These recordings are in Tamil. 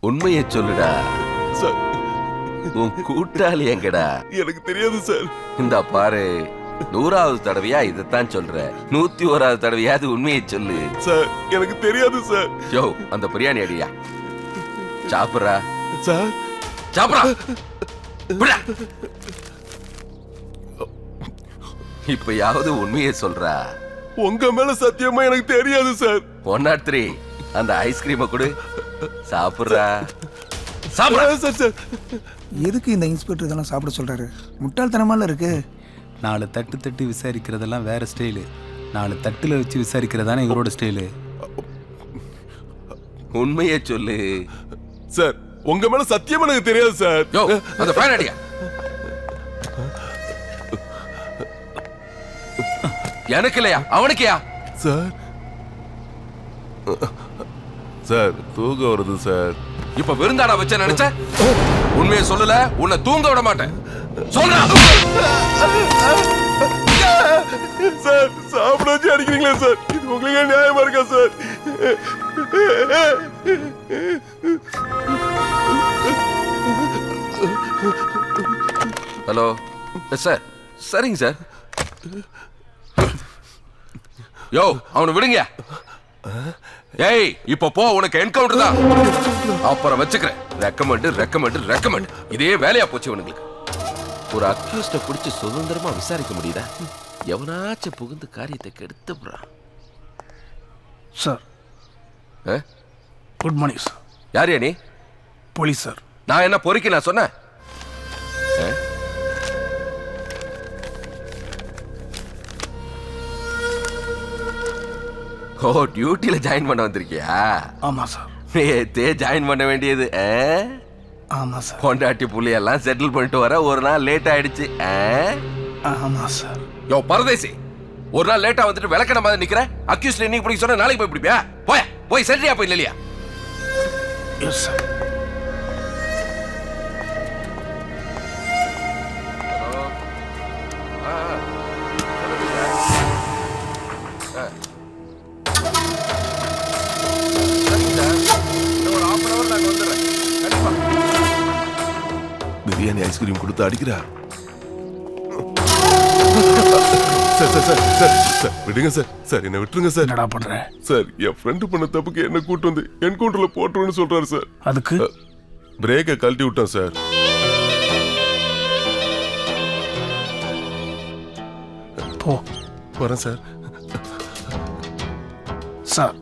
உண்மையை சொல்லுடா சார் உன் கூட்டாளி எங்கடா எனக்கு தெரியாது சார் இந்த பாரு நூறாவது தடவையா இதைத்தான் சொல்ற நூத்தி ஓராவது தடவையாவது உண்மையை சொல்லு சார் எனக்கு தெரியாது சார் யோ அந்த பிரியாணி அடியா சாப்பிடுறா சார் சாப்பிடா விடா. இப்பயாவது உண்மையை சொல்றா உங்க மேல சத்தியமா எனக்கு தெரியாது சார் ஒன் நாட் த்ரீ அந்த ஐஸ்கிரீமை கொடு சாப்பிடுறா சாப்பிடா சார் சார் எதுக்கு இந்த இன்ஸ்பெக்டர் இதெல்லாம் சாப்பிட சொல்றாரு முட்டாள்தனமால இருக்கு நாலு தட்டு தட்டு விசாரிக்கிறதெல்லாம் வேற ஸ்டைலு நாலு தட்டுல வச்சு விசாரிக்கிறதானே இவரோட ஸ்டைலு உண்மையை சொல்லு சார் உங்க மேல சத்தியமா எனக்கு தெரியாது சார் யோ அந்த ஃபேன் அடியா எனக்கு இல்லையா அவனுக்கையா சார் சார் தூக்கம் வருது சார் இப்ப விருந்தாடா வச்ச நினைச்ச உண்மையை சொல்லல உன்னை தூங்க விட மாட்டேன் சொல்றா சார் சாப்பிட வச்சு அடிக்கிறீங்களா சார் இது உங்களுக்கு நியாயமா இருக்கா சார் ஹலோ சார் சரிங்க சார் யோ அவனை விடுங்க ஏய் இப்ப போ உனக்கு என்கவுண்டர் தான் அப்புறம் வச்சுக்கிறேன் ரெக்கமெண்ட் ரெக்கமெண்ட் ரெக்கமெண்ட் இதே வேலையா போச்சு இவனுங்களுக்கு ஒரு அக்யூஸ்ட பிடிச்சு சுதந்திரமா விசாரிக்க முடியுதா எவனாச்சும் புகுந்து காரியத்தை கெடுத்துறான் சார் குட் மார்னிங் சார் யார் நீ போலீஸ் சார் நான் என்ன பொறுக்கி நான் சொன்னேன் ஆ? ஓ டியூட்டில ஜாயின் பண்ண வந்திருக்கியா ஆமா சார் நேத்தே ஜாயின் பண்ண வேண்டியது ஆ? ஆமா சார் பொண்டாட்டி புள்ளையெல்லாம் செட்டில் பண்ணிட்டு வர ஒரு நாள் லேட் ஆயிடுச்சு ஆ? ஆமா சார் யோ பரதேசி ஒரு நாள் லேட்டா வந்துட்டு விளக்கண மாதிரி நிக்கிற அக்யூஸ்ல இன்னைக்கு பிடிக்க சொன்னா நாளைக்கு போய் பிடிப்பியா போய போய் சரியா போய் இல்லையா எஸ் சார் பிரியாணி ஐஸ்கிரீம் கொடுத்து அடிக்கிறா sir sir sir sir sir விடுங்க சார் சார் என்ன விட்டுருங்க சார் என்னடா பண்ற சார் என் ஃப்ரெண்டு பண்ண தப்புக்கு என்ன கூட்டு வந்து என்கவுண்டர்ல போட்டுருன்னு சொல்றாரு சார் அதுக்கு பிரேக்கை கழட்டி விட்டேன் சார் போ வரேன் சார் சார்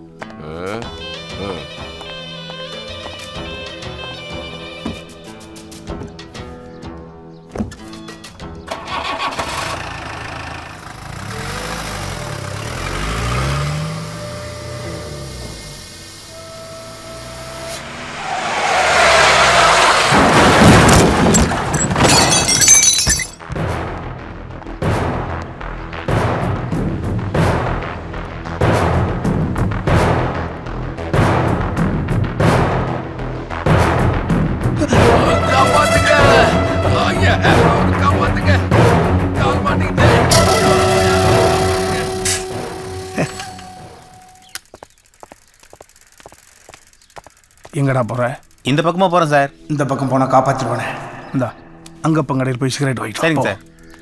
காப்பாத்துங்க ஐயா காப்பாத்துங்க கால் மாட்டீங்க எங்கடா போற இந்த பக்கமா போறேன் சார் இந்த பக்கம் போனா காப்பாத்திருவானே இந்தா அங்கப்பன் கடையில் போய் சிகரெட் வாங்கிட்டு வா. சரிங்க போ. சார்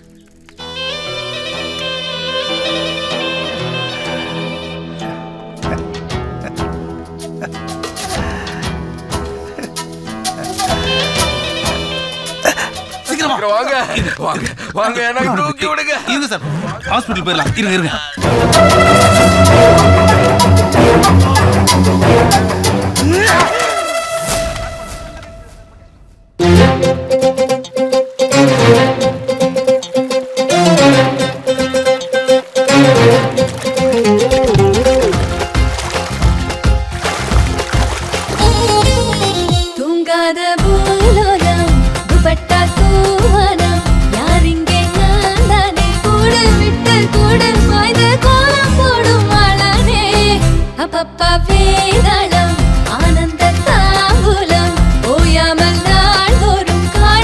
சீக்கிரம் வாங்க வாங்க வாங்க எனக்கு தூக்கி விடுங்க இருங்க சார் ஹாஸ்பிட்டல் போயிடலாம் இருங்க இருங்க தூங்காத பூலோகம் துப்பட்டா தூவனம் யாரிங்கே நான் தானே கூடு விட்டு கூடு பாய்ந்து கோலம் போடும் அழகே அப்பப்பா வேதாளம் ஆனந்த தாம்பூலம் ஓயாமல் நாள்தோறும் கா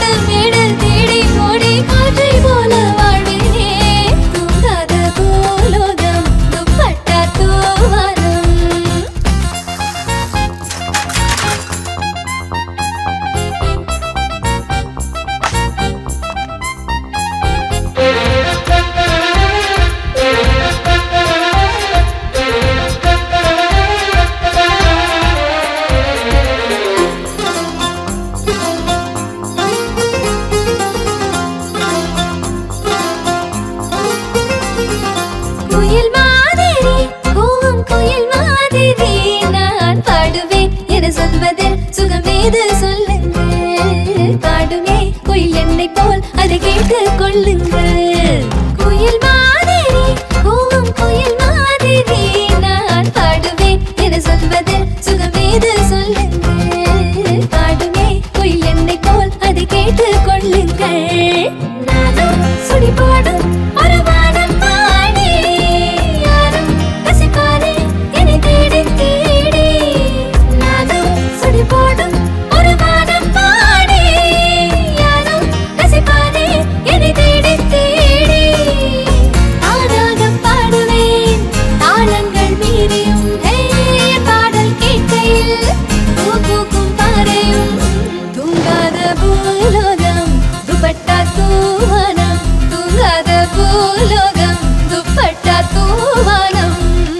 என்னை போல் அதை கேட்டு கொள்ளுங்கள் குயில் மாதிரி கூவும் குயில் மாதிரி நான் பாடுவேன் என சொல்வது சுகமேது சொல்லுங்கள் பாடுவே குயில் என்னை போல் அதை கேட்டு கொள்ளுங்கள் நானும் சுடி பாடும் ஒரு வானம் பாடி யாரும் ரசிப்பாரே என்னை தேடி தேடி நானும் சுடி பாடும் ஒரு வானம் பாடி யாரும் ரசிப்பாரே என்னை தேடி தேடி தானாக பாடுவேன் தாளங்கள் மீறியும் ஹே, பாடல் கேட்கையில் பூ பூக்கும் பாறையும் தூங்காத பூலோகம் துப்பட்டா தூவானம் தூங்காத பூலோகம் dupatta தூவானம்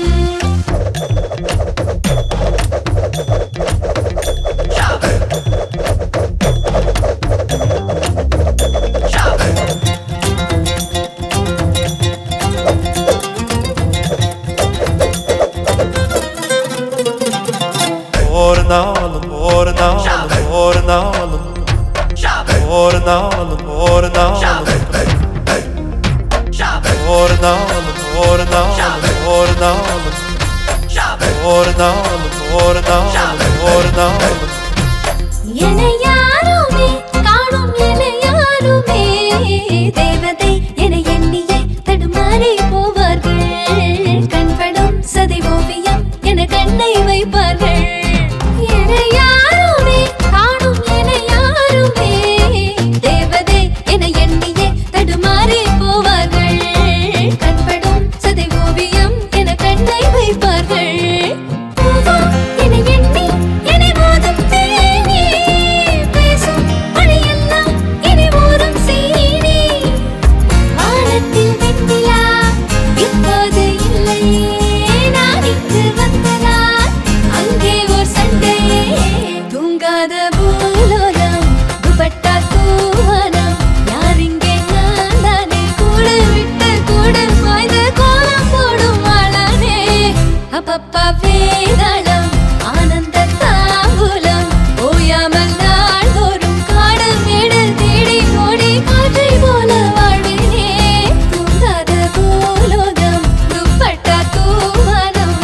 Ornalım, ornalım, ornalım Ornalım, ornalım Ornalım, ornalım, ornalım Ornalım, ornalım, ornalım என்னை யாருமே காணும் என்னை யாருமே தேவதை என எண்ணியே தடுமாறி போவார்கள் கண்படும் சதை ஓவியம் என கண்ணை வைப்பார்கள் என்னை யாருமே காணும் என்னை யாருமே தேவதை என எண்ணியே தடுமாறி போவார்கள் கண்படும் சதை ஓவியம் என கண்ணை வைப்பார்கள் பூவா என எண்ணி என்னை மோதும் தேனே பேசும் மொழியெல்லாம் இனி ஊறும் சீனி வானத்தில் வெண்ணிலா இப்போது இல்லையே நான் இங்கு வந்ததால் அங்கே ஓர் சண்டையே தூங்காத பூலோகம் துப்பட்டா தூவானம் யார் இங்கே நான் தானே கூடு விட்டு கூடு பாய்ந்து கோலம் போடும் ஆளானே அப்பப்பா வேதாளம் ஆனந்த தாம்பூலம் ஓயாமல் நாள்தோறும் காடு மேடு தேடி ஓடி காற்றை போல வாழ்வினே தூங்காத பூலோகம் துப்பட்டா தூவானம்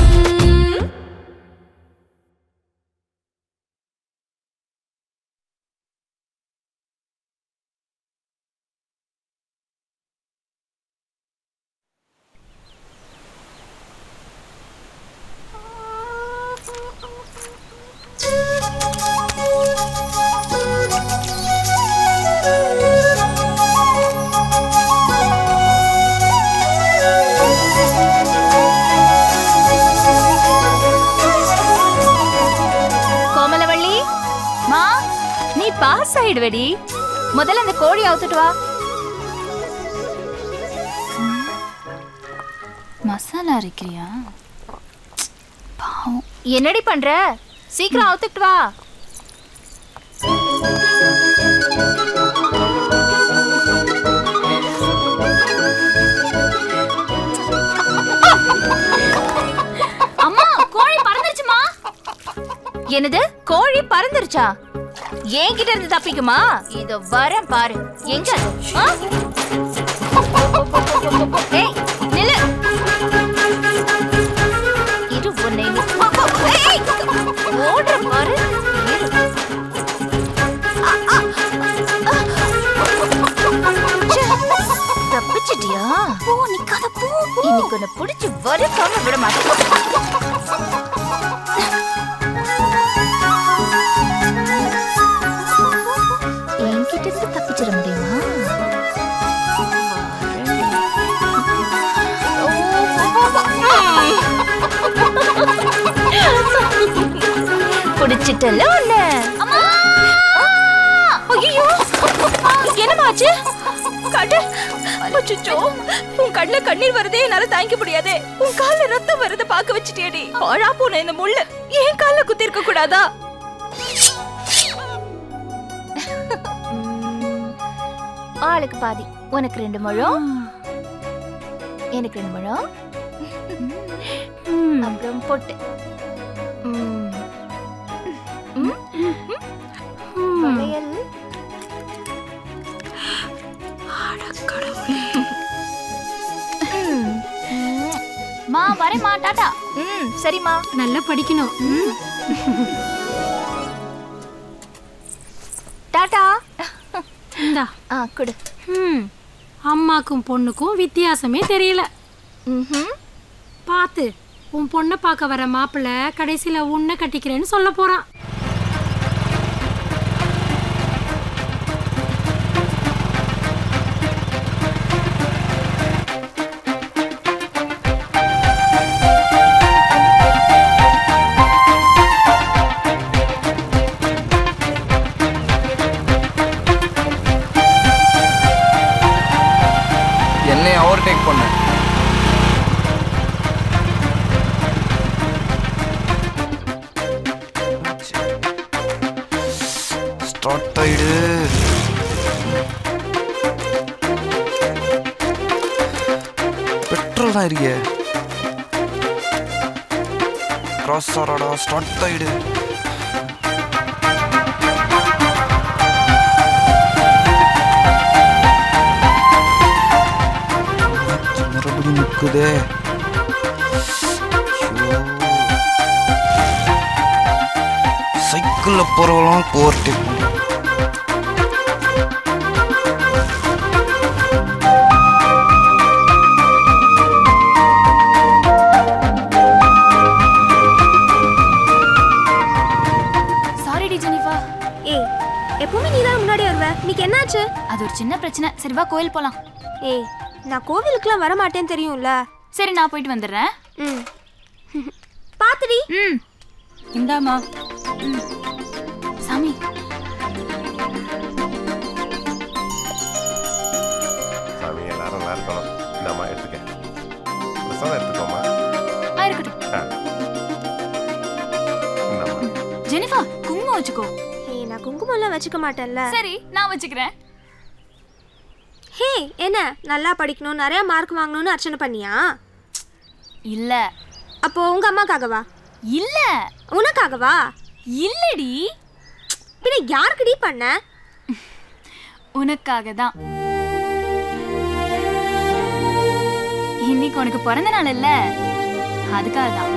கோமலவள்ளி மா நீ பாஸ் ஆயிடுவடி முதல்ல அந்த கோழி அவுத்துட்டு வா மசாலா அரைக்கிறியா பாவம் என்னடி பண்ற சீக்கிரம் அவுத்துட்டு வா அம்மா கோழி பறந்துருச்சுமா என்னது கோழி பறந்துருச்சா என்கிட்ட இருந்து தப்பிக்குமா இதோ வரேன் பாரு எங்க ஆ? ஏய், நில்லு இரு உன்னை நீ- ஏய், ஓடுற பாரு இரு. ஆ, ஆ, ஆ. ச்சே, தப்பிச்சிட்டியா போ நிக்காத போ இன்னைக்கு உன்னை பிடிச்சு வறுக்காம விட மாட்டேன் என்கிட்ட இருந்து தப்பிச்சிட முடியுமா பிடிச்சிட்டல உன்ன ஐயோ என்னமாச்சு கட்டு அச்சோ உன் கண்ணுல கண்ணீர் வருதே என்னால தாங்கிக்க முடியாதே உன் கால்ல ரத்தம் வரத பாக்க வச்சிட்டியடி பாழா போன இந்த முள்ளு என் கால்ல குத்தி இருக்க கூடாதா ஆளுக்கு பாதி உனக்கு ரெண்டு முழம் எனக்கு ரெண்டு முழம் அப்புறம் பொட்டு ம். ம். வளையல் வரேம்மா டாடா ம் சரிம்மா நல்லா படிக்கணும் ம்? டாடா இந்தா ஆ குடு ம் அம்மாக்கும் பொண்ணுக்கும் வித்தியாசமே தெரியல ம்ஹும். பார்த்து உன் பொண்ணை பார்க்க வர மாப்பிள்ளை கடைசியில உன்னை கட்டிக்கிறேன்னு சொல்ல போறான் என்னை ஓவர்டேக் பண்ண ஸ்டார்ட் ஆயிடு பெட்ரோல் தான் இருக்கே கிராஸ் ஆறாடா ஸ்டார்ட் ஆயிடு மறுபடியும் நிற்குதே சைக்கிளில் போகிறவெல்லாம் ஓவர்டேக் பண்ண சாரி டி ஜெனிஃபா ஏய் எப்பவுமே நீ தான் முன்னாடி வருவ இன்னைக்கு என்னாச்சு அது ஒரு சின்ன பிரச்சனை சரி வா கோயில் போலாம் ஏய் நான் கோவிலுக்குலாம் வர மாட்டேன்னு தெரியும்ல சரி நான் போயிட்டு வந்துடுறேன் ம் பாத்துடி ம் இந்தாமா சாமி சாமி எல்லாரும் நல்லா இருக்கணும் இந்தாம்மா எடுத்துக்க பிரசாதம் எடுத்துக்கோமா ஆ இருக்கட்டும் இந்தாம்மா ஜெனிஃபா குங்குமம் வச்சுக்கோ ஏய் நான் குங்குமம்லாம் வச்சுக்க மாட்டேன்ல சரி நான் வச்சுக்கிறேன் ஹே என்ன நல்லா படிக்கணும் நிறைய மார்க் வாங்கணும்னு அர்ச்சனை பண்ணியா இல்ல அப்போ உங்க அம்மாக்காகவா இல்ல உனக்காகவா இல்லடி பின்ன யாருக்குடி பண்ண உனக்காக தான் இன்னைக்கு உனக்கு பிறந்த நாள் இல்ல அதுக்காக தான்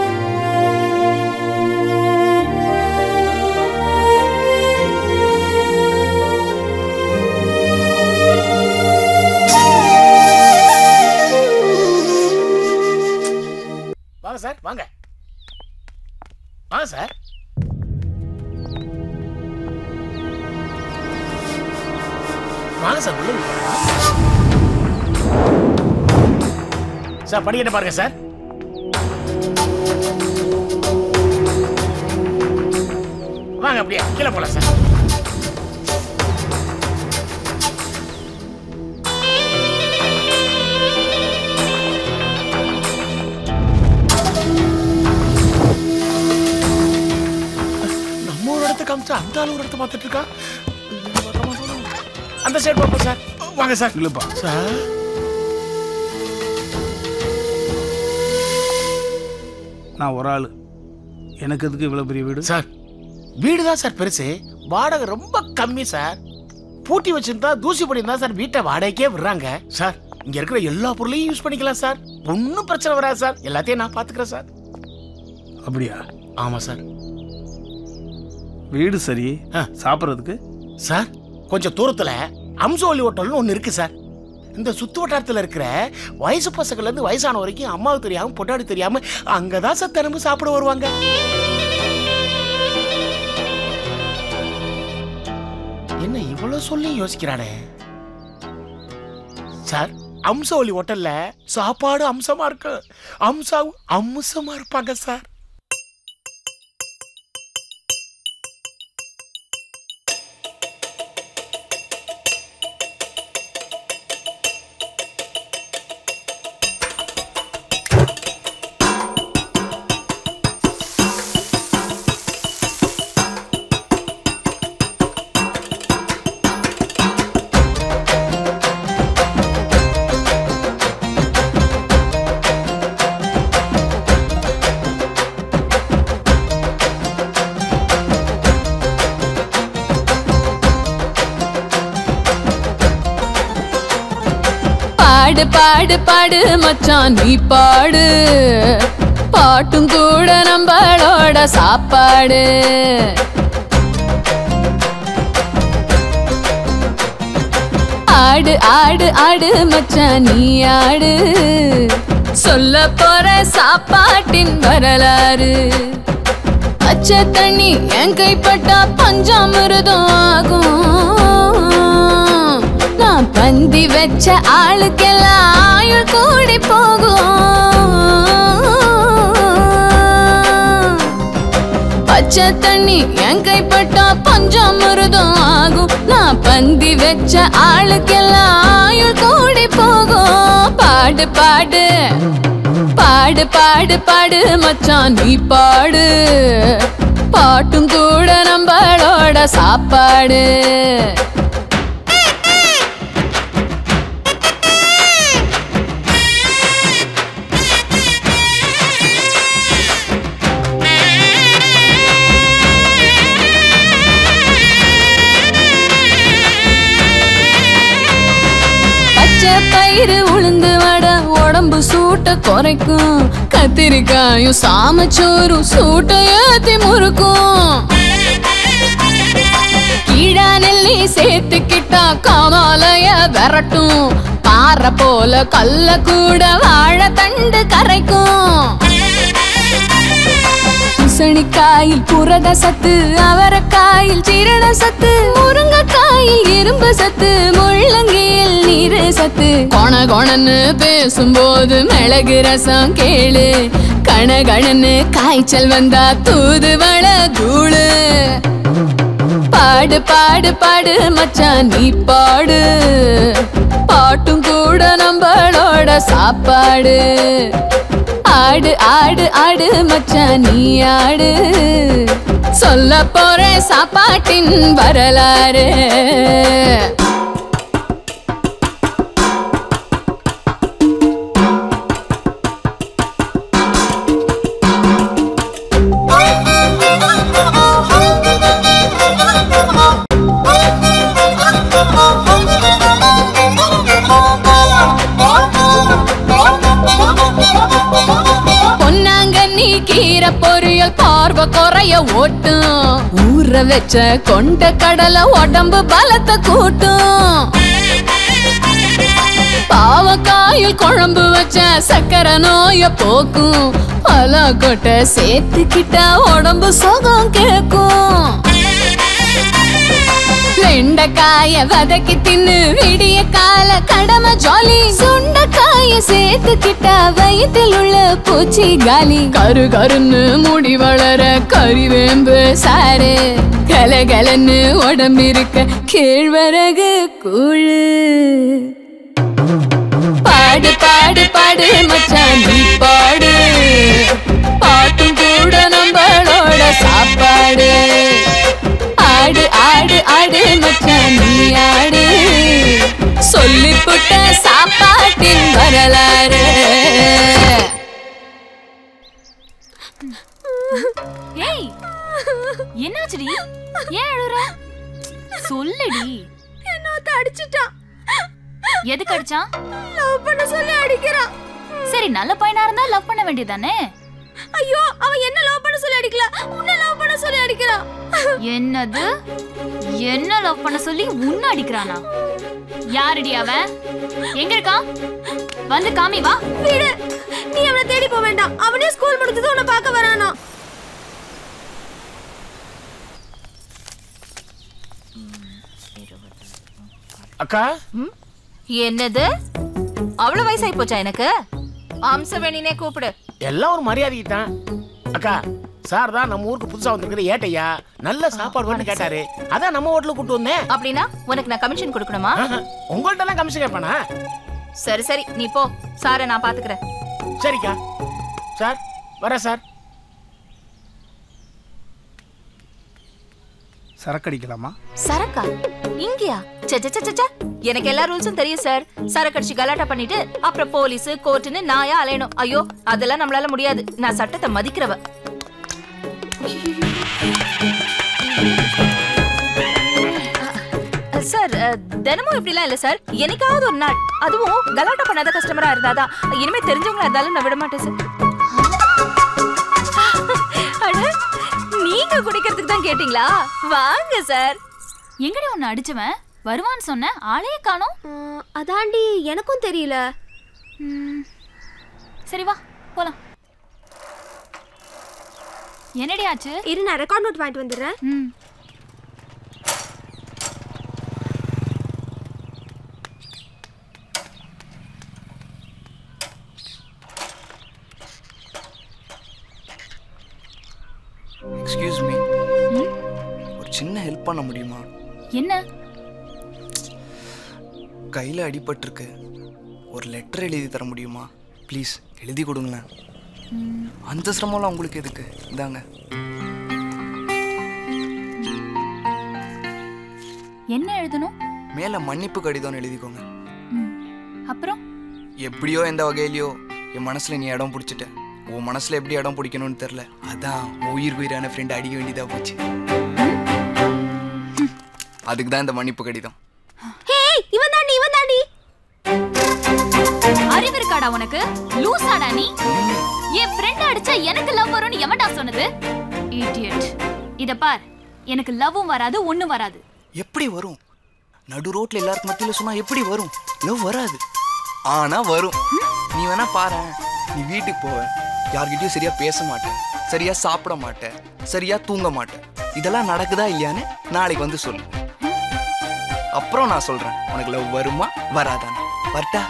வாங்க சார் வாங்க வாங்க சார் வாங்க சார் உள்ள உட்காருங்க. சார் படிக்கட்ட பாருங்க சார் வாங்க அப்படியே கீழே போலாம் சார் நம்ம ஒரு இடத்த காமிச்சா அந்த ஆள் ஒரு இடத்த பார்த்துட்டு இருக்கா அந்த சைடு பார்ப்போம் சார் வாங்க சார் இல்லப்பா சார் நான் ஒரு ஆள் எனக்கு எதுக்கு இவ்வளோ பெரிய வீடு சார் வீடு தான் சார் பெருசு வாடகை ரொம்ப கம்மி சார் பூட்டி வச்சிருந்தா தூசி பண்ணியிருந்தா சார் வீட்டை வாடகைக்கே விடுறாங்க சார் இங்க இருக்கிற எல்லா பொருளையும் யூஸ் பண்ணிக்கலாம் சார் ஒன்றும் பிரச்சனை வராது சார் எல்லாத்தையும் நான் பாத்துக்கிறேன் சார் அப்படியா ஆமா சார் வீடு சரி ஆ. சாப்பிட்றதுக்கு சார் கொஞ்சம் தூரத்துல அம்சோலி ஹோட்டல்னு ஒன்று இருக்கு சார் இந்த சுத்து வட்டாரத்தில் இருக்கிற வயசு பசங்கள்ல இருந்து வயசான வரைக்கும் அம்மாவுக்கு தெரியாம பொட்டாடி தெரியாம அங்கதான் சார் தினமும் சாப்பிட வருவாங்க என்ன இவ்வளவு சொல்லி யோசிக்கிறானே சார் அம்சவலி ஹோட்டல்ல சாப்பாடு அம்சமா இருக்கு அம்சாவும் அம்சமா இருப்பாங்க சார் பாடு பாடு பாடு மச்சான் நீ பாடு பாட்டும் கூட நம்மளோட சாப்பாடு ஆடு ஆடு ஆடு மச்சான் நீ ஆடு சொல்ல போற சாப்பாட்டின் வரலாறு பச்சை தண்ணி என் கைப்பட்டா பஞ்சாமிருதம் ஆகும் நான் பந்தி வச்ச ஆளுக்கெல்லாம் ஆயுள் கூடி போகும் பச்சை தண்ணி என் கைப்பட்டா பஞ்சாமிருதம் ஆகும் நான் பந்தி வச்ச ஆளுக்கெல்லாம் ஆயுள் கூடி போகும் பாடு பாடு பாடு பாடு பாடு மச்சான் நீ பாடு பாட்டும் கூட நம்மளோட சாப்பாடு பச்சை பயிறு உளுந்து வடை உடம்பு சூட்ட குறைக்கும் கத்திரிக்காயும் சாமச்சோறும் சூட்ட ஏத்தி முறுக்கும் கீழா நெல்லி சேர்த்துக்கிட்டா காமாலய விரட்டும் பாறை போல கல்ல கூட வாழை தண்டு கரைக்கும் பூசணிக்காயில் புரத சத்து அவரைக்காயில் சீரண சத்து முருங்கைக்காயில் இரும்பு சத்து முள்ளங்கியில் நீரு சத்து கொண கொணன்னு பேசும்போது மிளகு ரசம் கேளு கணகணன்னு காய்ச்சல் வந்தா தூதுவள தூளு பாடு பாடு பாடு மச்சான் நீ பாடு பாட்டும் கூட நம்மளோட சாப்பாடு ஆடு ஆடு ஆடு மச்சான் நீ ஆடு சொல்ல போற சாப்பாட்டின் வரலாறு பொன்னாங்கண்ணி கீரை பொரியல் பார்வை குறைய ஓட்டும் ஊற வச்ச கொண்ட கடலை உடம்பு பலத்தை கூட்டும் பாவக்காயில் குழம்பு வச்ச சக்கரை நோய போக்கும் பல கொட்டை சேர்த்துக்கிட்டா உடம்பு சுகம் கேக்கும் வெண்டைக்காய வதக்கி தின்னு விடிய கால கடமை ஜாலி சுண்டைக்காய சேர்த்துக்கிட்டா வயிற்றில் உள்ள பூச்சி காலி கரு கருன்னு முடி வளர கறிவேம்பு சாரு கலகலன்னு உடம்பிருக்க கேழ்வரகு கூழு பாடு பாடு பாடு மச்சான் நீ பாடு பாட்டும் கூட நம்மளோட சாப்பாடு ஆடு ஆடு ஆடு மச்சான் நீ ஆடு சொல்லி புட்ட சாப்பாட்டின் வரலாறு ஏய் என்னாச்சுடி ஏன் அழுற சொல்லுடி என்னத்த அடிச்சிட்டான் எதுக்கு அடிச்சான் லவ் பண்ண சொல்லி அடிக்கிறான் சரி நல்ல பையனா இருந்தா லவ் பண்ண வேண்டியதானே ஐயோ அவன் என்ன லவ் பண்ண சொல்லி அடிக்கல உன்னை லவ் பண்ண சொல்லி அடிக்கிறான் என்னது என்ன லவ் பண்ண சொல்லி உன்ன அடிக்கிறானா யாருடி அவன் எங்க இருக்கான் வந்து காமி வா விடு நீ அவனை தேடி போக வேண்டாம் அவனே ஸ்கூல் முடிஞ்சது உன்னை பார்க்க வரானா அக்கா என்னது அவ்வளவு வயசாயி போச்சா எனக்கு அம்சவேணினே கூப்பிடு எல்லாம் ஒரு மரியாதைக்கு தான் அக்கா சார் தான் நம்ம ஊருக்கு புதுசா வந்திருக்கிற ஏட்டையா நல்ல சாப்பாடு வேணும்னு கேட்டாரு அதான் நம்ம ஹோட்டலுக்கு கூட்டு வந்தேன் அப்படின்னா உனக்கு நான் கமிஷன் கொடுக்கணுமா உங்கள்ட்ட எல்லாம் கமிஷன் கேட்பானா சரி சரி நீ போ சாரை நான் பாத்துக்கிறேன் சரிக்கா சார் வரேன் சார் சரக்கு அடிக்கலாமா சரக்கா இங்கயா ச்சே, ச்சே, ச்சே, ச்சே, ச்சே. எனக்கு எல்லா ரூல்ஸும் தெரியும் சார் சரக்கு அடிச்சு கலாட்டா பண்ணிட்டு அப்புறம் போலீஸ் கோர்ட்டுன்னு நாயா அலையணும் ஐயோ அதெல்லாம் நம்மளால முடியாது நான் சட்டத்தை மதிக்கிறவ சார் அஹ், தினமும் இப்படிலாம் இல்ல சார் என்னைக்காவது ஒரு நாள் அதுவும் கலாட்டா பண்ணாத கஸ்டமரா இருந்தாதான் இனிமே தெரிஞ்சவங்களா இருந்தாலும் நான் விட மாட்டேன் சார் அட நீங்க குடிக்கிறதுக்கு தான் கேட்டீங்களா வாங்க சார் எங்கடி உன்னை அடிச்சவன் வருவான்னு சொன்ன ஆளையே காணோம் அதாண்டி எனக்கும் தெரியல சரி வா போலாம் என்னடி ஆச்சு இரு நான் ரெக்கார்ட் நோட் வாங்கிட்டு வந்துடுறேன் ம் எக்ஸ்கியூஸ் மீ ஒரு சின்ன ஹெல்ப் பண்ண முடியுமா என்ன கையில் அடிபட்டிருக்கு ஒரு லெட்டர் எழுதி தர முடியுமா ப்ளீஸ் எழுதி கொடுங்களேன் அந்த சிரமம்லாம் உங்களுக்கு எதுக்கு இந்தாங்க என்ன எழுதணும் மேலே மன்னிப்பு கடிதம்னு எழுதிக்கோங்க அப்புறம் எப்படியோ எந்த வகையிலையோ என் மனசுல நீ இடம் பிடிச்சிட்ட உன் மனசுல எப்படி இடம் பிடிக்கணும்னு தெரியல அதான் உன் உயிர் உயிரான ஃப்ரெண்ட் அடிக்க வேண்டியதா போச்சு அதுக்கு தான் இந்த மன்னிப்பு கடிதம் ஹேய் இவன் தாண்டி இவன் தாண்டி அறிவு இருக்காடா உனக்கு லூசாடா நீ என் ஃப்ரெண்ட் அடிச்சா எனக்கு லவ் வரும்னு எவன்டா சொன்னது இடியட் இத பார் எனக்கு லவ்வும் வராது ஒண்ணும் வராது எப்படி வரும் நடு ரோட்ல எல்லாருக்கு மத்தியில சொன்னா எப்படி வரும் லவ் வராது ஆனா வரும் நீ வேணா பாரு நீ வீட்டுக்கு போவ யார்கிட்டயும் சரியா பேச மாட்டேன் சரியா சாப்பிட மாட்டேன் சரியா தூங்க மாட்டேன் இதெல்லாம் நடக்குதா இல்லையான்னு நாளைக்கு வந்து சொல்லு அப்புறம் நான் சொல்றேன் உனக்கு லவ் வருமா வராதான்னு வரட்டா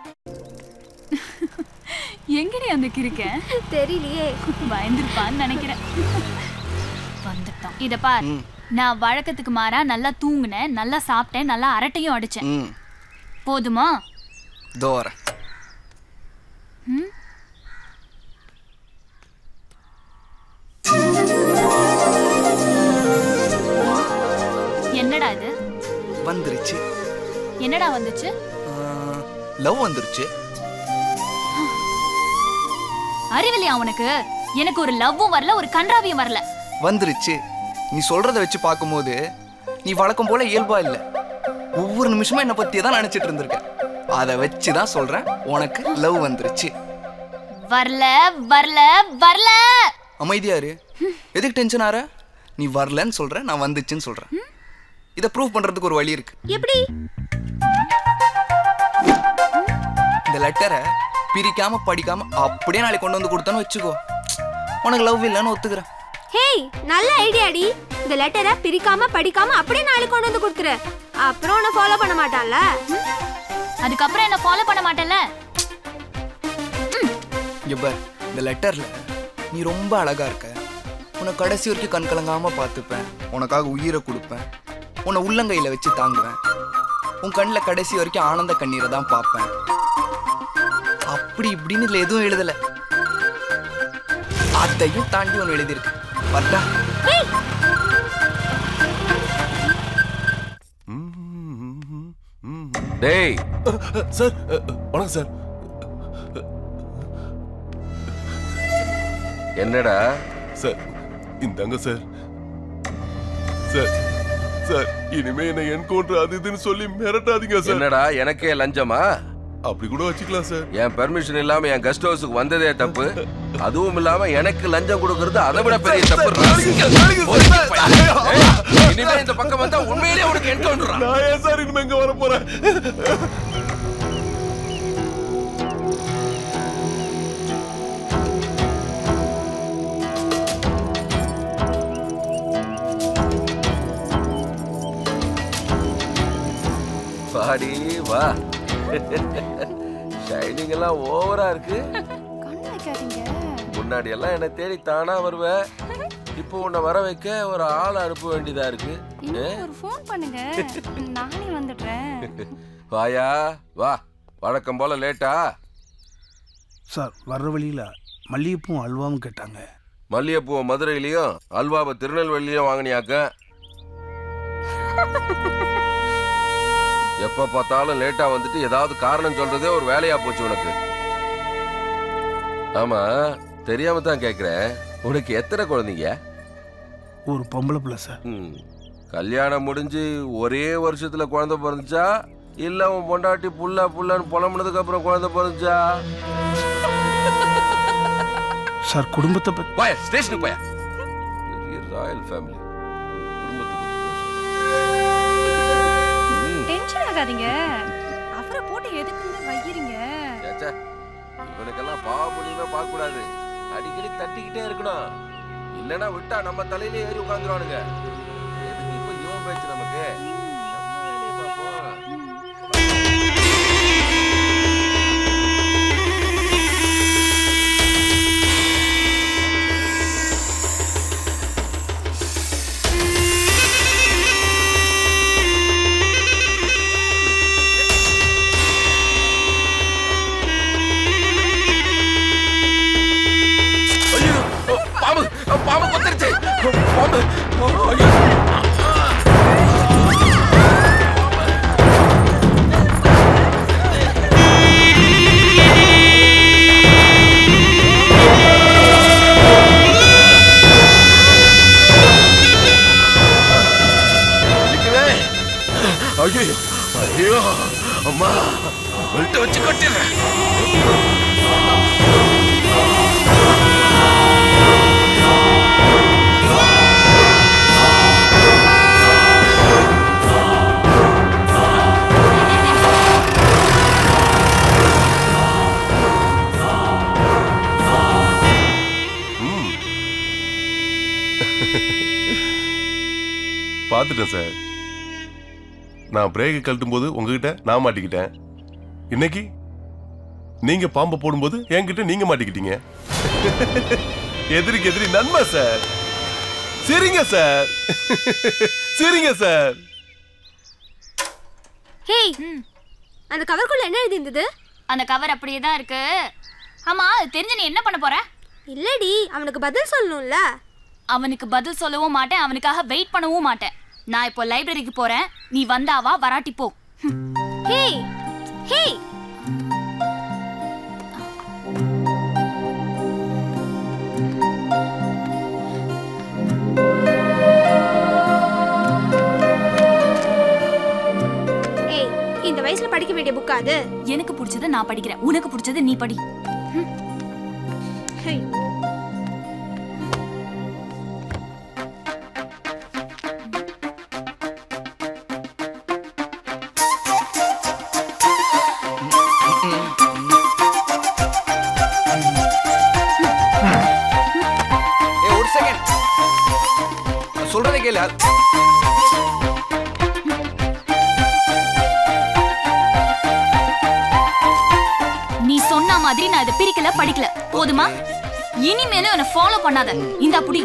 எங்கடி அந்த கிறுக்க தெரியலையே பயந்துருப்பான்னு நினைக்கிறேன் வந்துட்டான் இத பார் ம். நான் வழக்கத்துக்கு மாறா நல்லா தூங்குனேன் நல்லா சாப்பிட்டேன் நல்லா அரட்டையும் அடிச்சேன் ம் போதுமா இதோ வரேன் ம்? என்னடா இது வந்துருச்சு என்னடா வந்துச்சு லவ் வந்துருச்சு அறிவில்லையா உனக்கு எனக்கு ஒரு லவ்வும் வரல ஒரு கன்றாவியும் வரல வந்துருச்சு நீ சொல்றத வச்சு பார்க்கும்போது நீ வழக்கம் போல இயல்பா இல்ல ஒவ்வொரு நிமிஷமும் என்னை பத்தியே தான் நினைச்சிட்டு இருந்திருக்க அதை வச்சு தான் சொல்றேன் உனக்கு லவ் வந்துருச்சு வரல வரல வரல அமைதியா இரு எதுக்கு டென்ஷன் ஆற நீ வரலன்னு சொல்ற நான் வந்துச்சுன்னு சொல்றேன் இதை ப்ரூவ் பண்றதுக்கு ஒரு வழி இருக்கு எப்படி இந்த லெட்டரை பிரிக்காம படிக்காம அப்படியே நாளைக்கு கொண்டு வந்து கொடுத்தேன்னு வச்சுக்கோ உனக்கு லவ் இல்லைன்னு ஒத்துக்கிறேன் ஹேய் நல்ல ஐடியாடி இந்த லெட்டரை பிரிக்காம படிக்காம அப்படியே நாளைக்கு கொண்டு வந்து கொடுத்துரு அப்புறம் உன்னை ஃபாலோ பண்ண மாட்டான்ல அதுக்கப்புறம் என்ன ஃபாலோ பண்ண மாட்டேன்ல இங்க பார் இந்த லெட்டர்ல நீ ரொம்ப அழகா இருக்க உன்னை கடைசி வரைக்கும் கண் கலங்காம பார்த்துப்பேன் உனக்காக உயிரை கொடுப்பேன் உன்னை உள்ளங்கையில வச்சு தாங்குவேன் உன் கண்ணில் கடைசி வரைக்கும் ஆனந்த கண்ணீரை தான் பார்ப்பேன் அப்படி இப்படின்னு இதுல எதுவும் எழுதல அதையும் தாண்டி ஒன்று எழுதியிருக்கு பார்த்தா டேய் சார் வணக்கம் சார் என்னடா சார் இந்தாங்க சார் சார் சார் இனிமே என்ன என்கவுண்டர் அது இதுன்னு சொல்லி மிரட்டாதீங்க சார் என்னடா எனக்கே லஞ்சமா அப்படி கூட வச்சுக்கலாம் சார் என் பெர்மிஷன் இல்லாம என் கெஸ்ட் ஹவுஸுக்கு வந்ததே தப்பு அதுவும் இல்லாம எனக்கு லஞ்சம் கொடுக்கறது அதை விட பெரிய தப்பு ஏய், இனிமே இந்த பக்கம் வந்தா உண்மையிலேயே உனக்கு என்கவுண்டர் நான் ஏன் சார் இனிமே இங்க வர போறேன் பாடி வா ஷைனிங் எல்லாம் ஓவரா இருக்கு முன்னாடி எல்லாம் என்ன தேடி தானா வருவ இப்போ உன்னை வர வைக்க ஒரு ஆள் அனுப்ப வேண்டியதா இருக்கு ஏ? ஒரு ஃபோன் பண்ணுங்க நானே வந்துடுறேன் வாயா வா வழக்கம் போல லேட்டா சார் வர்ற வழியில் மல்லிகைப்பூவும் அல்வாவும் கேட்டாங்க மல்லிகைப்பூவை மதுரையிலயும் அல்வாவை திருநெல்வேலியிலும் வாங்கினியாக்க எப்ப பார்த்தாலும் லேட்டா வந்துட்டு ஏதாவது காரணம் சொல்றதே ஒரு வேலையா போச்சு உனக்கு ஆமா தெரியாம தான் கேக்குறேன் உனக்கு எத்தனை குழந்தைங்க ஒரு பொம்பளை பிள்ளை சார் ம். கல்யாணம் முடிஞ்சு ஒரே வருஷத்துல குழந்தை பிறந்துச்சா இல்ல உன் பொண்டாட்டி புள்ள புள்ளன்னு புலம்புனதுக்கு அப்புறம் குழந்தை பிறந்துச்சா சார் குடும்பத்தை பத்தி போய ஸ்டேஷனுக்கு போய பெரிய ராயல் ஃபேமிலி டென்ஷன் ஆகாதீங்க அவரை போட்டு எதுக்குங்க வைக்கிறீங்க ஏச்சே, இவனுக்கெல்லாம் பாவ புண்ணியமே பார்க்க கூடாது அடிக்கடி தட்டிக்கிட்டே இருக்கணும் இல்லைன்னா விட்டா நம்ம தலையில ஏறி உட்காந்துருவானுங்க எதுக்கு இப்ப இவன் பேச்சு நமக்கு நம்ம வேலையை பார்ப்போம் ஐயோ பாம்பு பாம்பு கொத்திருச்சு பாம்பு ஐயோ நிக்குதே. ஐயோ ஐயோ அம்மா பெல்ட் வச்சு கட்டிடுறேன் பார்த்துட்டேன் சார் நான் பிரேக்கை கழட்டும் போது உங்ககிட்ட நான் மாட்டிக்கிட்டேன் இன்னைக்கு நீங்க பாம்பை போடும்போது என்கிட்ட நீங்க மாட்டிக்கிட்டீங்க எதிரிக்கு எதிரி நன்மை சார் சரிங்க சார் சரிங்க சார் ஹேய் அந்த கவர்க்குள்ள என்ன எழுதி இருந்தது அந்த கவர் அப்படியே தான் இருக்கு ஆமா அது தெரிஞ்சு நீ என்ன பண்ண போற இல்லடி அவனுக்கு பதில் சொல்லணும்ல அவனுக்கு பதில் சொல்லவும் மாட்டேன் அவனுக்காக வெயிட் பண்ணவும் மாட்டேன் நான் இப்போ லைப்ரரிக்கு போறேன் நீ வந்தாவா வராட்டி போ ஹேய் ஹேய் ஏய் இந்த வயசுல படிக்க வேண்டிய புக்கா அது எனக்கு பிடிச்சதை நான் படிக்கிறேன் உனக்கு பிடிச்சது நீ படி ஹேய் ஏ ஒரு செகண்ட் சொல்றதை கேளு நீ சொன்ன மாதிரி நான் இதை பிரிக்கல படிக்கல போதுமா இனிமேலும் என்ன ஃபாலோ பண்ணாத இந்த புடி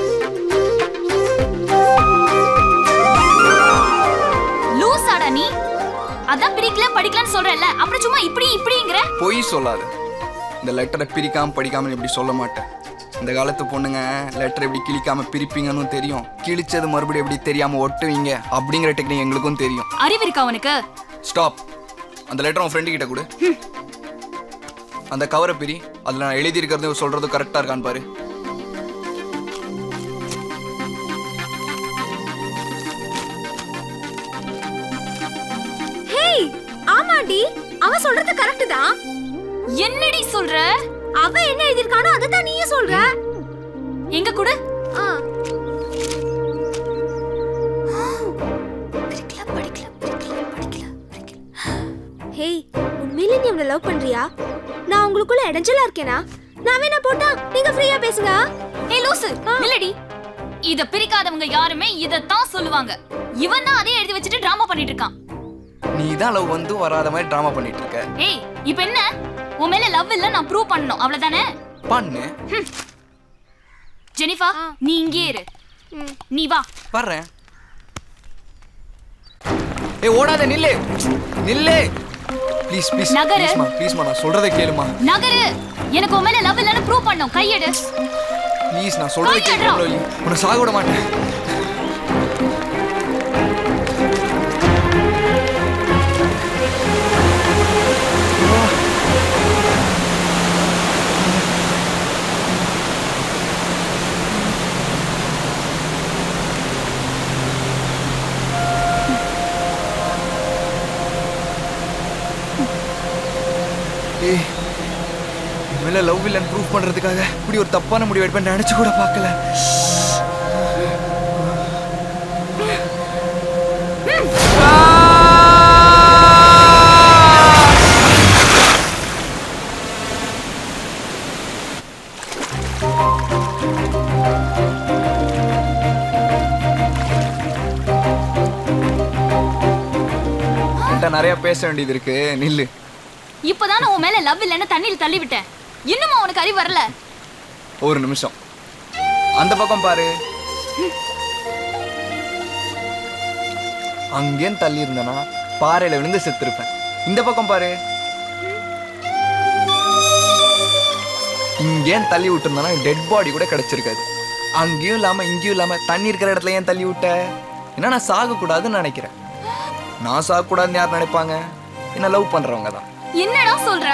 லூசாடா நீ அதான் பிரிக்கல படிக்கலன்னு சொல்றல அப்புறம் சும்மா இப்படி இப்படிங்கிற பொய் சொல்லாத இந்த லெட்டரை பிரிக்காம படிக்காம இப்படி சொல்ல மாட்டேன் இந்த காலத்து பொண்ணுங்க லெட்டர் எப்படி கிழிக்காம பிரிப்பீங்கன்னு தெரியும் கிழிச்சது மறுபடியும் எப்படி தெரியாம ஒட்டுவீங்க அப்படிங்கிற டெக்னிக் எங்களுக்கும் தெரியும் அறிவு இருக்கா உனக்கு ஸ்டாப் அந்த லெட்டர் உன் ஃப்ரெண்டு கிட்ட கொடு அந்த கவரை பிரி அதுல நான் எழுதி இருக்கிறது சொல்றது கரெக்டா இருக்கான்னு பாரு ஹேய் ஆமாடி அவன் சொல்றது கரெக்ட் தான் என்னடி சொல்ற அவன் என்ன எழுதிருக்கானோ அதை தான் நீயும் சொல்ற எங்க கூட ஆ ஹேய் உண்மையிலே நீ அவனை லவ் பண்றியா நான் உங்களுக்குள்ள இடைஞ்சலா இருக்கேனா நான் வேணா போட்டா நீங்க ஃப்ரீயா பேசுங்க ஏய் லூசு நில்லடி இத பிரிக்காதவங்க யாருமே இதத்தான் சொல்லுவாங்க இவன் தான் அதே எழுதி வச்சுட்டு டிராமா பண்ணிட்டு இருக்கான் நீ தான் லவ் வந்து வராத மாதிரி ட்ராமா பண்ணிட்டு இருக்க ஏய் இப்போ என்ன உன் மேல லவ் இல்ல நான் ப்ரூவ் பண்ணணும் அவ்வளவுதானே பண்ணு ஜெனிஃபா நீ இங்கே இரு நீ வா வர்றேன் ஏ ஓடாத நில்லு நில்லு ப்ளீஸ் ப்ளீஸ் நகரு. ப்ளீஸ்மா ப்ளீஸ்மா நான் சொல்றதை கேளுமா நகரு எனக்கு உன் மேல லவ் இல்லன்னு ப்ரூவ் பண்ணணும் கையெடு ப்ளீஸ் நான் சொல்றதை கையெடுறா. கேட்கல உன்னை சாக விட மாட்டேன் ஏய் என் மேல லவ் இல்லைன்னு ப்ரூவ் பண்றதுக்காக இப்படி ஒரு தப்பான முடிவு எடுப்பேன் நினைச்சு கூட பார்க்கல என்கிட்ட நிறைய பேச வேண்டியது இருக்கு நில்லு இப்பதான் உன் மேல லவ் இல்லைன்னு தண்ணியில் தள்ளி விட்டேன் இன்னுமா உனக்கு அறிவு வரல ஒரு நிமிஷம் அந்த பக்கம் பாரு அங்கேயும் தள்ளி இருந்தனா பாறையில விழுந்து செத்துருப்பேன் இந்த பக்கம் பாரு இங்கேயும் தள்ளி விட்டுருந்தனா டெட் பாடி கூட கிடைச்சிருக்காது அங்கேயும் இல்லாம இங்கேயும் இல்லாம தண்ணி இருக்கிற இடத்துல ஏன் தள்ளி விட்ட ஏன்னா நான் சாகக்கூடாதுன்னு நினைக்கிறேன் நான் சாகக்கூடாதுன்னு யார் நினைப்பாங்க என்ன லவ் பண்றவங்க தான் என்னடா சொல்ற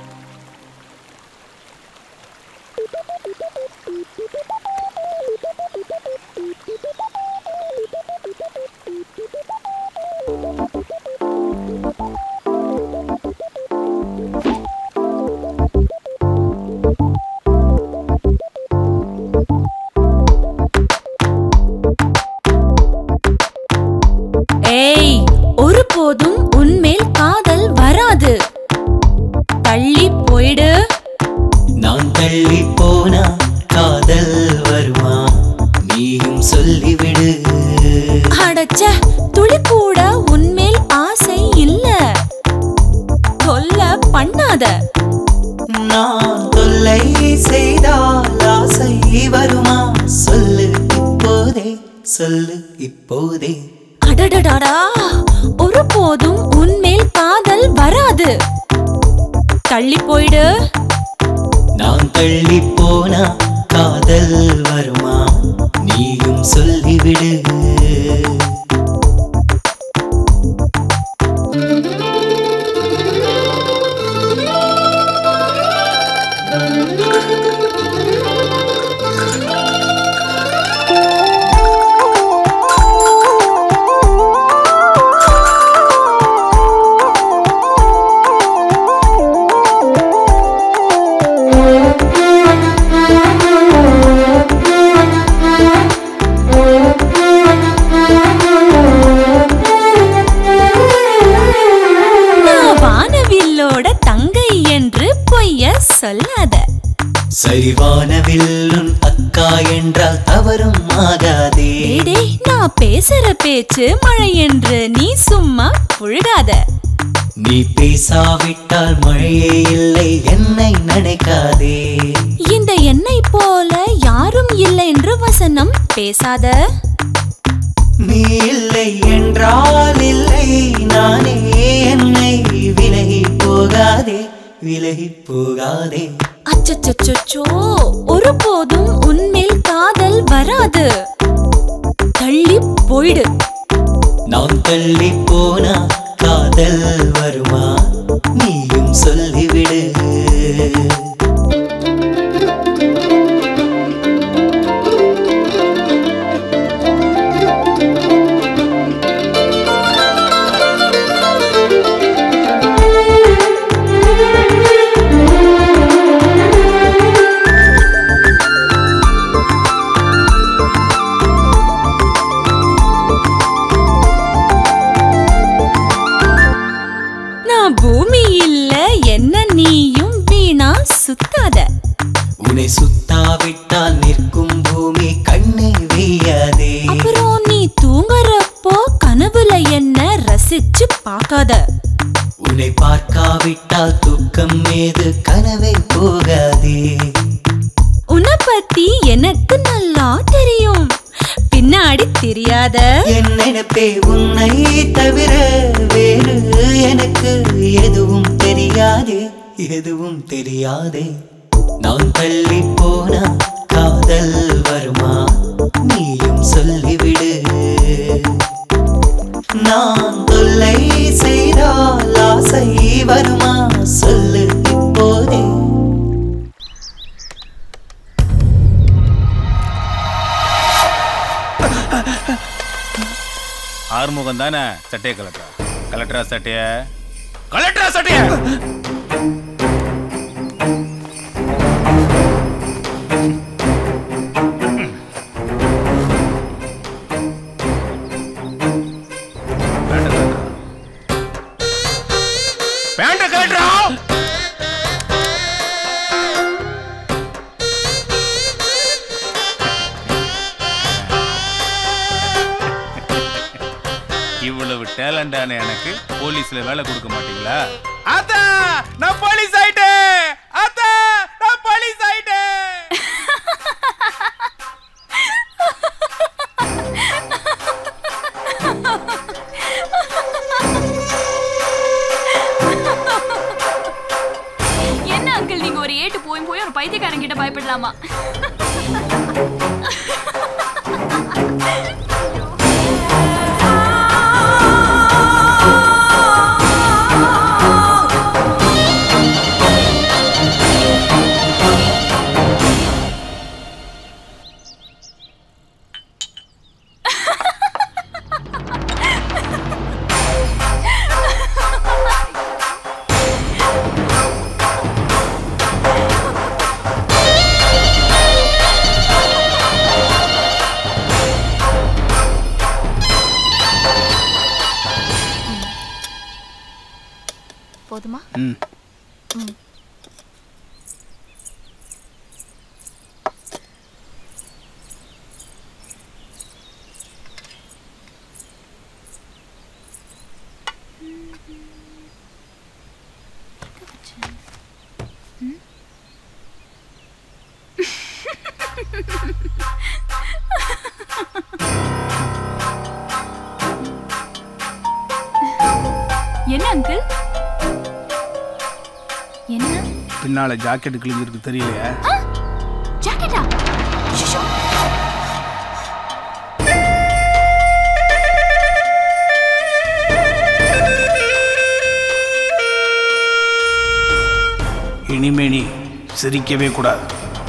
ஏய் ஒருபோதும் உன்மேல் காதல் வராது தள்ளி போயிடு நான் தள்ளி போனா காதல் வருமா நீயும் சொல்லிவிடு அடச்ச துளி கூட உன்மேல் ஆசை இல்ல தொல்ல பண்ணாத நான் தொல்லை செய்தால் ஆசை வருமா சொல்லு இப்போதே சொல்லு இப்போதே அடடடடா ஒருபோதும் உன்மேல் காதல் வராது தள்ளி போயிடு நான் தள்ளி போனா காதல் வருமா நீயும் சொல்லிவிடு நான் வானவில்லோட தங்கை என்று பொய்ய சொல்லாத சரிவானவில்லுன் அக்கா என்றால் தவறும் ஆகாதே டேடே நான் பேசுற பேச்சு மழை என்று நீ சும்மா புழுகாத நீ பேசாவிட்டால் மழையே இல்லை என்னை நினைக்காதே இந்த எண்ணெய் போல யாரும் இல்லை என்று வசனம் பேசாத நீ இல்லை என்றால் இல்லை நானே என்னை விலகி போகாதே விலகி போகாதே அச்சச்சோ ஒருபோதும் உன்மேல் காதல் வராது தள்ளி போயிடு நான் தள்ளி போனா காதல் வருமா நீயும் சொல்லிவிடு நான் பூமி இல்ல என்ன நீயும் வீணா சுத்தாத உன்னை சுத்தாவிட்டால் நிற்கும் பூமி கண்ணை வெய்யாதே அப்புறம் நீ தூங்குறப்போ கனவுல என்ன ரசிச்சு பார்க்காத உன்னை பார்க்காவிட்டால் தூக்கம் மீது கனவை போகாதே உன்னை பத்தி எனக்கு நல்லா தெரியும் பின்னாடி தெரியாத என் நினைப்பே உன்னை தவிர வேறு எனக்கு எதுவும் தெரியாதே எதுவும் தெரியாதே நான் தள்ளி போனா காதல் வருமா நீயும் சொல்லிவிடு நான் தொல்லை செய்தால் ஆசை வருமா சொல்லு இப்போதே ஆறுமுகம் தானே சட்டையை கலட்டுறா கலட்டுறா சட்டைய கலெக்டரா சட்டைய டேலண்டான எனக்கு போலீஸ்ல வேலை கொடுக்க மாட்டீங்களா அத்தா நான் போலீஸ் ஆயிட்டேன் அத்தா நான் போலீஸ் ஆயிட்டேன் என்ன அங்கிள் நீங்க ஒரு ஏட்டு போய் போய் ஒரு பைத்தியக்காரன் கிட்ட பயப்படலாமா போதுமா ம் ம் என்ன அங்கிள் என்ன பின்னால ஜாக்கெட் கிழிஞ்சிருக்கு தெரியலையா ஜாக்கெட்டா ஷிஷோ இனிமே நீ சிரிக்கவே கூடாது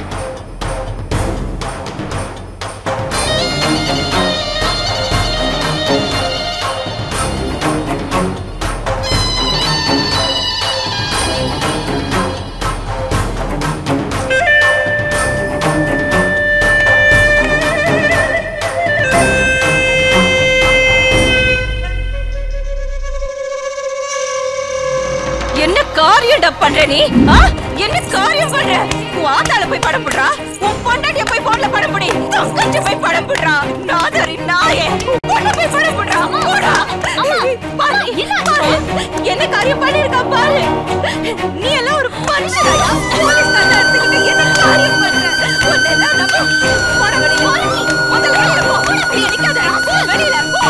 என்ன காரியம்டா பண்ற நீ ஆ? என்ன காரியம் பண்ற உன் ஆத்தால போய் படம் போடுறா உன் பொண்டாட்டிய போய் போன்ல படம் போடி தங்கச்சி போய் படம் போடுறா நாதரி நாயே உன் பொண்ண போய் படம் போடுறா போடா பாரு பாரு என்ன காரியம் பண்ணிருக்கா பாரு நீ எல்லாம் ஒரு மனுஷனா போலீஸ் கண்ண எடுத்துக்கிட்டு என்ன காரியம் பண்ற உன்னை எல்லாம் நம்ம போட வெளியில முதல்ல வெளியில போ நீ நிக்காதடா போ வெளியில போ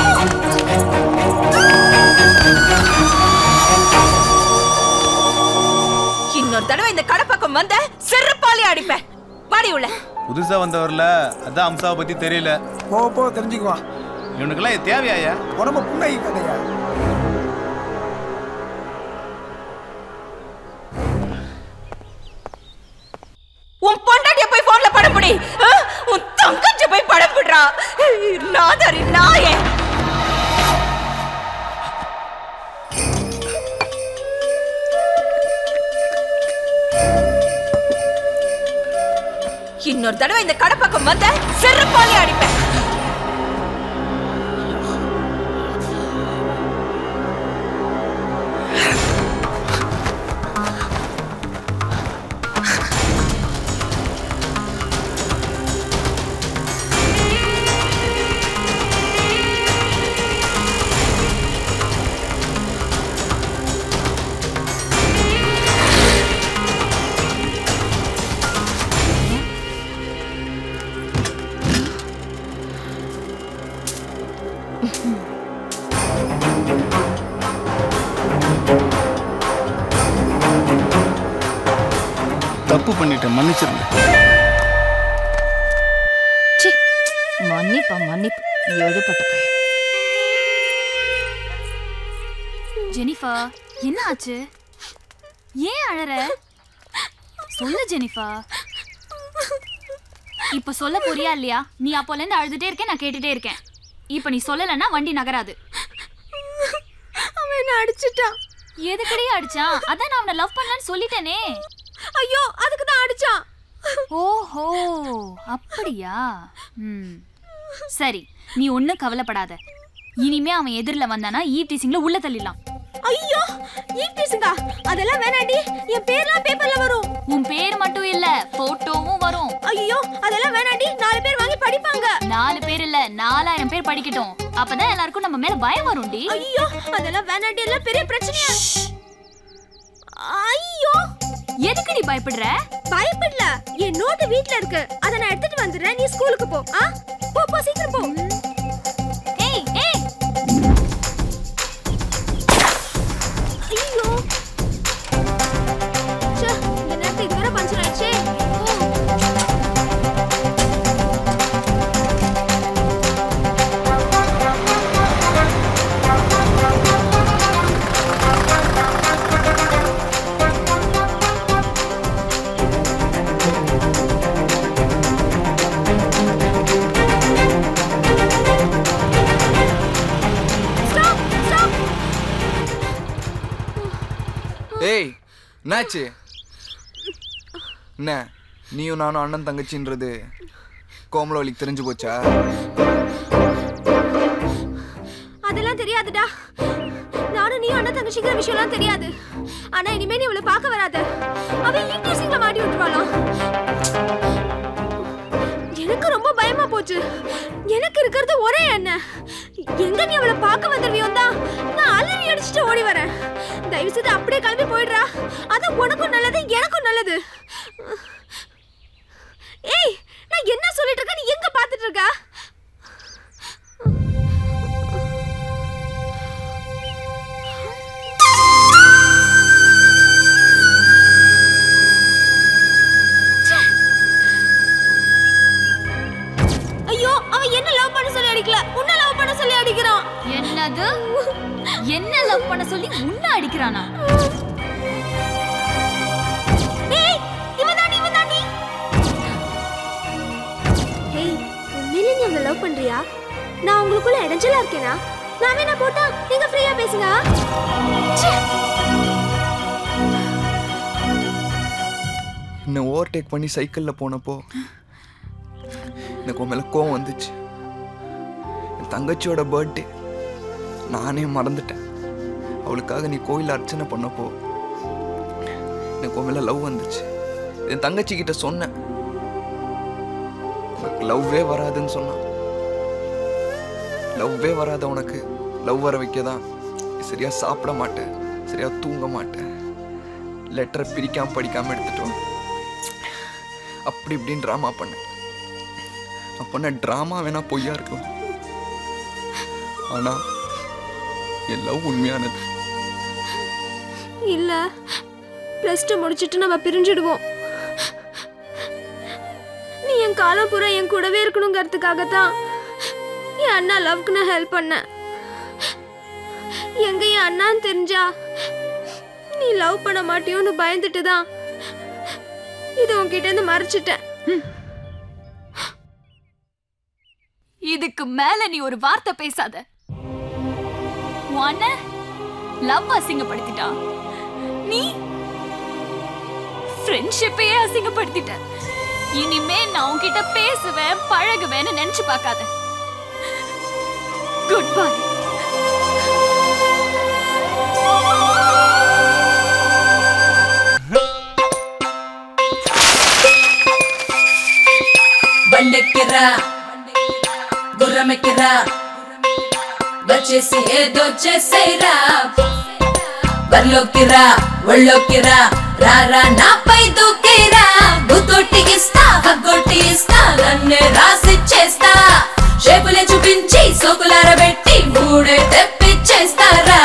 இன்னொரு தடவை இந்த கடை பக்கம் வந்த செருப்பாலே அடிப்பேன் பாடி உள்ள புதுசா வந்தவர்ல அதான் அம்சாவை பத்தி தெரியல போ போ தெரிஞ்சுக்குவான் இவனுக்கெல்லாம் இது தேவையாயா உடம்பு புண்ணாகி கதையா உன் பொண்டாட்டிய போய் போன்ல படம் பிடி ஆ? உன் தங்கச்சி போய் படம் பிடுறா நாதரி நாயே இன்னொரு தடவை இந்த கடை பக்கம் வந்த செருப்பாலே அடிப்பேன் தப்பு பண்ணிட்டேன் மன்னிச்சிருங்க சி மன்னிப்பா மன்னிப்பு எழுப்பட்ட பையன் ஜெனிஃபர் என்ன ஆச்சு ஏன் அழற சொல்லு ஜெனிஃபர் இப்ப சொல்ல போறியா இல்லையா நீ அப்போல இருந்து அழுதுட்டே இருக்கேன் நான் கேட்டுட்டே இருக்கேன் இப்ப நீ சொல்லலைன்னா வண்டி நகராது அவன் என்ன அடிச்சிட்டான் எதுக்கடி அடிச்சான் அதான் நான் அவனை லவ் பண்ணலன்னு சொல்லிட்டேனே ஐயோ அதுக்கு தான் அடிச்சான் ஓஹோ அப்படியா ம் சரி நீ ஒன்றும் கவலைப்படாத இனிமே அவன் எதிரில் வந்தானா ஈவ் டீசிங்ல உள்ள தள்ளிடலாம் ஐயோ ஈட்டிஸுங்க அதெல்லாம் வேணாண்டி என் பேர்லாம் பேப்பர்ல வரும் உன் பேர் மட்டும் இல்ல போட்டோவும் வரும் ஐயோ அதெல்லாம் வேணாண்டி நாலு பேர் வாங்கி படிப்பாங்க நாலு பேர் இல்ல நாலாயிரம் பேர் படிக்கட்டும் அப்பதான் எல்லாருக்கும் நம்ம மேல பயம் வரும்டி ஐயோ அதெல்லாம் வேணாண்டி எல்லாம் பெரிய பிரச்சனையா ஐயோ எதுக்கு நீ பயப்படுற பயப்படல என் நோட்டு வீட்ல இருக்கு அத நான் எடுத்துட்டு வந்துடுறேன் நீ ஸ்கூலுக்கு போ ஆ போ போ சீக்கிரம் போ ஏய் ஏய் ஐயோ ச்சே இந்த நேரத்துல இது வேற பஞ்சர் ஆயிடுச்சே ஸ்டாப் ஸ்டாப் ஏய் என்னாச்சு என்ன நீயும் நானும் அண்ணன் தங்கச்சின்றது கோமலவலிக்கு தெரிஞ்சு போச்சா அதெல்லாம் தெரியாதுடா நானும் நீ அண்ணன் தங்கச்சிங்கிற விஷயம்லாம் தெரியாது ஆனா இனிமே நீ இவளை பார்க்க வராத அவ ஈட்டிசிங்ல மாட்டி விட்டுருவாளாம் எனக்கு ரொம்ப பயமா போச்சு எனக்கு இருக்கிறது ஒரே அண்ணன் எங்க நீ அவளை பார்க்க வந்துருவியோ தான் நான் அலறி அடிச்சுட்டு ஓடி வரேன் தயவு செய்து அப்படியே கிளம்பி போயிடுறா அது உனக்கும் நல்லது எனக்கும் நல்லது ஏய் நான் என்ன சொல்லிட்டு இருக்கேன் நீ எங்க பார்த்துட்டு இருக்க ஐயோ அவன் என்ன லவ் பண்ண சொல்லி அடிக்கல உன்ன லவ் பண்ண சொல்லி அடிக்கிறான் என்னது என்ன லவ் பண்ண சொல்லி உன்ன அடிக்கிறானா ஏய் இவன் தாண்டி இவன் தாண்டி ஏய் உண்மையிலே நீ அவளை லவ் பண்றியா நான் உங்களுக்குள்ள இடைஞ்சலா இருக்கேனா நான் வேணா போட்டா நீங்க ஃப்ரீயா பேசுங்க ச்சே. என்னை ஓவர்டேக் பண்ணி சைக்கிளில் போனப்போ எனக்கு உன் மேலே கோவம் வந்துச்சு என் தங்கச்சியோட பர்த்டே நானே மறந்துட்டேன் அவளுக்காக நீ கோயிலில் அர்ச்சனை பண்ணப்போ எனக்கு உன் மேலே லவ் வந்துச்சு என் தங்கச்சி கிட்ட சொன்னேன் உனக்கு லவ்வே வராதுன்னு சொன்னான் லவ்வே வராத உனக்கு லவ் வர வைக்க தான் சரியா சாப்பிட மாட்டேன் சரியா தூங்க மாட்டேன் லெட்டரை பிரிக்காம படிக்காம எடுத்துட்டு வா அப்படி இப்படின்னு ட்ராமா பண்ணேன் நான் பண்ண ட்ராமா வேணா பொய்யா இருக்கும் ஆனா என் லவ் உண்மையானது இல்ல பிளஸ் டூ முடிச்சிட்டு நம்ம பிரிஞ்சிடுவோம் நீ என் காலம் பூரா என் கூடவே இருக்கணுங்கிறதுக்காக தான் என் அண்ணா லவ்க்கு நான் ஹெல்ப் பண்ணேன் எங்க என் அண்ணான்னு தெரிஞ்சா நீ லவ் பண்ண மாட்டியோன்னு பயந்துட்டு தான் இது உன்கிட்ட இருந்து மறைச்சிட்டேன் இதுக்கு மேல நீ ஒரு வார்த்தை பேசாத உன்ன லவ் அசிங்கப்படுத்திட்டா நீ ஃப்ரெண்ட்ஷிப்பையே அசிங்கப்படுத்திட்ட இனிமே நான் உன்கிட்ட பேசுவேன் பழகுவேன்னு நினைச்சு பார்க்காத குட் பை బండెక్కిరా గుర్రమెక్కిరా వచ్చేసి ఏదో చేసేరా బరిలోకిరా ఒళ్ళోకిరా రారా నాపై దూకేరా బుతొట్టిగిస్తా హగ్గొట్టి ఇస్తా నన్నే రాసి చేస్తా షేపులే చూపించి సోకులారబెట్టి మూడే తెప్పిచ్చేస్తారా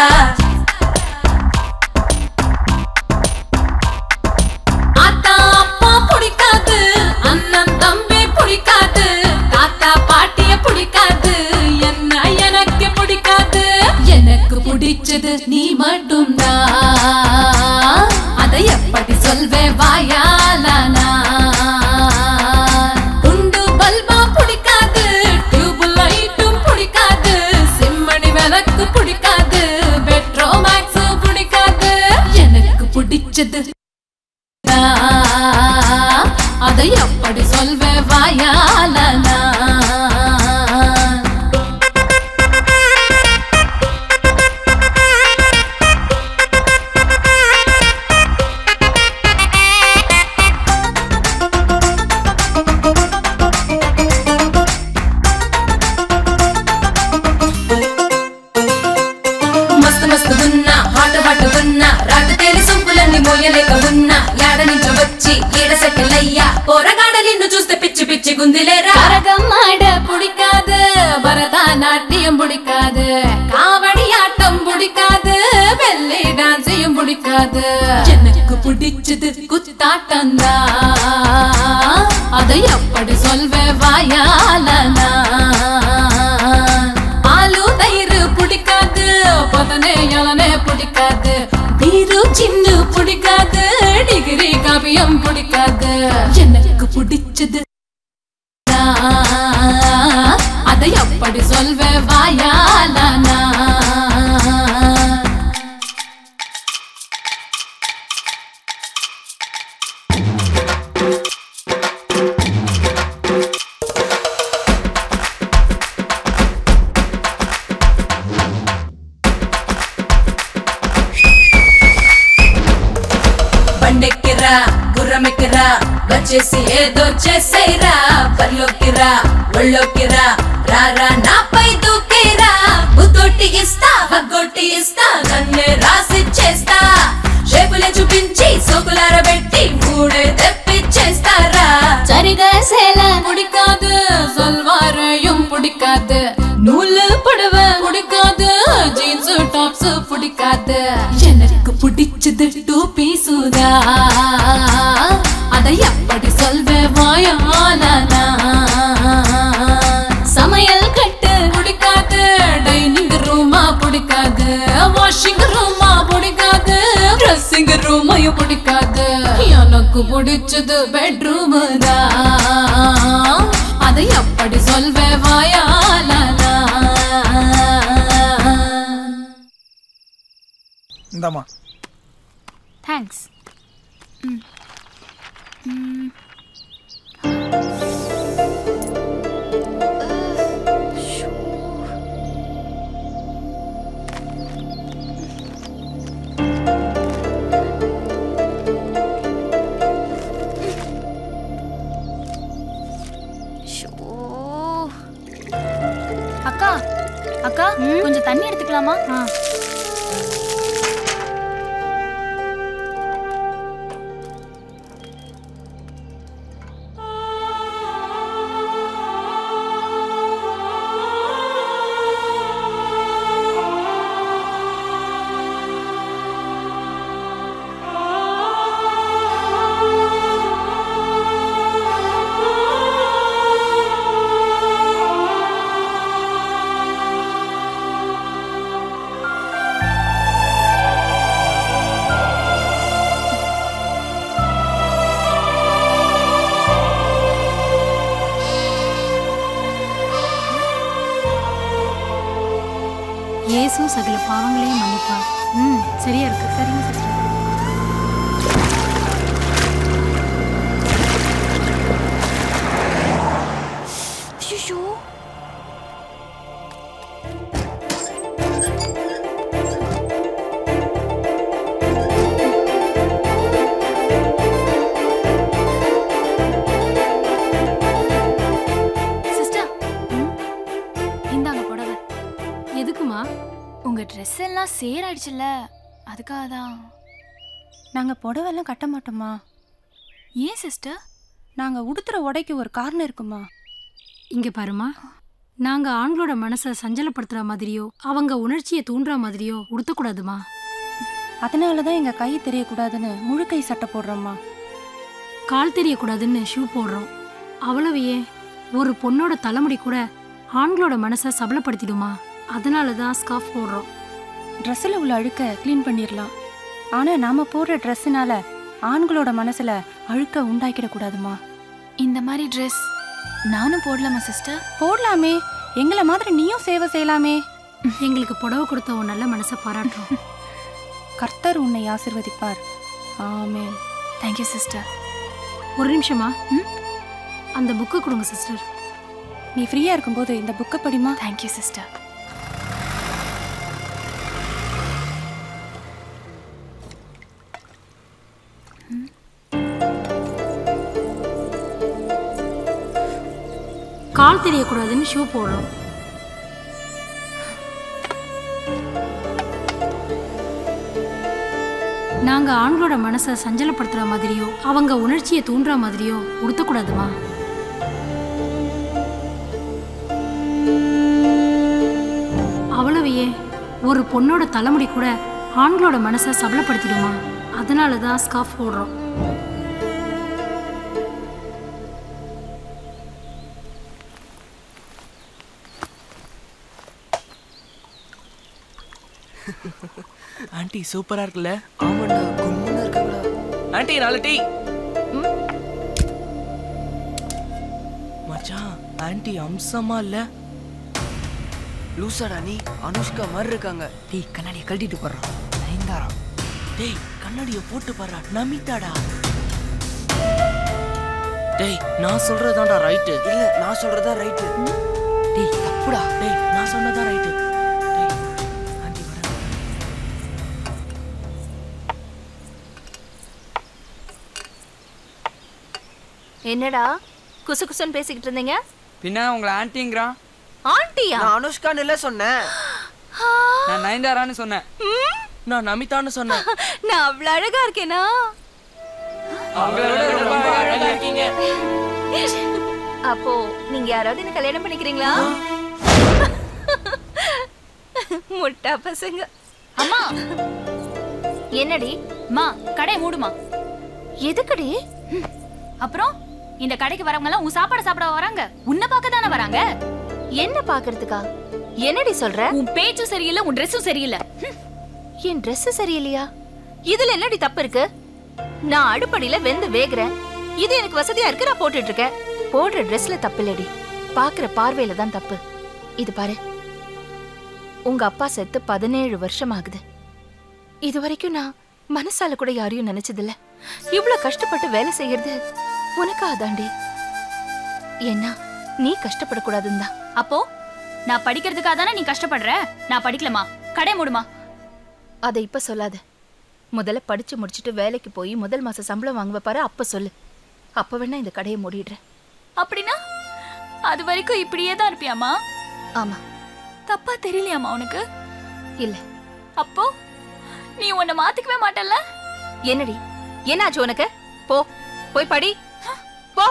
ஆத்தா அப்பா பிடிக்காது அண்ணன் தம்பி பிடிக்காது தாத்தா பாட்டிய பிடிக்காது என்ன எனக்கு பிடிக்காது எனக்கு பிடிச்சது நீ மட்டும்தான் அதை எப்படி சொல்வேன் வாயாலனா குண்டு பல்பா பிடிக்காது டியூப் லைட்டும் பிடிக்காது சிம்மணி விளக்கு பிடிக்காது பெட்ரோ மேக்ஸ் பிடிக்காது எனக்கு பிடிச்சது அதை எப்படி சொல்வேன் வாயாலனா మస్తు మస్తు ఉన్నా హాట్ హాట్ ఉన్నా రాక తేలి సొంపులన్నీ మోయలేక ఉన్నా యాడ నుంచి వచ్చి ఈడ సెటిల్ అయ్యా పోరగాడ నిన్ను చూస్తే పిచ్చి పిచ్చి గుందిలేరా அரகமாட பிடிக்காது பரதநாட்டியம் பிடிக்காது காவடி ஆட்டம் பிடிக்காது வெள்ளி டான்ஸையும் பிடிக்காது எனக்கு பிடிச்சது குத்தாட்டம் அதை எப்படி சொல்வேன் வாயாலனா ஆலு தயிர் பிடிக்காது பதனே இளனே பிடிக்காது பீரு சின்ன பிடிக்காது டிகிரி காவியம் பிடிக்காது எனக்கு பிடிச்சது அதை எப்படி சொல்வேன் வாயாலனா బండెక్కిరా గుర్రమెక్కిరా వచ్చేసి ఏదో చేసేరా బరిలోకిరా ఒళ్ళోకిరా రారా నాపై దూకేరా బుద్ధొట్టి ఇస్తా హగ్గొట్టి ఇస్తా నన్నే రాసి చేస్తా షేపులే చూపించి సోకులార పెట్టి మూడే తెప్పిచ్చేస్తారా சரிக சேல பிடிக்காது சல்வாரையும் பிடிக்காது நூலு புடவை பிடிக்காது ஜீன்ஸ் டாப்ஸ் பிடிக்காது எனக்கு பிடிச்சது டூ பீசுதா அதை எப்படி சொல்வேன் வாயாலனா சமையல் கட்டு பிடிக்காது டைனிங் ரூமா பிடிக்காது வாஷிங் ரூமா பிடிக்காது ட்ரெஸ்ஸிங் ரூமையும் பிடிக்காது எனக்கு பிடிச்சது பெட்ரூம் தான் அதை எப்படி சொல்வேன் வாயாலனா இந்தாம்மா தேங்க்ஸ் அக்கா அக்கா கொஞ்சம் தண்ணி எடுத்துக்கலாமா இயேசு சகல பாவங்களையும் மன்னிப்பார் ம் சரியா இருக்கு சரிங்க சிஸ்டர் ஐயோ சிஸ்டர் இந்தாங்க புடவை எதுக்குமா உங்க ட்ரெஸ் எல்லாம் சேராயிடுச்சுல்ல அதுக்காக தான் நாங்க புடவெல்லாம் கட்ட மாட்டோமா ஏன் சிஸ்டர் நாங்க உடுத்துற உடைக்கு ஒரு காரணம் இருக்குமா இங்க பாருமா நாங்க ஆண்களோட மனசை சஞ்சலப்படுத்துற மாதிரியோ அவங்க உணர்ச்சியை தூண்டுற மாதிரியோ உடுத்தக்கூடாதுமா அதனால தான் எங்க கை தெரியக்கூடாதுன்னு முழு கை சட்டை போடுறோம்மா கால் தெரியக்கூடாதுன்னு ஷூ போடுறோம் அவ்வளவு ஏன் ஒரு பொண்ணோட தலைமுடி கூட ஆண்களோட மனசை சபலப்படுத்திடுமா அதனால தான் ஸ்கார்ஃப் போடுறோம் ட்ரெஸ்ஸில் உள்ள அழுக்க க்ளீன் பண்ணிடலாம் ஆனா நாம போடுற ட்ரெஸ்ஸுனால ஆண்களோட மனசுல அழுக்க உண்டாக்கிடக்கூடாதுமா இந்த மாதிரி ட்ரெஸ் நானும் போடலாமா சிஸ்டர் போடலாமே எங்களை மாதிரி நீயும் சேவை செய்யலாமே எங்களுக்கு புடவை கொடுத்த உன் நல்ல மனசை பாராட்டுறோம் கர்த்தர் உன்னை ஆசிர்வதிப்பார் ஆமென் தேங்க்யூ சிஸ்டர் ஒரு நிமிஷமா ம் அந்த புக்கு கொடுங்க சிஸ்டர் நீ ஃப்ரீயா இருக்கும்போது இந்த புக்கை படிமா தேங்க்யூ சிஸ்டர் கால் தெரியக்கூடாதுன்னு ஷூ போடுறோம் நாங்க ஆண்களோட மனசை சஞ்சலப்படுத்துற மாதிரியோ அவங்க உணர்ச்சியை தூண்டுற மாதிரியோ உடுத்தக்கூடாதுமா அவ்வளவு ஏன் ஒரு பொண்ணோட தலைமுடி கூட ஆண்களோட மனசை சபலப்படுத்திடுமா அதனால தான் ஸ்கார்ஃப் போடுறோம் ஆண்டி சூப்பரா இருக்குல்ல ஆமாண்டா கும்முன்னு இருக்கடா ஆண்டி நாலு டீ மச்சான் ஆண்டி அம்சமா இல்ல லூசாடா நீ அனுஷ்கா மாதிரி இருக்காங்க டேய் கண்ணாடியை கழட்டிட்டு போடுறான் நயன்தாரா டேய் கண்ணாடியை போட்டு பாடுறா நமிதாடா டேய் நான் சொல்றதாண்டா ரைட்டு இல்ல நான் சொல்றதா ரைட்டு டேய் தப்புடா டேய் நான் சொன்னதா ரைட்டு என்னடா குசு குசுன்னு பேசிக்கிட்டு இருந்தீங்க பின்ன உங்களை ஆன்ட்டிங்கிறான் ஆண்டியா நான் அனுஷ்கான்னு இல்ல சொன்னேன் நான் நயன்தாரான்னு சொன்னேன் நான் நமிதான்னு சொன்னேன் நான் அவ்வளவு அழகா இருக்கேனா அப்போ நீங்க யாராவது என்ன கல்யாணம் பண்ணிக்கிறீங்களா முட்டா பசங்க அம்மா என்னடி மா கடை மூடுமா எதுக்குடி அப்புறம் இந்த கடைக்கு வரவங்க எல்லாம் உன் சாப்பாடு சாப்பிட வராங்க உன்னை பார்க்க தானே வராங்க என்ன பாக்குறதுக்கா என்னடி சொல்ற உன் பேச்சும் சரியில்லை உன் ட்ரெஸ்ஸும் சரியில்லை என் Dress சரியில்லையா இதுல என்னடி தப்பு இருக்கு நான் அடுப்படியில வெந்து வேகுறேன் இது எனக்கு வசதியா இருக்கு நான் போட்டுட்டு இருக்கேன் போடுற Dressல தப்பு இல்லடி பாக்குற பார்வையில தான் தப்பு இது பாரு உங்க அப்பா செத்து பதினேழு வருஷம் ஆகுது இது வரைக்கும் நான் மனசால கூட யாரையும் நினைச்சதில்ல இவ்ளோ கஷ்டப்பட்டு வேலை செய்யறது உனக்கா அதாண்டி ஏன்னா நீ கஷ்டப்படக்கூடாதுன்னு தான் அப்போ நான் படிக்கிறதுக்காக தானே நீ கஷ்டப்படுற நான் படிக்கலமா கடை மூடுமா அதை இப்ப சொல்லாத முதல்ல படிச்சு முடிச்சிட்டு வேலைக்கு போய் முதல் மாச சம்பளம் வாங்குவ பாரு அப்ப சொல்லு அப்ப வேணா இந்த கடையை மூடிடுறேன் அப்படின்னா அது வரைக்கும் இப்படியே தான் இருப்பியாமா ஆமா தப்பா தெரியலையாமா உனக்கு இல்ல அப்போ நீ உன்னை மாத்திக்கவே மாட்டல்ல என்னடி என்னாச்சு உனக்கு போ போய் படி போ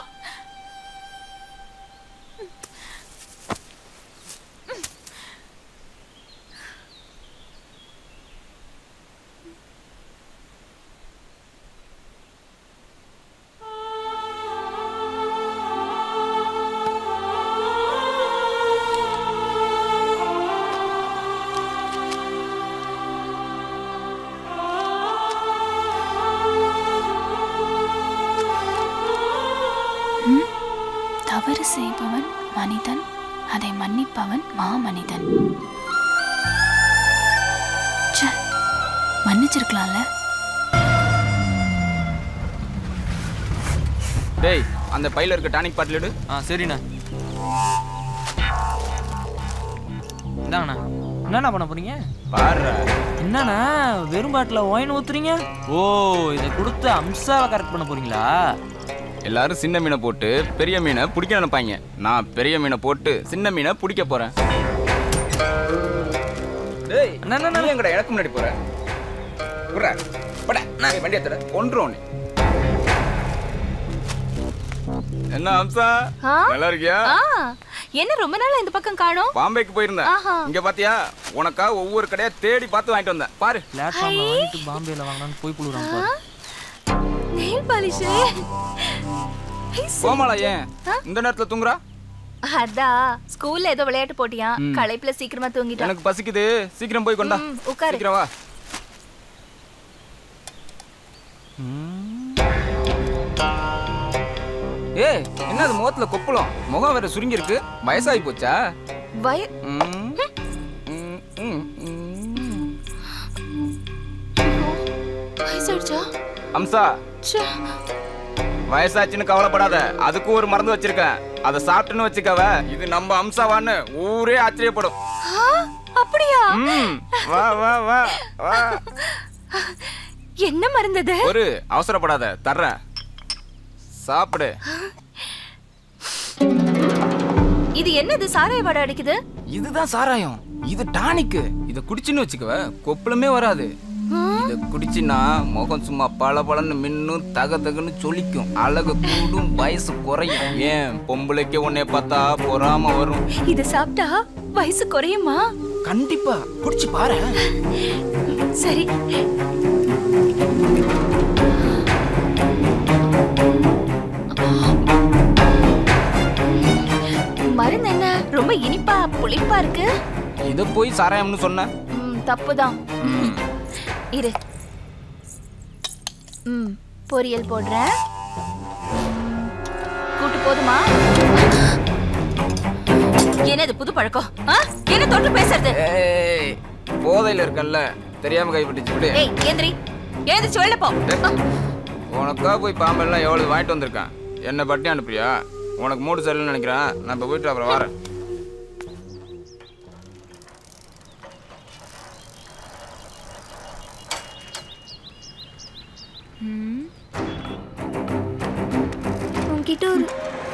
ம்? தவறு செய்பவன் மனிதன் அதை மன்னிப்பவன் மாமனிதன் ச்சே, மன்னிச்சிருக்கலாம்ல டேய் அந்த பையில இருக்க டானிக் பாட்டில் எடு ஆ சரிண்ணா இந்தாங்கண்ணா என்னண்ணா பண்ண போறீங்க பாரு என்னண்ணா வெறும் பாட்டில் ஒயின் ஊத்துறீங்க ஓ இதை கொடுத்து அம்சாவை கரெக்ட் பண்ண போறீங்களா எல்லாரும் சின்ன மீனை போட்டு பெரிய மீனை பிடிக்க நினைப்பாங்க நான் பெரிய மீனை போட்டு சின்ன மீனை பிடிக்க போறேன் டேய் நீ எங்கடா எனக்கு முன்னாடி போற புறா பட நான் வண்டி எடுத்துட ஒன்று என்ன அம்சா ஆ? நல்லா இருக்கியா ஆ, என்ன ரொம்ப நாளா இந்த பக்கம் காணோம் பாம்பேக்கு போயிருந்தேன் ஆஹா. இங்க பாத்தியா உனக்கா ஒவ்வொரு கடையா தேடி பார்த்து வாங்கிட்டு வந்தேன் பாரு பிளாட்ஃபார்ம்ல வாங்கிட்டு பாம்பேல வாங்கலாம்னு போய் புழுறான் பாரு நெயில் பாலிஷ் கோமாளா ஏன் இந்த நேரத்துல தூங்குறா அதான் ஸ்கூல்ல ஏதோ விளையாட்டு போட்டியா ம். களைப்புல சீக்கிரமா தூங்கிட்டான் எனக்கு பசிக்குது சீக்கிரம் போய் கொண்டா ம், உட்காரு. சீக்கிரம் வா ஏய் என்னது முகத்துல கொப்பளம் முகம் வேற சுருங்கி இருக்கு வயசாகி போச்சா வய ம், ம், ம், ம். வயசாயிடுச்சா அம்சா ச்சே. வயசாச்சுன்னு கவலைப்படாத அதுக்கும் ஒரு மருந்து வச்சிருக்கேன் அதை சாப்பிட்டுன்னு வச்சுக்கவ இது நம்ம அம்சாவான்னு ஊரே ஆச்சரியப்படும் ஆ, அப்படியா ம், வா வா வா வா என்ன மருந்தது ஒரு அவசரப்படாத தர்றேன் சாப்பிடு இது என்னது சாராய வாடை அடிக்குது இதுதான் சாராயம் இது டானிக்கு இத குடிச்சுன்னு வச்சுக்கவ கொப்பளமே வராது இத இதை குடிச்சின்னா முகம் சும்மா பல பலன்னு மின்னும் தக தகன்னு சொலிக்கும் அழகு கூடும் வயசு குறையும் ஏன் பொம்பளைக்கு உன்னை பார்த்தா பொறாம வரும் இத சாப்பிட்டா வயசு குறையுமா கண்டிப்பா குடிச்சு பாரு சரி மருந்து என்ன ரொம்ப இனிப்பா புளிப்பா இருக்கு இதை போய் சாராயம்னு சொன்ன ம், தப்புதான் இரு ம் பொரியல் போடுறேன் கூட்டு போதுமா என்னது புது பழக்கம் ஆ? என்ன தொட்டு பேசுறது ஏய் போதையில இருக்கல்ல தெரியாம கைப்பட்டுச்சு விடு ஏய் ஏந்திரி ஏந்திரிச்சு வெளில போ உனக்கா போய் பாம்பெல்லாம் எவ்வளவு வாங்கிட்டு வந்திருக்கேன் என்ன பட்டி அனுப்புறியா உனக்கு மூடு சரியில்லைன்னு நினைக்கிறேன் நான் இப்போ போயிட்டு அப்புறம் வரேன் உன்கிட்ட ஒரு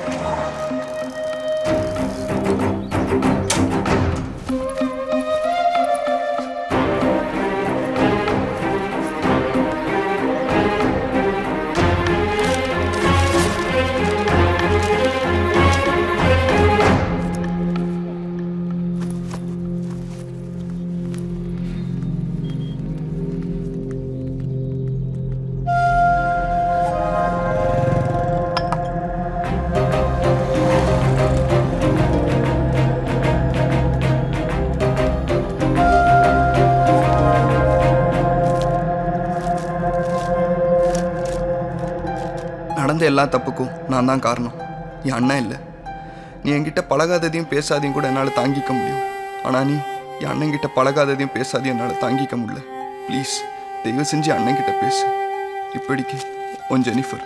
நடந்த எல்லா தப்புக்கும் நான் தான் காரணம் என் அண்ணன் இல்லை நீ என்கிட்ட பழகாததையும் பேசாதையும் கூட என்னால் தாங்கிக்க முடியும் ஆனால் நீ என் அண்ணன் கிட்ட பழகாததையும் பேசாதையும் என்னால் தாங்கிக்க முடியல ப்ளீஸ் தயவு செஞ்சு அண்ணன் கிட்ட பேசு இப்படிக்கு உன் ஜெனிஃபர்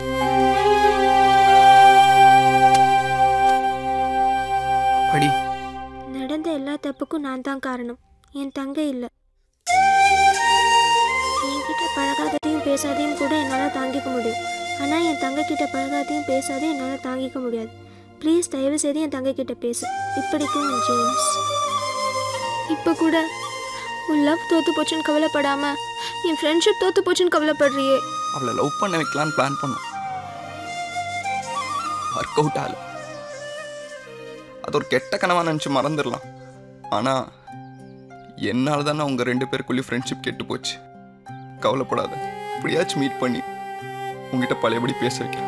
படி நடந்த எல்லா தப்புக்கும் நான் தான் காரணம் என் தங்கை இல்லை என்கிட்ட பழகாததையும் பேசாதையும் கூட என்னால் தாங்கிக்க முடியும் ஆனால் என் தங்கை கிட்ட பழகாதையும் பேசாதையும் என்னால் தாங்கிக்க முடியாது ப்ளீஸ் தயவு செய்து என் தங்கை கிட்ட பேசு இப்படிக்கும் உன் ஜேம்ஸ் இப்போ கூட உன் லவ் தோத்து போச்சுன்னு கவலைப்படாம என் ஃப்ரெண்ட்ஷிப் தோத்து போச்சுன்னு கவலைப்படுறியே அவளை லவ் பண்ண வைக்கலான்னு பிளான் பண்ணோம் ஒர்க் அவுட் ஆகல அது ஒரு கெட்ட கனவா நினச்சி மறந்துடலாம் ஆனால் என்னால் தானே உங்கள் ரெண்டு பேருக்குள்ளேயும் ஃப்ரெண்ட்ஷிப் கெட்டு போச்சு கவலைப்படாத எப்படியாச்சும் மீட் பண்ணி உங்ககிட்ட பழையபடி பேச வைக்கிறேன்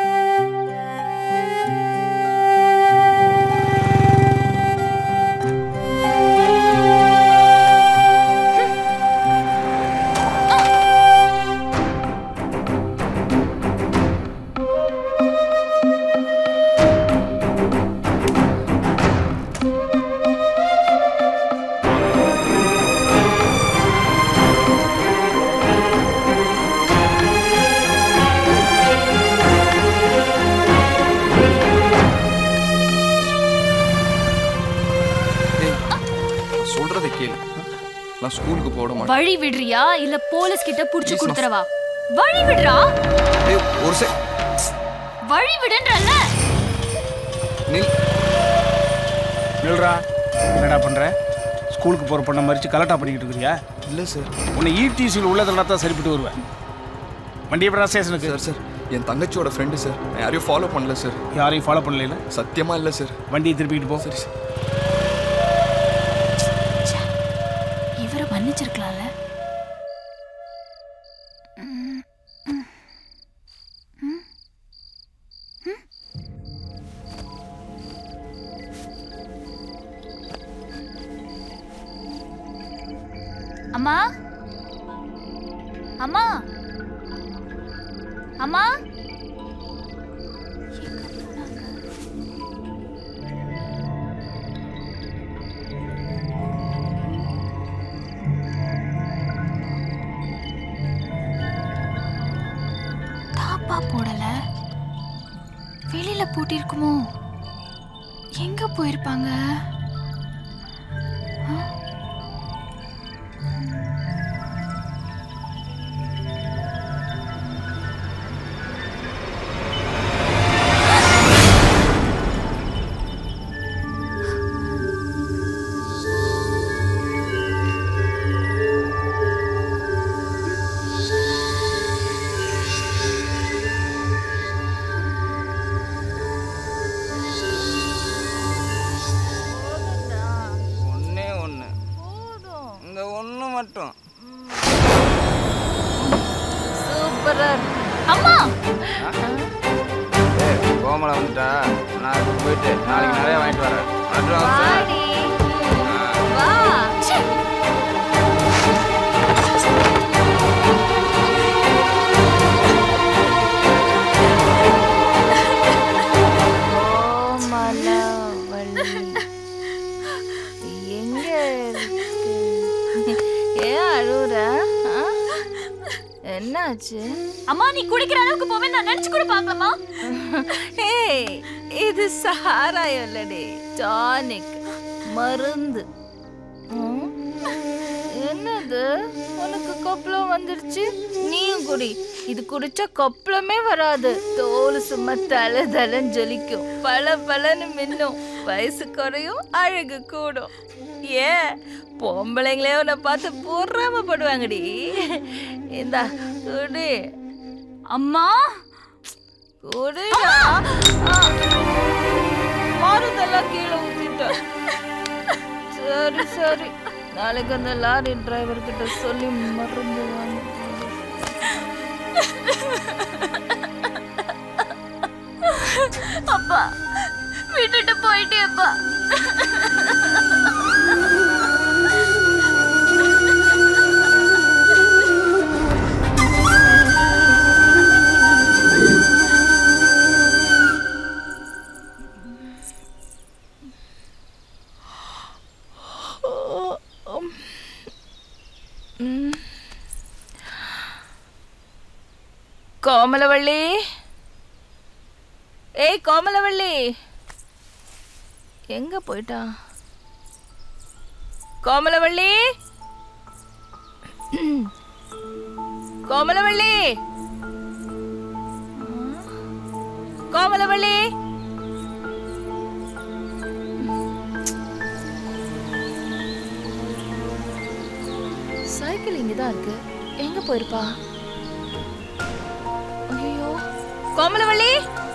நான் சொல்றதை கேளு நான் ஸ்கூலுக்கு போட மாட்டேன் வழி விடுறியா இல்ல போலீஸ் கிட்ட புடிச்சு Please, கொடுத்துறவா வழி விடுறா ஏய், ஒரு செ வழி விடுன்றல்ல நில் நில்றா என்னடா பண்ற ஸ்கூலுக்கு போற பொண்ணை மறிச்சு கலட்டா பண்ணிக்கிட்டு இருக்கிறியா இல்லை சார் உன்னை இடிசியில் உள்ளதெல்லாம் தான் சரிப்பட்டு வருவேன் வண்டி எப்படா ஸ்டேஷனுக்கு சார் சார் என் தங்கச்சியோட ஃப்ரெண்டு சார் நான் யாரையும் ஃபாலோ பண்ணல சார் யாரையும் ஃபாலோ பண்ணல சத்தியமா இல்லை சார் வண்டியை திருப்பிட்டு போ சரி சார் இவரை மன்னிச்சிருக்கலாம்ல அம்மா அம்மா அம்மா தாப்பா போடல வெளியில பூட்டிருக்குமோ எங்க போயிருப்பாங்க ஆ? கூப்பிடுறாரு அம்மா ஏய், கோமலா வந்துட்டா நான் அதுக்கு போயிட்டு நாளைக்கு நிறைய வாங்கிட்டு வரேன் அட்வான்ஸ் வாடி வா எங்க இருக்கு? ஏன் அழுவுற ஆ? என்னாச்சு அம்மா நீ குடிக்கிற அளவுக்கு போவே நான் நினைச்சு கூட பார்க்கலாமா ஏய் இது சாராயம் இல்லடி டானிக் மருந்து ம்? என்னது உனக்கு கொப்பளம் வந்துருச்சு நீயும் குடி இது குடிச்சா கொப்பளமே வராது தோல் சும்மா தலை தலைன்னு ஜொலிக்கும் பல பலன்னு மின்னும் வயசு குறையும் அழகு கூடும் ஏன் பொம்பளைங்களே உன்னை பார்த்து பொறாமப்படுவாங்கடி இந்தா குடி அம்மா குடிடா மருந்தெல்லாம் கீழே ஊத்திட்டேன் சரி சரி நாளைக்கு அந்த லாரி டிரைவர் கிட்ட சொல்லி மருந்து வாங்க அப்பா விட்டுட்டு போயிட்டேப்பா ம். கோமலவள்ளி ஏய் கோமலவள்ளி எங்க போயிட்டா கோமலவள்ளி கோமலவள்ளி கோமலவள்ளி சைக்கிள் இங்கதான் இருக்கு எங்க போயிருப்பா ஐயோ கோமலவள்ளி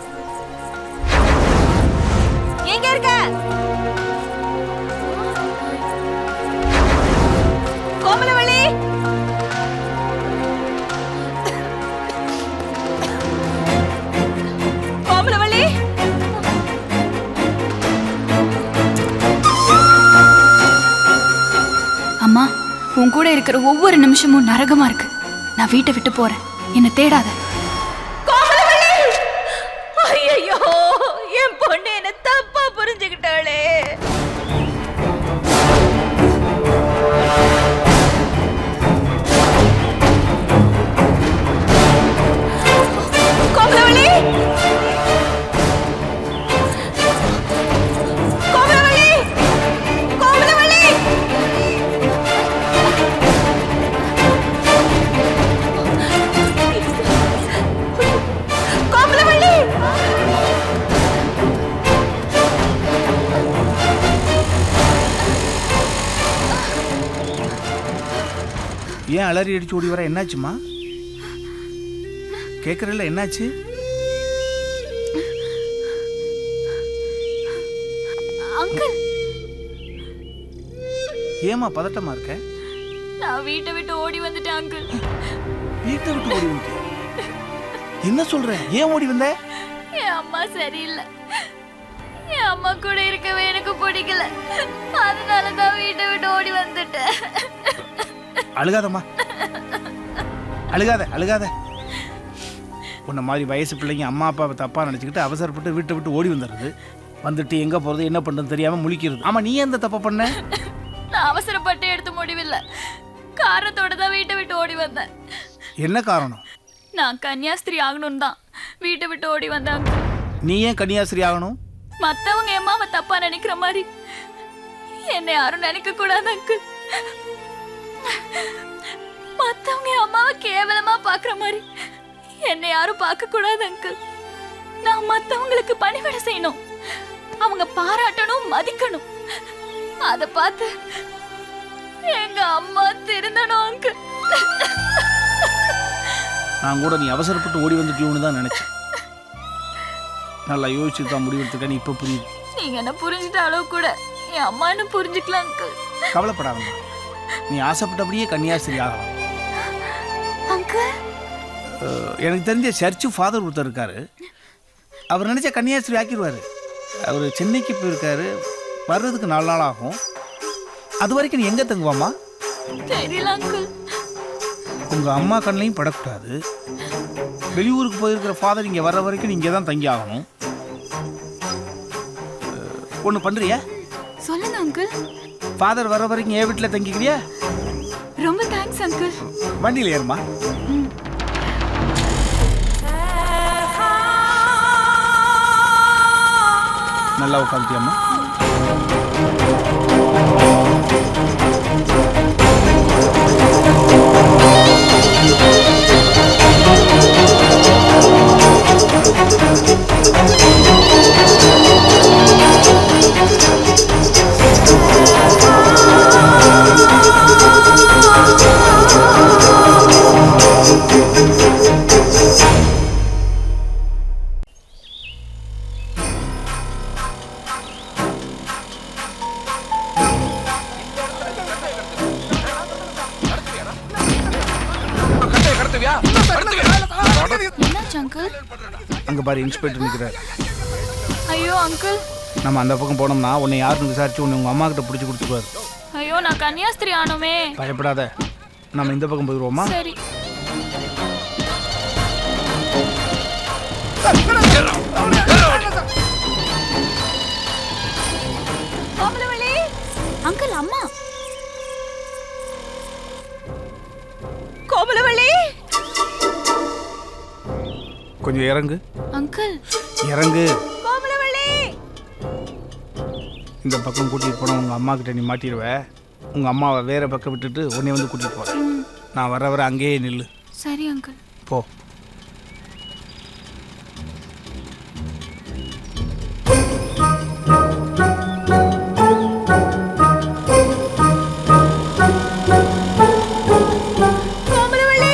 எங்க இருக்க கோமலவள்ளி கோமலவள்ளி அம்மா உன் கூட இருக்கிற ஒவ்வொரு நிமிஷமும் நரகமா இருக்கு நான் வீட்டை விட்டு போறேன் என்னை தேடாத கோமலவள்ளி ஐயோ என் பொண்ணு என்ன தப்பா புரிஞ்சுக்கிட்டாளே கோமலவள்ளி கோமலவள்ளி கோமலவள்ளி கோமலவள்ளி ஏன் அலறி அடிச்சு ஓடி வர என்னாச்சுமா கேட்குறல என்னாச்சு அங்கிள் ஏமா பதட்டமா இருக்க நான் வீட்டை விட்டு ஓடி வந்துட்டேன் அங்கிள் வீட்டை விட்டு ஓடி வந்துட்டியா? என்ன சொல்ற ஏன் ஓடி வந்த என் அம்மா சரியில்லை என் அம்மா கூட இருக்கவே எனக்கு பிடிக்கல அதனால தான் வீட்டை விட்டு ஓடி வந்துட்டேன் அழுகாதம்மா அழுகாத அழுகாத உன்ன மாதிரி வயசு பிள்ளைங்க அம்மா அப்பாவை தப்பா நினச்சிக்கிட்டு அவசரப்பட்டு வீட்டை விட்டு ஓடி வந்துடுறது வந்துட்டு எங்க போறது என்ன பண்றது தெரியாம முழிக்கிறது ஆமா நீ எந்த தப்பை பண்ண நான் அவசரப்பட்டு எடுத்த முடிவில்லை காரணத்தோட தான் வீட்டை விட்டு ஓடி வந்தேன் என்ன காரணம் நான் கன்னியாஸ்திரி ஆகணும் தான் வீட்டை விட்டு ஓடி வந்தாங்க நீ ஏன் கன்னியாஸ்திரி ஆகணும் மத்தவங்க என் அம்மாவை தப்பா நினைக்கிற மாதிரி என்னை யாரும் நினைக்க கூடாது அங்கிள் மத்தவங்க என் அம்மாவை கேவலமா பாக்குற மாதிரி என்னை யாரும் பார்க்க கூடாது அங்கிள் நான் மத்தவங்களுக்கு பணிவிட செய்யணும் அவங்க பாராட்டணும் மதிக்கணும் அத பார்த்து எங்க அம்மா திருந்தணும் அங்கிள் நான் கூட நீ அவசரப்பட்டு ஓடி வந்துட்டியோன்னு தான் நினைச்சேன் நல்லா யோசிச்சு தான் முடிவெடுத்துக்க இப்ப புரியுது நீங்க என்ன புரிஞ்சுட்ட அளவு கூட என் அம்மா என்ன புரிஞ்சுக்கலாம் அங்கிள் கவலைப்படாதம்மா நீ ஆசைப்பட்டபடியே கன்னியாஸ்திரி ஆகலாம் அங்கிள் அஹ், எனக்கு தெரிஞ்ச சர்ச்சு ஃபாதர் ஒருத்தர் இருக்காரு அவர் நினச்சா கன்னியாஸ்திரி ஆக்கிடுவார் அவர் சென்னைக்கு போயிருக்காரு வர்றதுக்கு நாலு நாள் ஆகும் அது வரைக்கும் நீ எங்கே தங்குவாம்மா தெரியல அங்கிள் உங்கள் அம்மா கண்ணையும் படக்கூடாது வெளியூருக்கு போயிருக்கிற ஃபாதர் இங்கே வர்ற வரைக்கும் நீ இங்கே தான் தங்கி ஆகணும் ஒன்று பண்ணுறியா சொல்லுங்க அங்கிள் ஃபாதர் வர வரைக்கும் என் வீட்டில் தங்கிக்கிறியா ரொம்ப தேங்க்ஸ் அங்கிள் வண்டியில் ஏறுமா நல்லா உட்காந்துட்டியம்மா என்னாச்சு அங்கிள் அங்கே பாரு இன்ஸ்பெக்டர் நிற்கிறார் ஐயோ அங்கிள் நம்ம அந்த பக்கம் போனோம்னா உன்னை யாருன்னு விசாரிச்சு உன்னை உங்கள் அம்மா கிட்ட பிடிச்சி கொடுத்துருவாரு ஐயோ நான் கன்னியாஸ்திரி ஆனோமே பயப்படாத நம்ம இந்த பக்கம் போயிடுவோமா சரி அங்கிள் அம்மா கோமலவள்ளி கொஞ்சம் இறங்கு அங்கிள் இறங்கு கோமலவள்ளி இந்த பக்கம் கூட்டிகிட்டு போனால் உங்கள் அம்மா கிட்ட நீ மாட்டிடுவ உங்கள் அம்மாவை வேற பக்கம் விட்டுட்டு உன்னை வந்து கூட்டிகிட்டு போகிறேன் நான் வர வர அங்கேயே நில்லு சரி அங்கிள் போ கோமலவள்ளி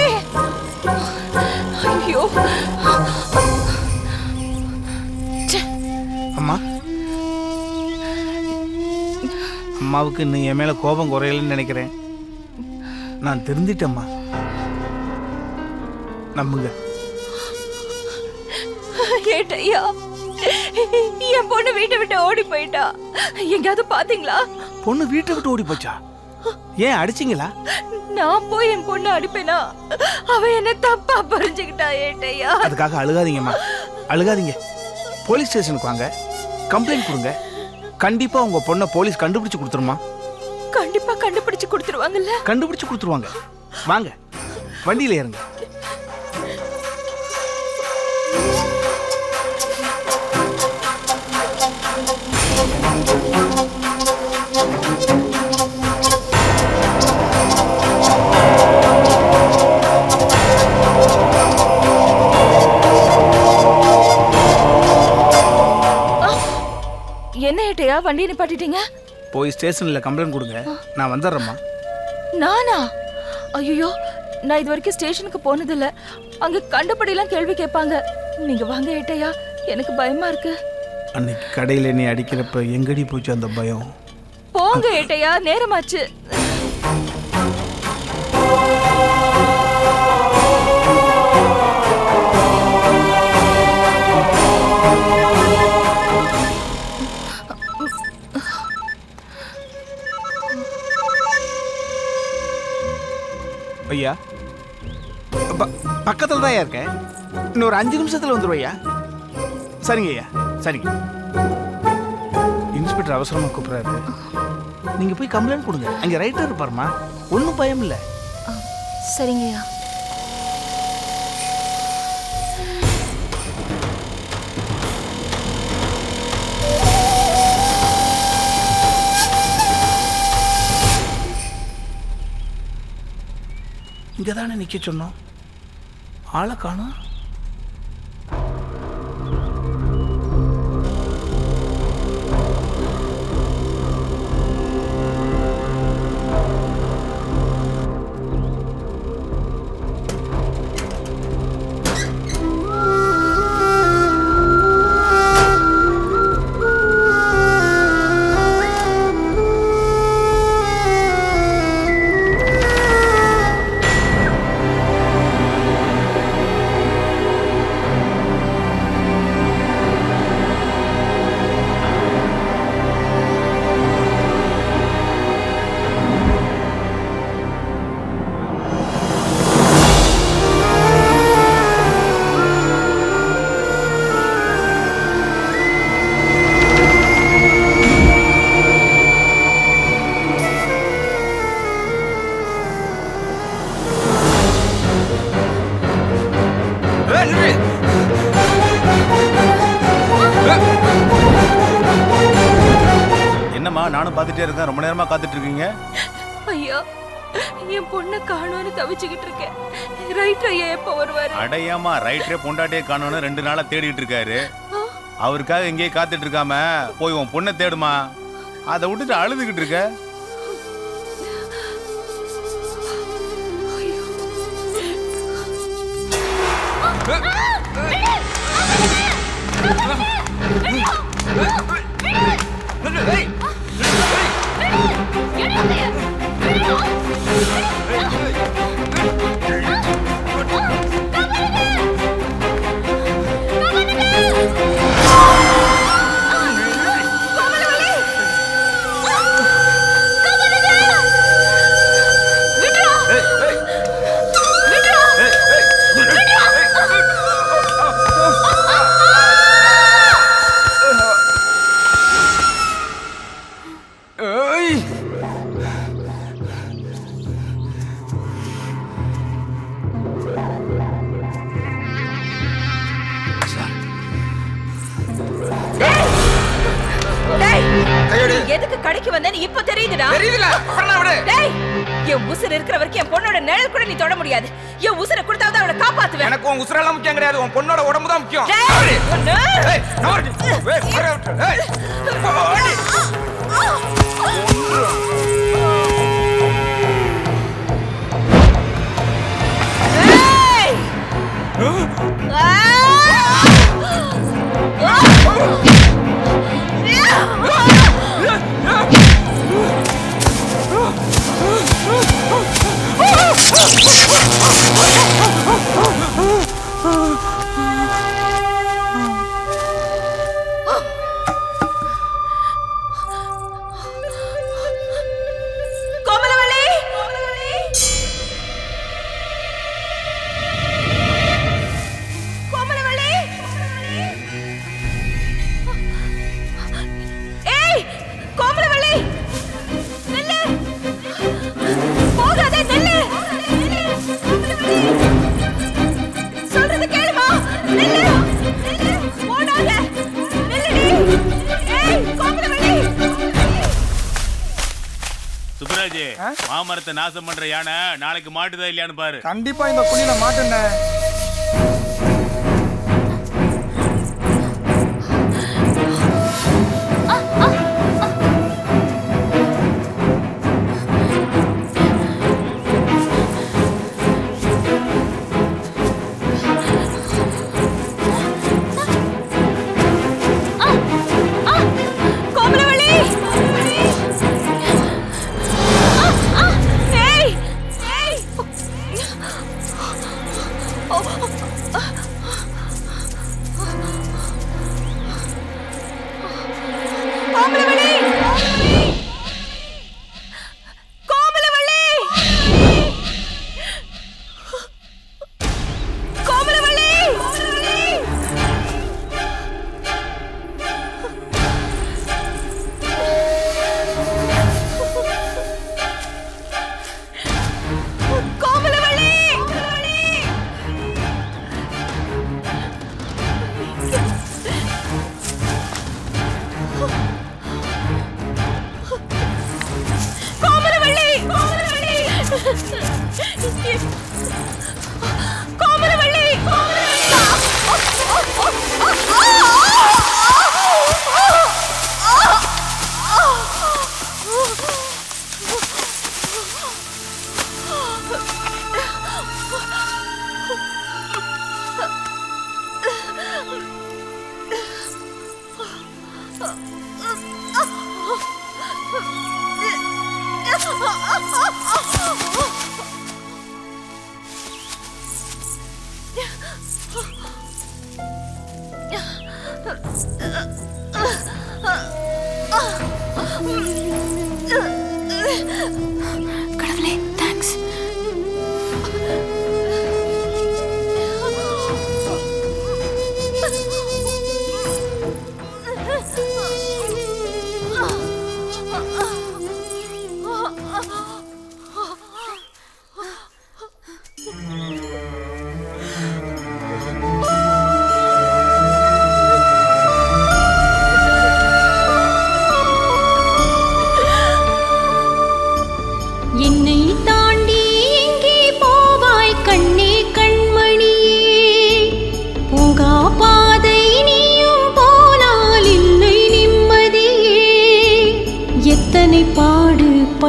ஐயோ அம்மா அம்மாவுக்கு இன்னும் என் மேலே கோபம் குறையலன்னு நினைக்கிறேன் நான் தெரிஞ்சிட்டேம்மா நம்புங்க ஏட்டையா என் பொண்ணு வீட்டை விட்டு ஓடி போயிட்டா எங்கேயாவது பாத்தீங்களா பொண்ணு வீட்டை விட்டு ஓடி போச்சா ஏன் அடிச்சிங்களா நான் போய் என் பொண்ணு அடிப்பேனா அவ என்ன தப்பா புரிஞ்சுக்கிட்டா ஏட்டையா அதுக்காக அழுகாதீங்கம்மா அழுகாதீங்க போலீஸ் ஸ்டேஷனுக்கு வாங்க கம்ப்ளைண்ட் கொடுங்க கண்டிப்பா உங்க பொண்ணை போலீஸ் கண்டுபிடிச்சு கொடுத்துருமா கண்டிப்பா கண்டுபிடிச்சு கொடுத்துருவாங்கல்ல கண்டுபிடிச்சு கொடுத்துருவாங்க வாங்க வண்டியில ஏறுங்க என்ன ஏட்டையா வண்டியை நிப்பாட்டிட்டீங்க போய் ஸ்டேஷன்ல கம்ப்ளைண்ட் கொடுங்க நான் வந்துடுறேம்மா நானா ஐயோ நான் இது வரைக்கும் ஸ்டேஷனுக்கு போனதில்ல அங்க கண்டபடியெல்லாம் கேள்வி கேட்பாங்க நீங்க வாங்க ஏட்டையா எனக்கு பயமா இருக்கு அன்னைக்கு கடையில் நீ அடிக்கிறப்ப எங்கடி போச்சு அந்த பயம் போங்க ஏட்டையா நேரமாச்சு ஐயா ப- பக்கத்துல தான் இருக்கேன் இன்னும் ஒரு அஞ்சு நிமிஷத்துல வந்துடும் ஐயா சரிங்க ஐயா சரிங்க இன்ஸ்பெக்டர் அவசரமா கூப்பிடுறாரு நீங்க போய் கம்ப்ளைண்ட் கொடுங்க அங்க ரைட்டர் இருப்பாருமா ஒன்றும் பயம் இல்லை சரிங்கய்யா இங்க தானே நிக்க சொன்னோம் ஆளை காணோம் நானும் பார்த்துட்டே இருக்கேன் ரொம்ப நேரமா காத்துட்டு இருக்கீங்க ஐயா என் பொண்ணை காணோன்னு தவிச்சுக்கிட்டு இருக்கேன் ரைட் ஐயா எப்போ வருவாரு அடையாமா ரைட்டரே பொண்டாட்டியே காணோன்னு ரெண்டு நாளா தேடிட்டு இருக்காரு அவருக்காக எங்கேயே காத்துட்டு இருக்காம போய் உன் பொண்ணை தேடுமா அதை விட்டுட்டு அழுதுகிட்டு இருக்க டேய், நீ எதுக்கு கடைக்கு வந்தேன்னு இப்ப தெரியுதுடா தெரியுதுல? அப்புறம் விடு. டேய் என் உசுர் இருக்கிற வரைக்கும் என் பொண்ணோட நிழல் கூட நீ தொட முடியாது என் உசுரை கொடுத்தாவது அவளை காப்பாத்துவேன் எனக்கு உன் உசுரெல்லாம் முக்கியம் கிடையாது உன் பொண்ணோட உடம்பு தான் முக்கியம் டேய், ஒண்ணு. ஏய், நவரு. ஏய், வர விட்டு. ஏய், ஓடி. ஏய்! கோமலவள்ளி கோமலவள்ளி ஏய் கோமலவள்ளி நில்லு போகாதே நில்லு சொல்றது கேளுமா நில்லு நில்லு போடாத நில்லுடி ஏய் கோமலவள்ளி சுப்ராஜ் மாமரத்தை நாசம் பண்ற யானை நாளைக்கு மாட்டுதா இல்லையான்னு பாரு கண்டிப்பா இந்த குழியில மாட்டுண்ணே கோமலவள்ளி ஏய் ஏய் கோமலவள்ளி கோமலவள்ளி கோமலவள்ளி கோமலவள்ளி கோமலவள்ளி கோமலவள்ளி கோமலவள்ளி கடவுளே தேங்க்ஸ் ஆ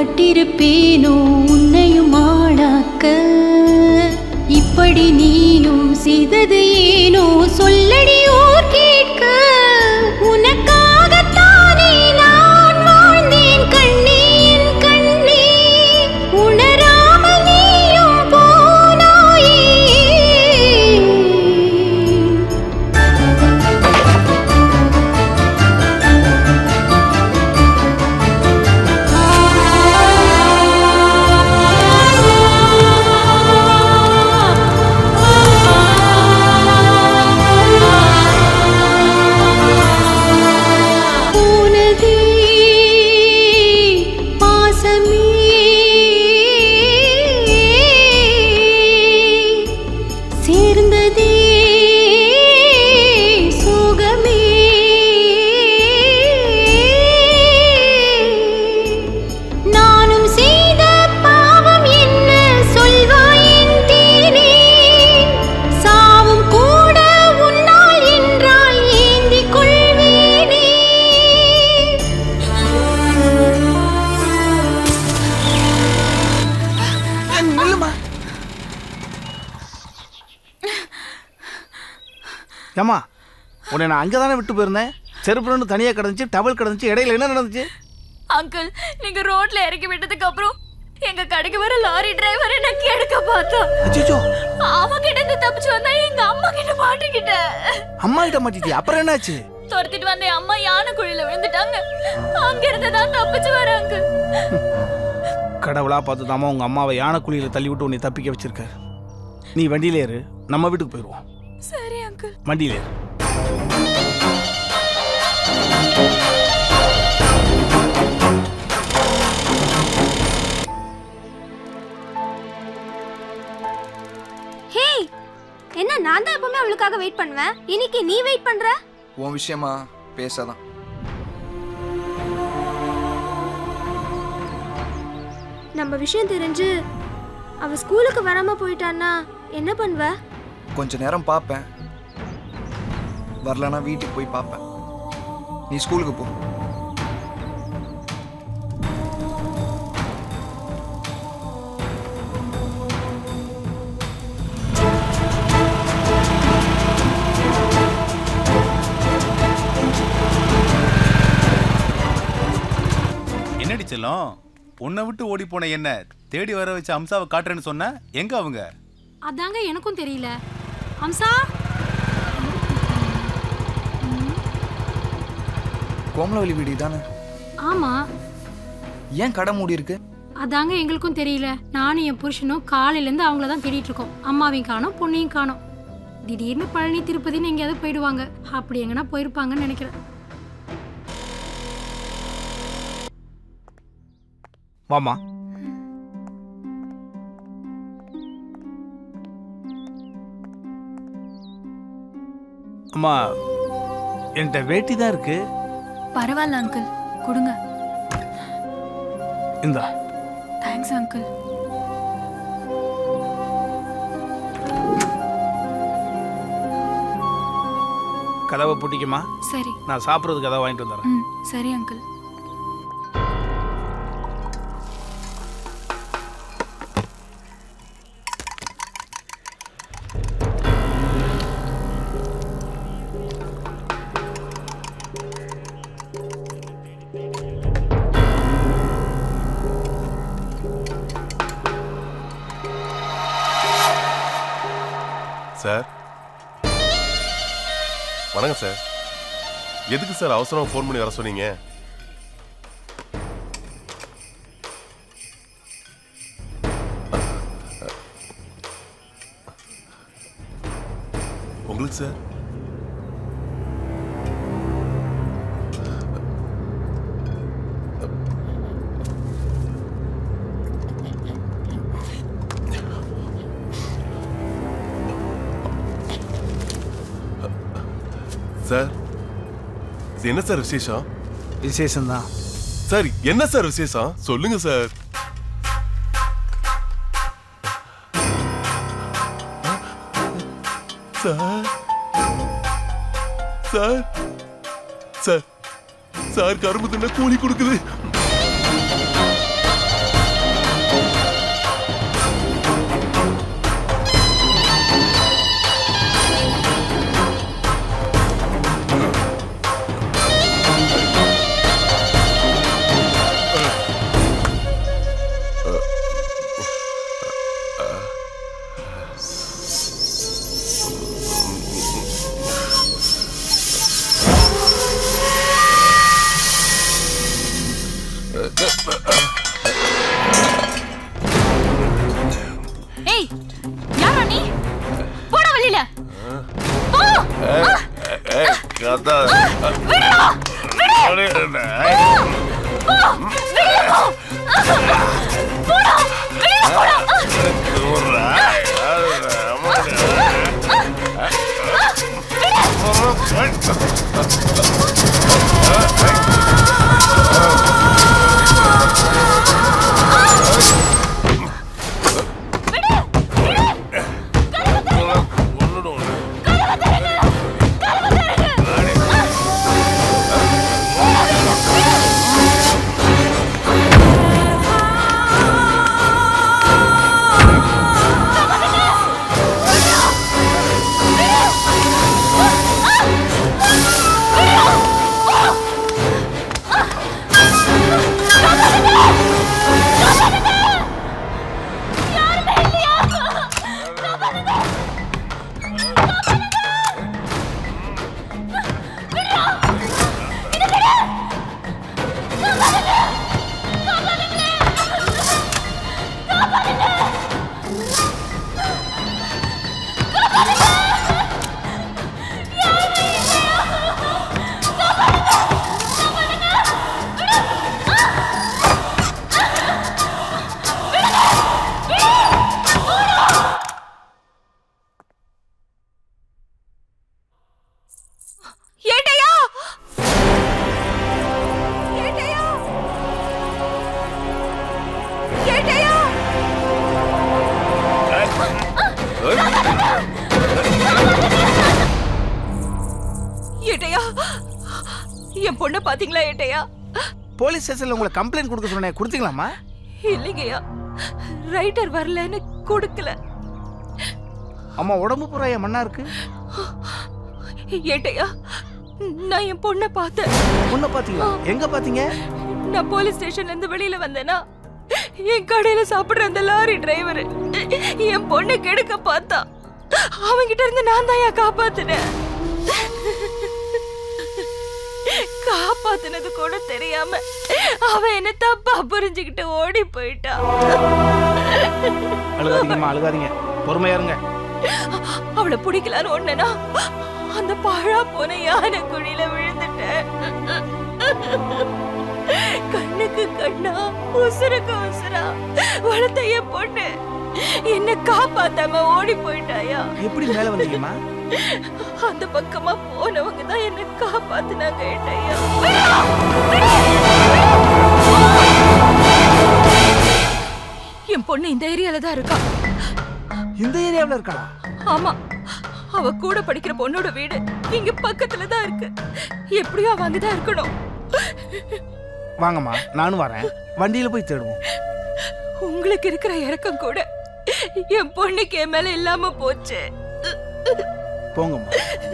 பட்டிருப்பேனோ உன்னையும் ஆளாக்க இப்படி நீயும் செய்தது ஏனோ சொல்லடி ஓர் கேட்க உனக்காகத்தானே நான் வாழ்ந்தேன் கண்ணே என் கண்ணே உணராமல் நீயும் போனாயே போனதே பாசமே சேர்ந்ததே சோகமே நானும் செய்த பாவம் என்ன சொல்வாயின் தேனே சாவும் கூட உன்னால் என்றால் ஏந்திக் கொள்வேனே நில்லுமா ஏம்மா உன்னை நான் அங்கே தானே விட்டு போயிருந்தேன் செருப்புலன்னு தனியாக கிடந்துச்சு டவல் கிடந்துச்சு இடையில என்ன நடந்துச்சு அங்கிள் நீங்க ரோட்ல இறக்கி விட்டதுக்கு அப்புறம் எங்க கடைக்கு வர லாரி டிரைவர் என்ன கெடுக்க பார்த்தா அச்சச்சோ. அவன் கிட்ட இருந்து தப்பிச்சு வந்தா எங்க அம்மா கிட்ட மாட்டிக்கிட்டேன் அம்மா கிட்ட மாட்டிச்சு அப்புறம் என்னாச்சு துரத்திட்டு வந்த என் அம்மா யானை குழியில விழுந்துட்டாங்க அங்க இருந்து தான் தப்பிச்சு வராங்க கடவுளா பார்த்து தாமா உங்க அம்மாவை யானைக்குழியில தள்ளி விட்டு உன்னை தப்பிக்க வச்சிருக்காரு நீ வண்டியில ஏறு நம்ம வீட்டுக்கு போயிடுவோம் சரி அங்கிள் வண்டியில ஏறு ஹே என்ன நான் தான் எப்பவுமே அவளுக்காக வெயிட் பண்ணுவேன் இன்னைக்கு நீ வெயிட் பண்ற உன் விஷயமா பேசதான் நம்ம விஷயம் தெரிஞ்சு அவ ஸ்கூலுக்கு வராம போயிட்டான்னா என்ன பண்ணுவ கொஞ்ச நேரம் பார்ப்பேன் வரலனா வீட்டுக்கு போய் பார்ப்பேன் நீ ஸ்கூலுக்கு போ என்னடி செல்லம் உன்னை விட்டு ஓடி போன என்ன தேடி வர வச்ச அம்சாவை காட்டுறேன்னு சொன்ன எங்க அவங்க அதாங்க எனக்கும் தெரியல அம்சா கோமலவல்லி வீடு தானே ஆமா ஏன் கடை மூடி இருக்கு அதாங்க எங்களுக்கும் தெரியல நானும் என் புருஷனும் காலையில இருந்து அவங்கள தான் தேடிட்டு இருக்கோம் அம்மாவையும் காணோம் பொண்ணையும் காணோம் திடீர்னு பழனி திருப்பதின்னு எங்கேயாவது போயிடுவாங்க அப்படி எங்கன்னா போயிருப்பாங்கன்னு நினைக்கிறேன் வாமா அம்மா என்கிட்ட வேட்டி தான் இருக்கு பரவாயில்ல அங்கிள் கொடுங்க இந்தா தேங்க்ஸ் அங்கிள் கதவை பூட்டிக்குமா சரி நான் சாப்பிட்றதுக்கு கதவை வாங்கிட்டு வந்துடுறேன் ம் சரி அங்கிள் சார் வணக்கம் சார் எதுக்கு சார் அவசரமா ஃபோன் பண்ணி வர சொன்னீங்க உங்களுக்கு சார் சார் இது என்ன சார் விசேஷம் விசேஷம்தான் சார் என்ன சார் விசேஷம் சொல்லுங்க sir sir sir sir sir கரும்பு தின்ன கூலி கொடுக்குது யாரா நீ போடா வெளியில போ ஏய், கதா. விடுடா விடு போ வெளியில போ போடா வெளியில போடா ஏட்டையா ஏட்டையா ஏட்டையா ஏட்டையா என் பொண்ணை பாத்தீங்களா ஏட்டையா போலீஸ் ஸ்டேஷன்ல உங்களை கம்ப்ளைண்ட் கொடுக்க சொன்னேன் கொடுத்தீங்களாம்மா இல்லைங்கய்யா ரைட்டர் வரலன்னு கொடுக்கல அம்மா உடம்பு பூரா என் மண்ணா இருக்கு ஏட்டையா நான் என் பொண்ணை பார்த்தேன் பொண்ணை பாத்தீங்களா எங்க பாத்தீங்க நான் போலீஸ் ஸ்டேஷன்ல இருந்து வெளியில வந்தேனா என் கடையில சாப்பிடுற அந்த லாரி டிரைவர் என் பொண்ணை கெடுக்க பார்த்தா அவன்கிட்ட இருந்து நான் தான் காப்பாத்தினேன் காப்பாத்துனது கூட தெரியாம அவன் என்ன தப்பா புரிஞ்சுக்கிட்டு ஓடி போயிட்டான் அழுகாதீங்கம்மா அழுகாதீங்க பொறுமையா இருங்க அவளை பிடிக்கலான்னு ஒண்ணுனா அந்த பாழா போன யானை குழியில விழுந்துட்டேன் கண்ணுக்கு கண்ணா உசுருக்கு உசுரா வளர்த்த என் பொண்ணு என்ன காப்பாத்தாம ஓடி போயிட்டாயா எப்படி மேல வந்தீங்கம்மா அந்த பக்கமா போனவங்க தான் என்ன காப்பாத்துனாங்க ஏட்டையா என் பொண்ணு இந்த ஏரியால தான் இருக்கா இந்த ஏரியாவுல இருக்காளா ஆமா அவ கூட படிக்கிற பொண்ணோட வீடு இங்க பக்கத்துல தான் இருக்கு எப்படியும் அவ அங்கதான் இருக்கணும் வாங்கம்மா நானும் வரேன் வண்டியில போய் தேடுவோம் உங்களுக்கு இருக்கிற இறக்கம் கூட என் பொண்ணுக்கு என் மேல இல்லாம போச்சு போங்கம்மா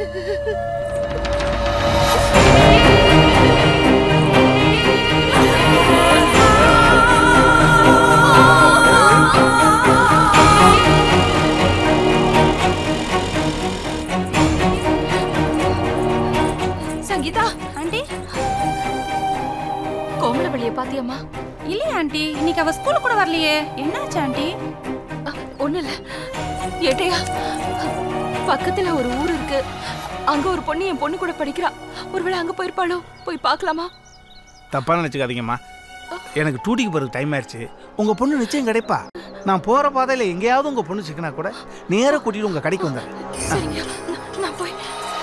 சங்கீதா ஆண்டி கோமலவழிய பாத்தியம்மா இல்லையா ஆண்டி இன்னைக்கு அவ ஸ்கூல் கூட வரலையே என்னாச்சு ஆண்டி ஒண்ணு இல்ல ஏட்டையா பக்கத்துல ஒரு ஊர் இருக்கு அங்க ஒரு பொண்ணு என் பொண்ணு கூட படிக்கிறா ஒருவேளை அங்க போயிருப்பாளோ போய் பார்க்கலாமா தப்பா நினைச்சுக்காதீங்கம்மா எனக்கு டூட்டிக்கு போறது டைம் ஆயிடுச்சு உங்க பொண்ணு நிச்சயம் கிடைப்பா நான் போற பாதையில எங்கேயாவது உங்க பொண்ணு சிக்கனா கூட நேரா கூட்டிட்டு உங்க கடைக்கு வந்துடுறேன் சரிங்க நான்- நான் போய்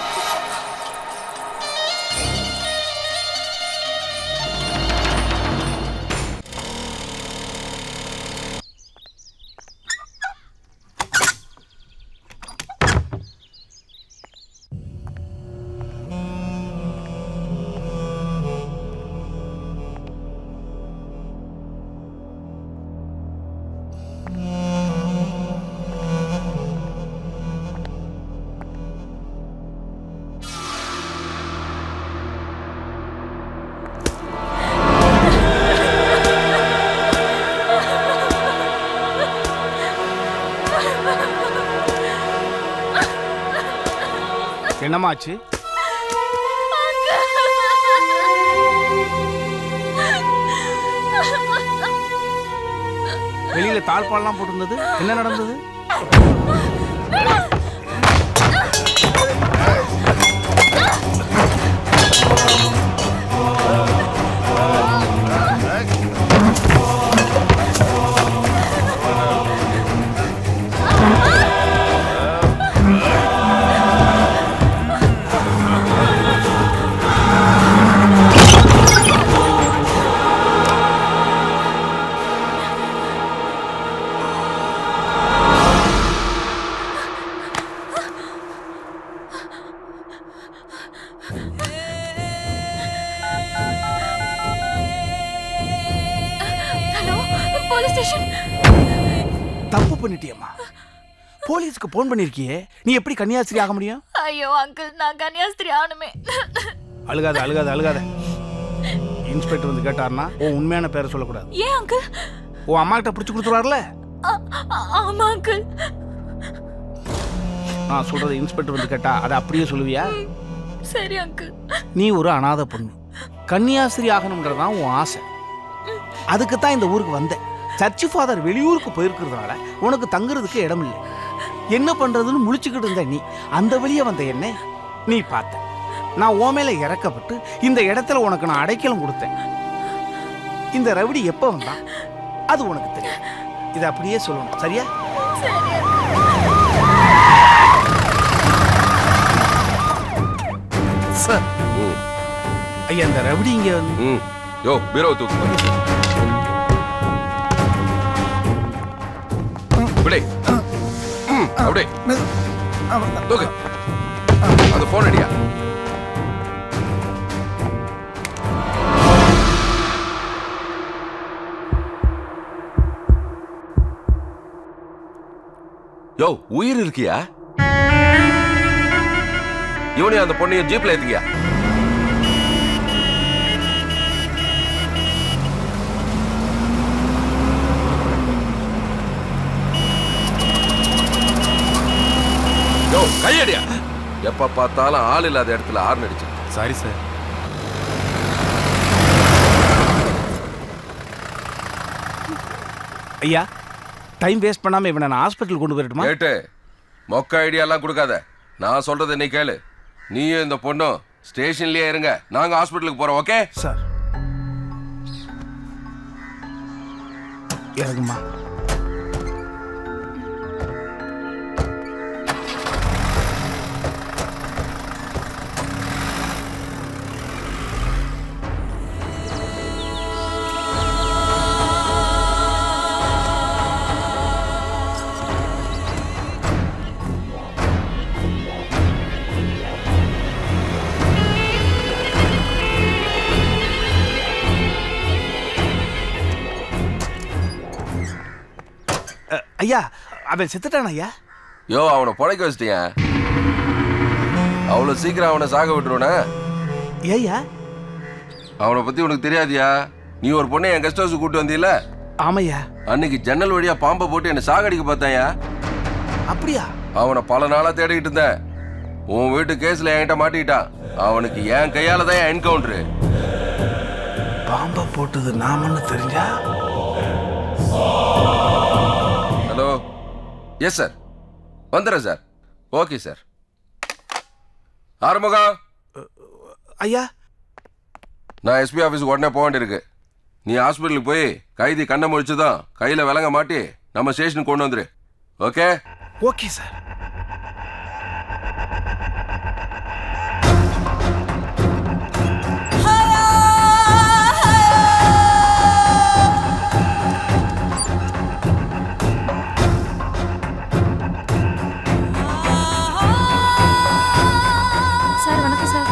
என்னமாச்சு வெளியில தாழ்பால்லாம் போட்டிருந்தது என்ன நடந்தது ஹலோ போலீஸ் ஸ்டேஷன் தப்பு பண்ணிட்டியம்மா போலீஸ்க்கு போன் பண்ணிருக்கியே நீ எப்படி கன்னியாஸ்திரி ஆக முடியும் ஐயோ அங்கிள் நான் கன்னியாஸ்திரி ஆகணுமே அழுகாத அழுகாத அழுகாத இன்ஸ்பெக்டர் வந்து கேட்டார்னா உன் உண்மையான பேரை சொல்லக்கூடாது ஏன் அங்கிள் உன் அம்மா கிட்ட பிடிச்சி கொடுத்துருவார்ல ஆமா அங்கிள் நான் சொல்றது இன்ஸ்பெக்டர் வந்து கேட்டா அதை அப்படியே சொல்லுவியா சரி அங்கிள் நீ ஒரு அனாதை பொண்ணு கன்னியாஸ்திரி ஆகணுன்றதான் உன் ஆசை அதுக்கு தான் இந்த ஊருக்கு வந்தேன் சர்ச்சு ஃபாதர் வெளியூருக்கு போயிருக்கிறதுனால உனக்கு தங்குறதுக்கு இடம் இல்லை என்ன பண்றதுன்னு முழிச்சுக்கிட்டு இருந்த நீ அந்த வழியே வந்த என்ன நீ பார்த்த நான் உன் மேல இறக்கப்பட்டு இந்த இடத்துல உனக்கு நான் அடைக்கலம் கொடுத்தேன் இந்த ரவுடி எப்போ வந்தான் அது உனக்கு தெரியும் இதை அப்படியே சொல்லணும் சரியா சார் ஐயா இந்த ரவுடி இங்க வந்து ம் யோ பீரோ தூக்கு விடை ம் அப்படியே தூக்கு அந்த போன் அடியா யோ உயிர் இருக்கியா இவனையும் அந்த பொண்ணையும் ஜீப்ல ஏத்திக்கியா யோ கையடியா எப்ப பார்த்தாலும் ஆள் இல்லாத இடத்துல ஆர்ன் அடிச்சு சாரி சார் ஐயா டைம் வேஸ்ட் பண்ணாம இவனை நான் ஹாஸ்பிட்டல் கொண்டு போயிட்டுமா கேட்டு மொக்க ஐடியாலாம் கொடுக்காத நான் சொல்றதை நீ கேளு நீயும் இந்த பொண்ணும் ஸ்டேஷன்லயே இருங்க நாங்க ஹாஸ்பிட்டலுக்கு போறோம் ஓகே சார் இறங்குமா அ, ஐயா அவன் செத்துட்டான் ஐயா யோ அவனை புழைக்க வச்சிட்டியா அவ்வளவு சீக்கிரம் அவனை சாக விட்டுருவனா ஏய்யா அவனை பத்தி உனக்கு தெரியாதியா நீ ஒரு பொண்ணை என் கெஸ்ட் ஹவுஸ் கூட்டு வந்தீல ஆமையா அன்னைக்கு ஜன்னல் வழியா பாம்பை போட்டு என்னை சாகடிக்க பார்த்தாயா அப்படியா அவனை பல நாளா தேடிக்கிட்டு இருந்தேன் உன் வீட்டு கேஸ்ல என்கிட்ட மாட்டிக்கிட்டான் அவனுக்கு என் கையால தான் என்கவுண்டரு பாம்பை போட்டது நாமன்னு தெரிஞ்சா ஹலோ எஸ் சார் வந்துடுறேன் சார் ஓகே சார் ஆறுமுகம் ஐயா நான் எஸ்பி ஆஃபீஸுக்கு உடனே போக வேண்டியிருக்கு நீ ஹாஸ்பிட்டலுக்கு போய் கைதி கண்ணை முடிச்சுதான் கையில் விலங்க மாட்டி நம்ம ஸ்டேஷனுக்கு கொண்டு வந்துரு ஓகே ஓகே சார் சார் வணக்கம் சார்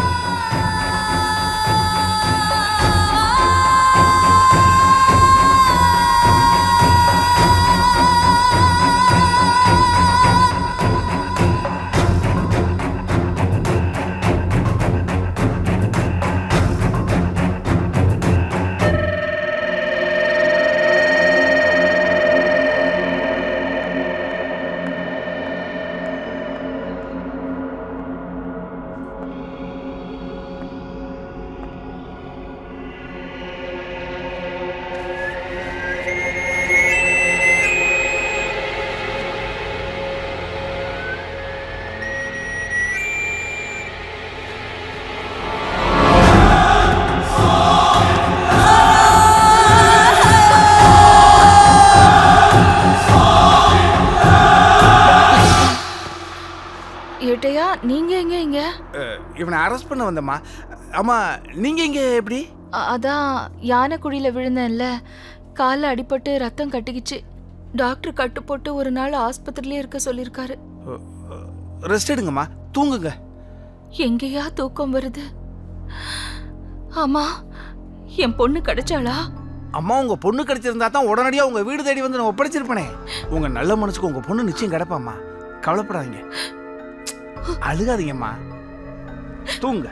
ஏட்டையா நீங்க எங்க இங்க அஹ், இவனை அரெஸ்ட் பண்ண வந்தம்மா ஆமா நீங்க இங்க எப்படி அ- அதான் யானைக்குடியில விழுந்தேன்ல காலில் அடிபட்டு ரத்தம் கட்டிக்கிச்சு டாக்டர் கட்டு போட்டு ஒரு நாள் ஆஸ்பத்திரியிலே இருக்க சொல்லியிருக்காரு ரெஸ்ட் எடுங்கம்மா தூங்குங்க எங்கேயா தூக்கம் வருது ஆமா என் பொண்ணு கிடைச்சாளா அம்மா உங்க பொண்ணு கிடைச்சிருந்தா தான் உடனடியா உங்க வீடு தேடி வந்து நான் ஒப்படைச்சிருப்பனே உங்க நல்ல மனசுக்கு உங்க பொண்ணு நிச்சயம் கிடப்பாம்மா கவலைப்படாதீங்க அழுகாதீங்கம்மா தூங்க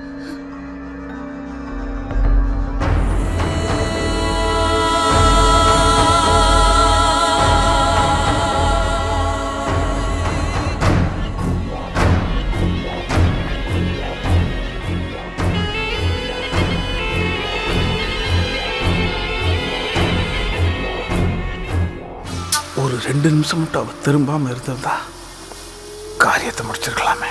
ஒரு ரெண்டு நிமிஷம் மட்டும் அவ திரும்பாம இருந்திருந்தா காரியத்தை முடிச்சிருக்கலாமே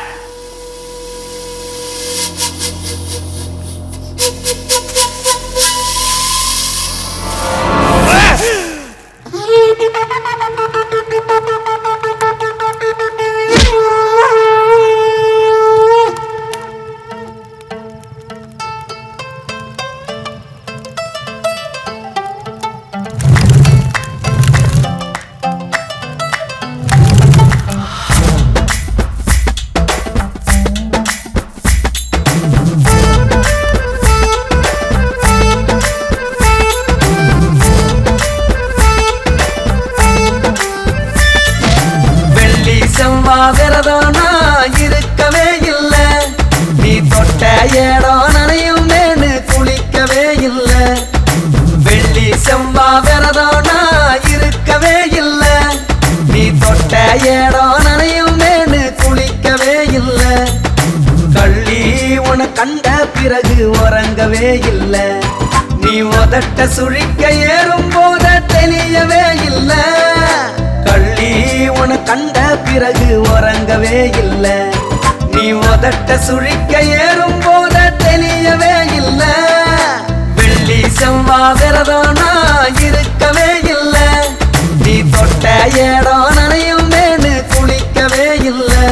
வெள்ளி செவ்வா விரதம் நான் இருக்கவே இல்ல நீ தொட்ட ஏடம் நனையும் மேனு குளிக்கவே இல்ல வெள்ளி செவ்வா விரதம் நான் இருக்கவே இல்ல நீ தொட்ட ஏடம் நனையும் மேனு குளிக்கவே இல்ல கள்ளி உன கண்ட பிறகு உறங்கவே இல்ல நீ உதட்ட சுழிக்க ஏறும் போத தெளியவே இல்ல கள்ளி உன கண்ட பிறகு உறங்கவே இல்ல நீ உதட்ட சுழிக்க ஏறும் போத தெளியவே இல்ல வெள்ளி செவ்வா விரதம் நான் இருக்கவே இல்ல நீ தொட்ட ஏடம் நனையும் மேனு குளிக்கவே இல்லை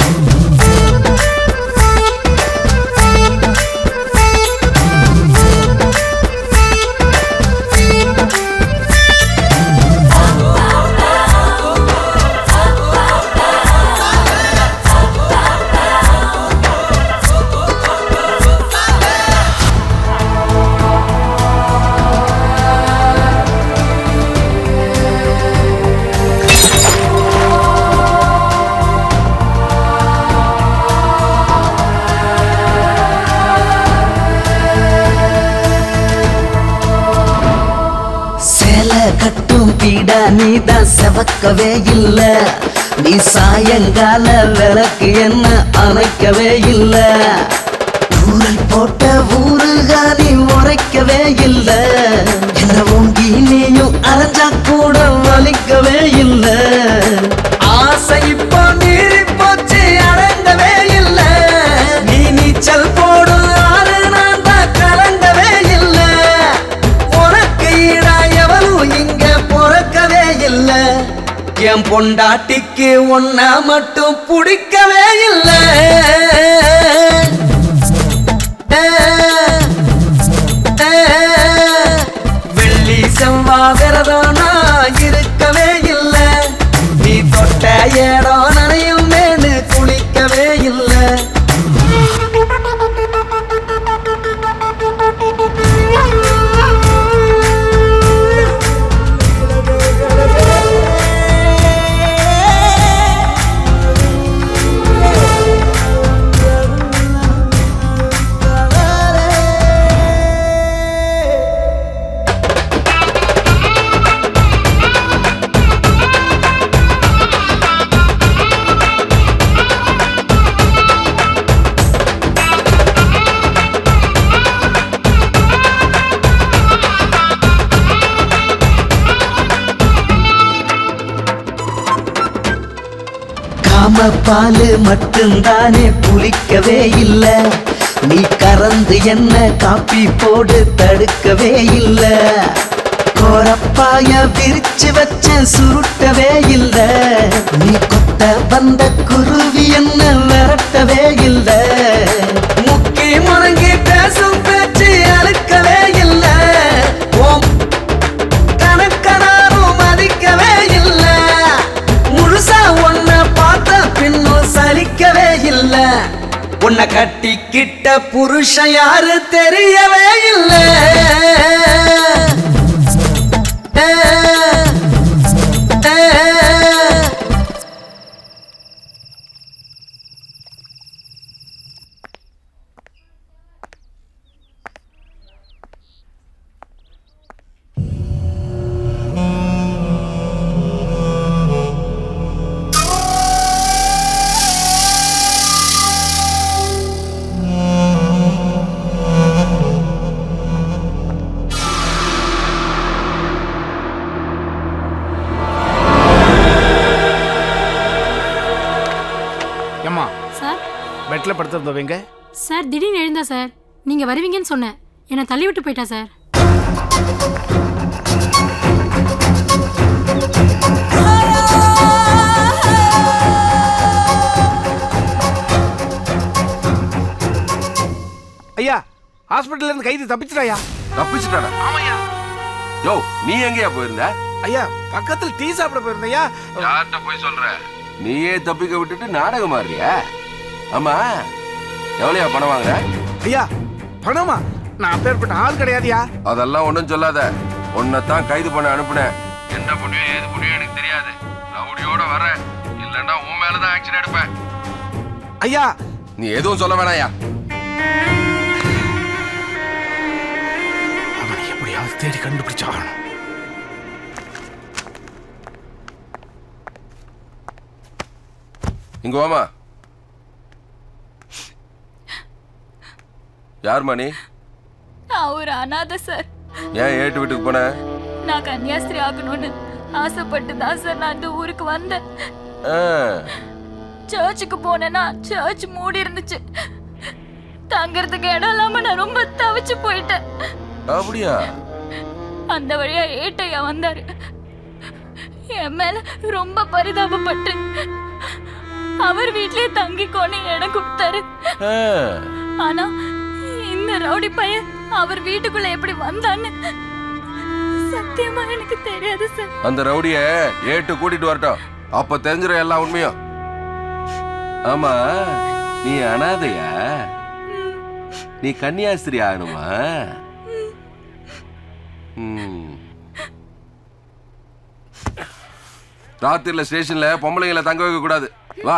சேலை கட்டும் பீடா நீதான் செவக்கவே இல்ல நீ சாயங்கால விளக்கு என்ன அணைக்கவே இல்ல ஊரல் போட்ட ஊருகா நீ உரைக்கவே இல்ல என்ன ஓங்கி நீயும் அரைஞ்சா கூட வலிக்கவே இல்ல ஆசை இப்போ மீறி போச்சு அடங்கவே இல்ல நீ நீச்சல் போடும் ஆறு நான் தான் கலங்கவே இல்ல உனக்கு ஈடா எவளும் இங்க பிறக்கவே இல்ல என் பொண்டாட்டிக்கு ஒன்ன மட்டும் பிடிக்கவே இல்ல வெள்ளி செவ்வா விரதம் நான் இருக்கவே இல்ல நீ தொட்ட ஏடம் நனையும் மேனு குளிக்கவே இல்லை காம பாலு மட்டும்தானே புளிக்கவே இல்ல நீ கறந்து என்ன காப்பி போடு தடுக்கவே இல்ல கோரப்பாய விரிச்சு வச்ச சுருட்டவே இல்ல நீ கொத்த வந்த குருவி என்ன விரட்டவே இல்ல முக்கி முறங்கி பேசும் பேச்சு அழுக்கவே இல்ல ஓம் கணக்கனாரும் மதிக்கவே இல்ல முழுசா உன்ன பார்த்த பின்னும் சலிக்கவே இல்ல உன்னை கட்டிக்கிட்ட புருஷன் யாரு தெரியவே இல்லை ஏம்மா சார் பெட்டில் படுத்திருந்தவங்க சார் திடீர்னு எழுந்தா சார் நீங்கள் வருவீங்கன்னு சொன்னேன் என்னை தள்ளி விட்டு போயிட்டா சார் ஐயா ஹாஸ்பிட்டல்ல இருந்து கைது தப்பிச்சிட்டாயா தப்பிச்சுட்டாடா யோ நீ எங்கயா போயிருந்த ஐயா பக்கத்துல டீ சாப்பிட போயிருந்தையா யார்கிட்ட போய் சொல்ற நீயே தப்பிக்க விட்டுட்டு நாடகம் ஆடுறியா ஆமா எவ்வளோயா பணம் வாங்குற ஐயா பணமா நான் அப்பேற்பட்ட ஆள் கிடையாதுயா அதெல்லாம் ஒண்ணும் சொல்லாத உன்னைத்தான் கைது பண்ண அனுப்புனேன் என்ன புண்ணியம் ஏது புண்ணியம் எனக்கு தெரியாது ரவுடியோட வர இல்லன்னா உன் மேலதான் ஆக்ஷன் எடுப்பேன் ஐயா நீ எதுவும் சொல்ல வேணாயா அவனை எப்படியாவது தேடி கண்டுபிடிச்சாகணும் இங்க வாமா யார் மணி நான் ஒரு அனாதை சார் ஏன் ஏட்டு வீட்டுக்கு போன நான் கன்னியாஸ்திரி ஆகணும்னு ஆசைப்பட்டு தான் சார் நான் இந்த ஊருக்கு வந்தேன் ஆ, சர்ச்சுக்கு போனேன்னா சர்ச் மூடி இருந்துச்சு தங்கறதுக்கு இடம் இல்லாம நான் ரொம்ப தவிச்சு போயிட்டேன் அப்படியா அந்த வழியா ஏட்டையா வந்தாரு என் மேல ரொம்ப பரிதாபப்பட்டு அவர் வீட்லயே தங்கிக்கோன்னு இடம் கொடுத்தாரு ஆ, ஆனா இந்த ரவுடி பையன் அவர் வீட்டுக்குள்ள எப்படி வந்தான்னு சத்தியமா எனக்கு தெரியாது சார் அந்த ரவுடிய ஏட்டு கூட்டிட்டு வரட்டும் அப்ப தெரிஞ்சிடும் எல்லா உண்மையும் ஆமா நீ அனாதையா நீ கன்னியாஸ்திரி ஆகணுமா ம். ராத்திரில ஸ்டேஷன்ல பொம்பளைங்களை தங்க வைக்க கூடாது வா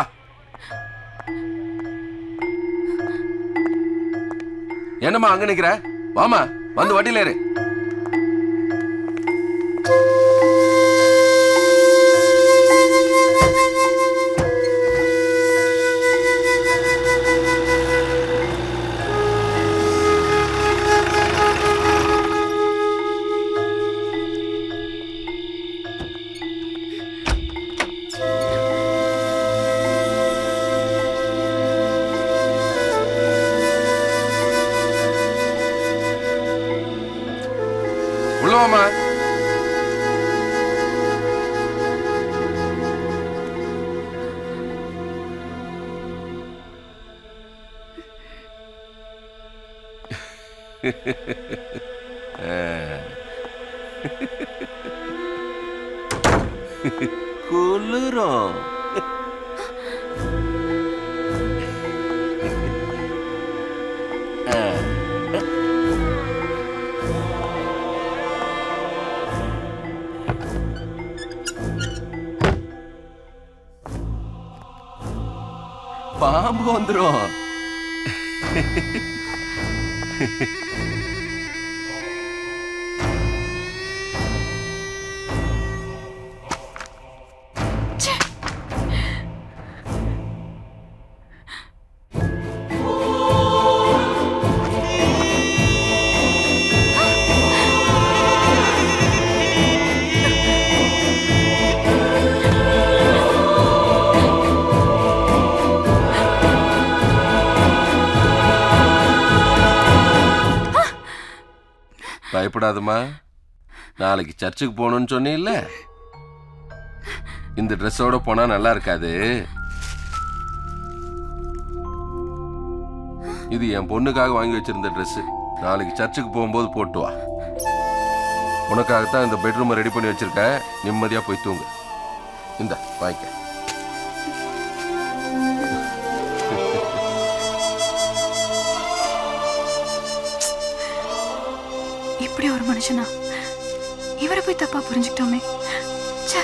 என்னம்மா அங்க நிக்கிற வாமா வந்து வண்டியில ஏறு உள்ள வாமா குளிரும் பாம்பு வந்துரும் பயப்படாதம்மா நாளைக்கு சர்ச்சுக்கு போகணும்னு சொன்னீல்ல இந்த ட்ரெஸ்ஸோட போனா நல்லா இருக்காது இது என் பொண்ணுக்காக வாங்கி வச்சிருந்த ட்ரெஸ் நாளைக்கு சர்ச்சுக்கு போகும்போது போட்டு வா உனக்காகத்தான் இந்த பெட்ரூமை ரெடி பண்ணி வச்சிருக்கேன் நிம்மதியா போய் தூங்கு இந்த வாங்கிக்க இப்படி ஒரு மனுஷனா இவரை போய் தப்பா புரிஞ்சுக்கிட்டோமே ச்சே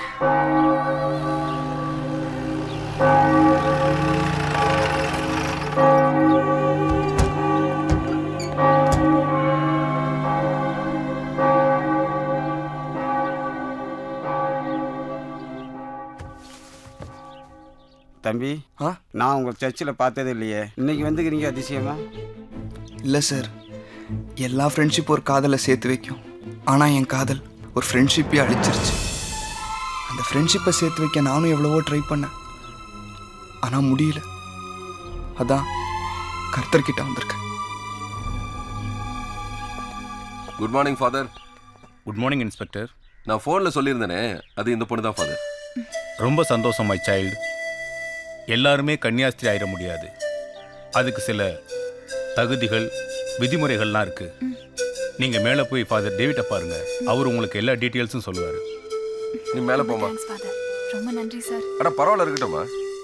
தம்பி நான் உங்கள் சர்ச்சில் பார்த்ததே இல்லையே இன்னைக்கு வந்துக்கிறீங்க அதிசயமா இல்லை சார் எல்லா ஃப்ரெண்ட்ஷிப் ஒரு காதலை சேர்த்து வைக்கும் ஆனால் என் காதல் ஒரு ஃப்ரெண்ட்ஷிப்பே அழிச்சிருச்சு அந்த ஃப்ரெண்ட்ஷிப்பை சேர்த்து வைக்க நானும் எவ்வளவோ ட்ரை பண்ணேன் ஆனால் முடியல அதான் கர்த்தர்கிட்ட வந்திருக்கேன் good morning father good morning inspector நான் ஃபோனில் சொல்லியிருந்தேனே அது இந்த பொண்ணு தான் ஃபாதர் ரொம்ப சந்தோஷம் மை சைல்டு எல்லாருமே கன்னியாஸ்திரி ஆயிட முடியாது அதுக்கு சில தகுதிகள் விதிமுறைகள்லாம் இருக்கு நீங்க மேலே போய் ஃபாதர் டேவிட்டை பாருங்க அவர் உங்களுக்கு எல்லா டீட்டெயில்ஸும் சொல்லுவார் நீ மேலே போமா தேங்க்ஸ் ஃபாதர் ரொம்ப நன்றி சார் அட பரவாயில்ல இருக்கட்டும்மா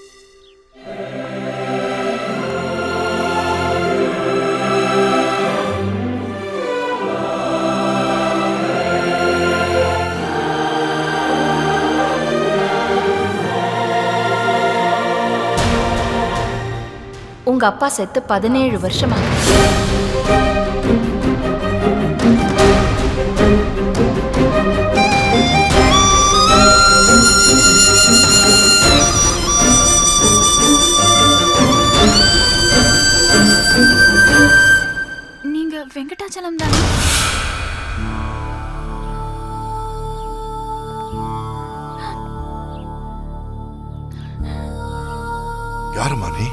உங்க அப்பா செத்து பதினேழு வருஷமா நீங்க வெங்கடாச்சலம் தானே யாருமா நீ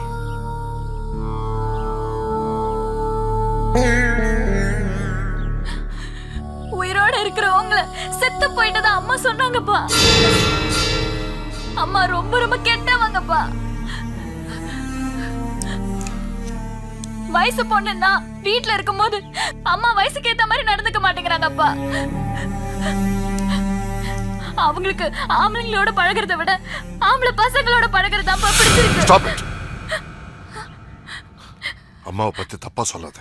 உயிரோட இருக்கிற உங்களை செத்து போயிட்டதா அம்மா சொன்னாங்கப்பா அம்மா ரொம்ப ரொம்ப கெட்டவங்கப்பா வயசு பொண்ணுன்னா வீட்ல இருக்கும்போது அம்மா வயசுக்கு ஏத்த மாதிரி நடந்துக்க மாட்டேங்கிறாங்கப்பா அவங்களுக்கு ஆம்பளைங்களோட பழகுறத விட ஆம்பளை பசங்களோட பழகுறதாப்பா பிடிச்சிருக்கு Stop it. அம்மாவை பத்தி தப்பா சொல்லாத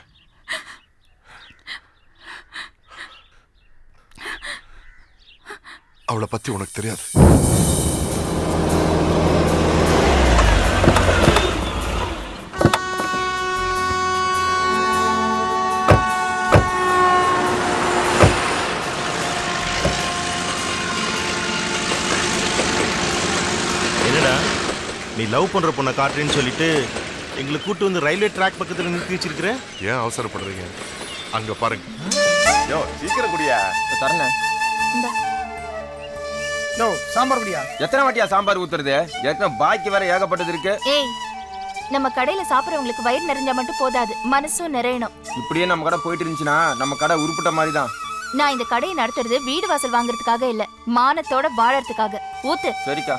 அவளை பத்தி உனக்கு தெரியாது என்னடா நீ லவ் பண்ற பொண்ணை காட்டுறேன்னு சொல்லிட்டு எங்களை கூட்டு வந்து ரயில்வே ட்ராக் பக்கத்துல நிறுத்தி வச்சிருக்கிற ஏன் அவசரப்படுறீங்க அங்க பாருங்க யோ சீக்கிரம் குடியா தரணேன் நோ சாம்பார் குடியா எத்தனை வாட்டியா சாம்பார் ஊத்துறது ஏற்கனவே பாக்கி வேற ஏகப்பட்டது இருக்கு ஏய் நம்ம கடையில சாப்பிடுறவங்களுக்கு வயிறு நிறைஞ்சா மட்டும் போதாது மனசும் நிறையணும் இப்படியே நம்ம கடை போயிட்டு இருந்துச்சுன்னா நம்ம கடை உருப்பிட்ட மாதிரி தான் நான் இந்த கடையை நடத்துறது வீடு வாசல் வாங்குறதுக்காக இல்ல மானத்தோட வாழறதுக்காக ஊத்து சரிக்கா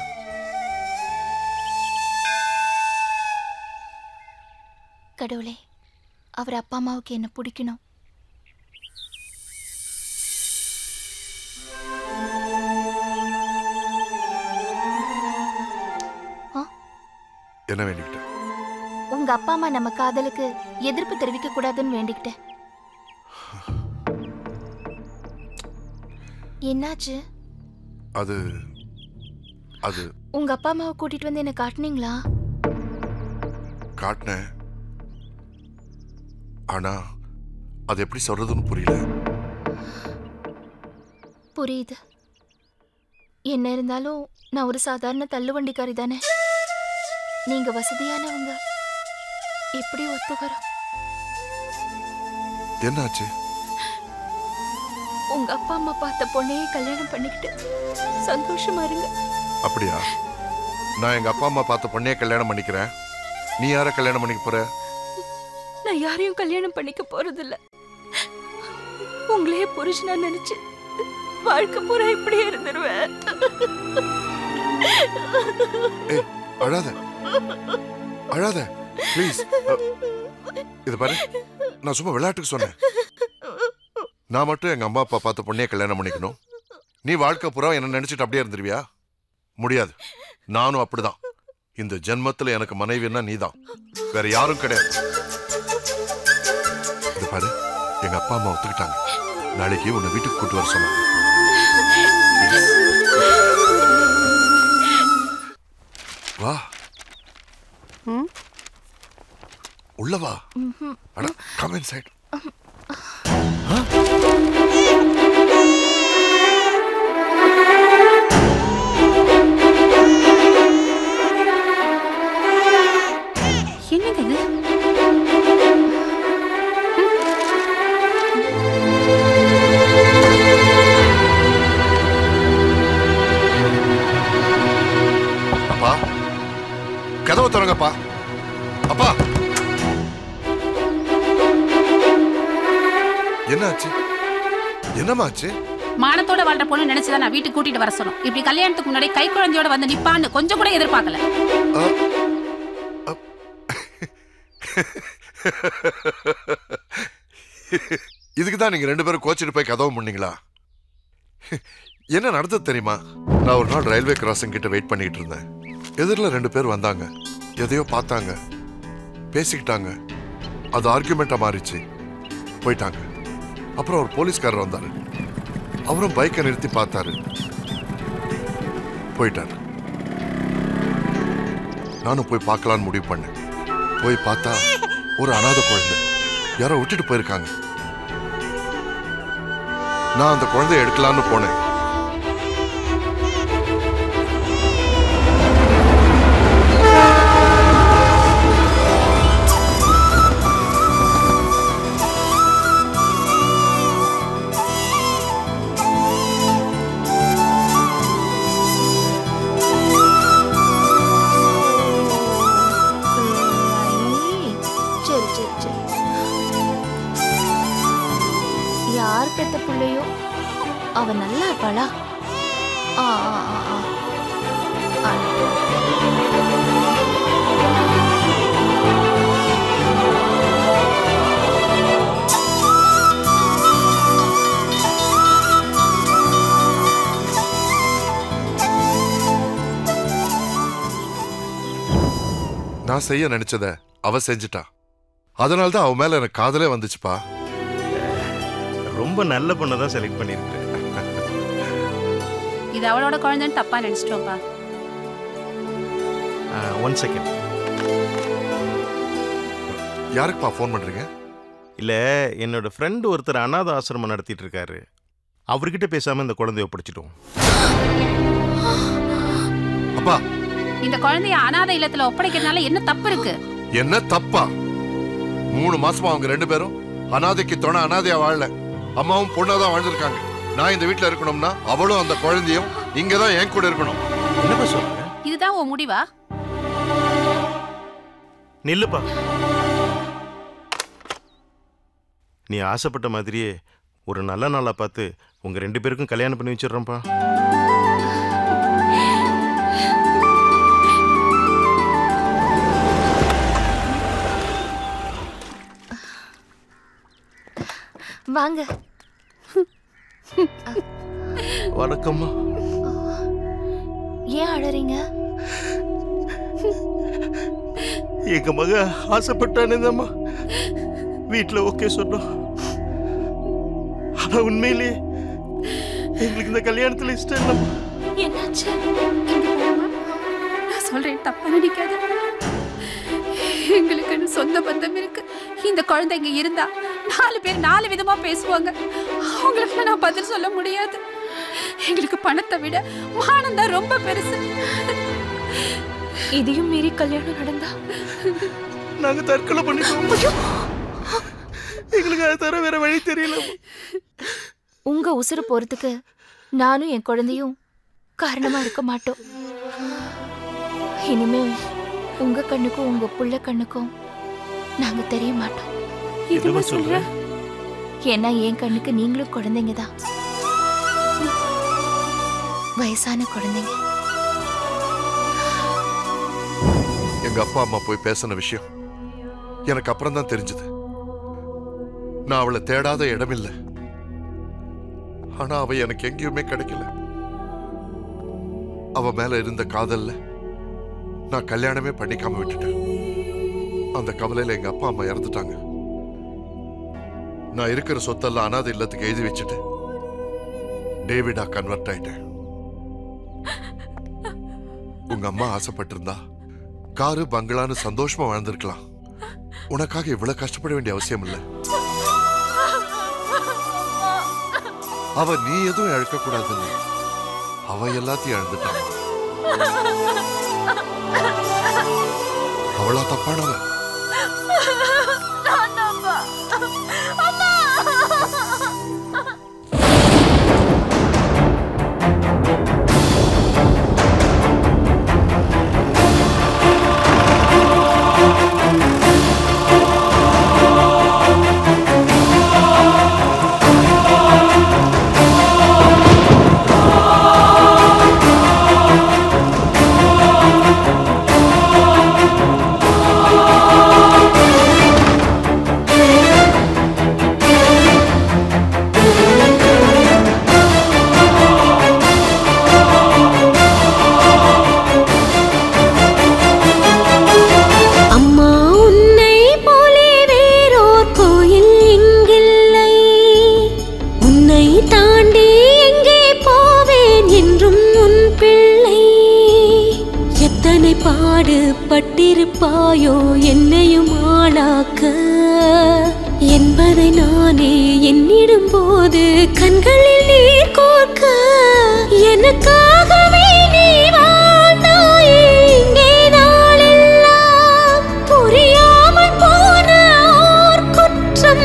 கடவுளே அவர் அப்பா அம்மாவுக்கு என்ன பிடிக்கணும் என்ன வேண்டிக்கிட்ட உங்க அப்பா அம்மா நம்ம காதலுக்கு எதிர்ப்பு தெரிவிக்க கூடாதுன்னு வேண்டிக்கிட்டேன் என்னாச்சு அது அது உங்க அப்பா அம்மாவை கூட்டிட்டு வந்து என்ன காட்டுனீங்களா காட்டினேன் ஆனா அது எப்படி சொல்றதுன்னு புரியல புரியுது என்ன இருந்தாலும் நான் ஒரு சாதாரண தள்ளுவண்டிக்காரி தானே நீங்க வசதியானவங்க எப்படி ஒத்து வரும் என்னாச்சு உங்க அப்பா அம்மா பார்த்த பொண்ணையே கல்யாணம் பண்ணிக்கிட்டு சந்தோஷமா இருங்க அப்படியா நான் எங்க அப்பா அம்மா பார்த்த பொண்ணையே கல்யாணம் பண்ணிக்கிறேன் நீ யார கல்யாணம் பண்ணிக்க போற நான் யாரையும் கல்யாணம் பண்ணிக்க போறதில்ல உங்களையே புருஷனா நினைச்சு வாழ்க்கை பூரா இப்படியே இருந்துருவேன் ஏய் அழாத அழாத ப்ளீஸ் இது பாரு நான் சும்மா விளையாட்டுக்கு சொன்னேன் நான் மட்டும் எங்க அம்மா அப்பா பார்த்த பொண்ணைய கல்யாணம் பண்ணிக்கணும் நீ வாழ்க்கை பூரா என்ன நினைச்சிட்டு அப்படியே இருந்துருவியா முடியாது நானும் அப்படிதான் இந்த ஜென்மத்துல எனக்கு மனைவின்னா நீதான் வேற யாரும் கிடையாது இது பாரு எங்க அப்பா அம்மா ஒத்துக்கிட்டாங்க நாளைக்கு உன்னை வீட்டுக்கு கூட்டு வர சொன்னாங்க வா உள்ள வா அட கம் இன்சைட் என்னங்க இது அப்பா கதவை திறங்கப்பா அப்பா என்னாச்சு என்னமாச்சு மானத்தோட வாழ்ற பொண்ணு நினைச்சுதான் நான் வீட்டுக்கு கூட்டிட்டு வர சொன்னோம் இப்படி கல்யாணத்துக்கு முன்னாடி கை குழந்தையோட வந்து நிப்பான்னு கொஞ்சம் கூட எதிர்பார்க்கல இதுக்கு தான் நீங்க ரெண்டு பேரும் கோச்சிட்டு போய் கதவு பண்ணீங்களா என்ன நடந்தது தெரியுமா நான் ஒரு நாள் ரயில்வே கிராசிங் கிட்ட வெயிட் பண்ணிட்டு இருந்தேன் எதிரில் ரெண்டு பேர் வந்தாங்க எதையோ பார்த்தாங்க பேசிக்கிட்டாங்க அது ஆர்குமெண்டா மாறிச்சு போயிட்டாங்க அப்புறம் ஒரு போலீஸ்காரர் வந்தாரு அவரும் பைக்கை நிறுத்தி பார்த்தாரு போயிட்டாரு நானும் போய் பார்க்கலான்னு முடிவு பண்ணேன் போய் பார்த்தா ஒரு அனாதை குழந்தை யாரோ விட்டுட்டு போயிருக்காங்க நான் அந்த குழந்தைய எடுக்கலான்னு போனேன் சரி சரி சரி யார் பெத்த பிள்ளையோ அவ நல்லா இருப்பாளா ஆ ஆ ஆ ஆ ஆ. நான் செய்ய நினைச்சத அவ செஞ்சுட்டா அதனால தான் அவ மேல எனக்கு காதலே வந்துச்சுப்பா ரொம்ப நல்ல பொண்ணை தான் செலக்ட் பண்ணிருக்கு இது அவளோட குழந்தைன்னு தப்பா நினைச்சிட்டோம்ப்பா ஒன் செகண்ட் யாருக்குப்பா ஃபோன் பண்றீங்க இல்ல என்னோட ஃப்ரெண்ட் ஒருத்தர் அனாத ஆசிரமம் நடத்திட்டு இருக்காரு அவர்கிட்ட பேசாம இந்த குழந்தைய ஒப்படைச்சிட்டோம் அப்பா இந்த குழந்தைய அனாதை இல்லத்துல ஒப்படைக்கிறதுனால என்ன தப்பு இருக்கு என்ன தப்பா மூணு மாசமா அவங்க ரெண்டு பேரும் அனாதைக்கு துணை அனாதையா வாழல அம்மாவும் பொண்ணாதான் வாழ்ந்திருக்காங்க நான் இந்த வீட்ல இருக்கணும்னா அவளும் அந்த குழந்தையும் இங்கதான் என் கூட இருக்கணும் என்னப்பா சொல்ற இதுதான் உன் முடிவா நில்லுப்பா நீ ஆசைப்பட்ட மாதிரியே ஒரு நல்ல நாளா பார்த்து உங்க ரெண்டு பேருக்கும் கல்யாணம் பண்ணி வச்சிடுறேன்ப்பா வாங்க வணக்கம்மா ஏன் அழறீங்க எங்க மக ஆசைப்பட்டானேதாம்மா வீட்டில் ஓகே சொன்னோம் ஆனா உண்மையிலேயே எங்களுக்கு இந்த கல்யாணத்துல இஷ்டம் இல்லைம்மா என்னாச்சு நான் சொல்றேன் தப்பா நினைக்காத எங்களுக்குன்னு சொந்த பந்தம் இருக்கு இந்த குழந்தை இங்க இருந்தா நாலு பேர் நாலு விதமா பேசுவாங்க அவங்களுக்கு நான் பதில் சொல்ல முடியாது எங்களுக்கு பணத்தை விட மானம் தான் ரொம்ப பெருசு இதையும் மீறி கல்யாணம் நடந்தா நாங்க தற்கொலை பண்ணிக்குவோம் எங்களுக்கு அதை தவிர வேற வழி தெரியல உங்க உசுறு போறதுக்கு நானும் என் குழந்தையும் காரணமா இருக்க மாட்டோம் இனிமே உங்க கண்ணுக்கும் உங்க புள்ள கண்ணுக்கும் நாங்க தெரிய மாட்டோம் என்னம்மா சொல்ற? ஏன்னா என் கண்ணுக்கு நீங்களும் குழந்தைங்க தான் வயசான குழந்தைங்க எங்க அப்பா அம்மா போய் பேசின விஷயம் எனக்கு அப்புறம் தான் தெரிஞ்சது நான் அவளை தேடாத இடமில்லை ஆனா அவ எனக்கு எங்கேயுமே கிடைக்கல அவ மேல இருந்த காதல்ல நான் கல்யாணமே பண்ணிக்காம விட்டுட்டேன் அந்த கவலையில எங்க அப்பா அம்மா இறந்துட்டாங்க நான் இருக்கிற சொத்தெல்லாம் அனாதை இல்லத்துக்கு எழுதி வச்சுட்டு டேவிடா கன்வெர்ட் ஆயிட்டேன் உங்க அம்மா ஆசைப்பட்டிருந்தா காரு பங்களான்னு சந்தோஷமா வாழ்ந்திருக்கலாம் உனக்காக இவ்வளவு கஷ்டப்பட வேண்டிய அவசியம் இல்லை அவ நீ எதுவும் இழக்க கூடாதுன்னு அவ எல்லாத்தையும் இழந்துட்டான் அவளா தப்பானவ அம்மா உன்னை போலே வேறோர் கோயில் இங்கில்லை உன்னை தாண்டி எங்கே போவேன் என்றும் உன் பிள்ளை எத்தனை பாடு பட்டிருப்பாயோ என்னையும் ஆளாக்க என்பதை நானே எண்ணிடும் போது கண்களில் நீர் கோர்க்க எனக்காகவே நீ வாழ்ந்தாயே இங்கே நாளெல்லாம் புரியாமல் போன ஓர் குற்றம்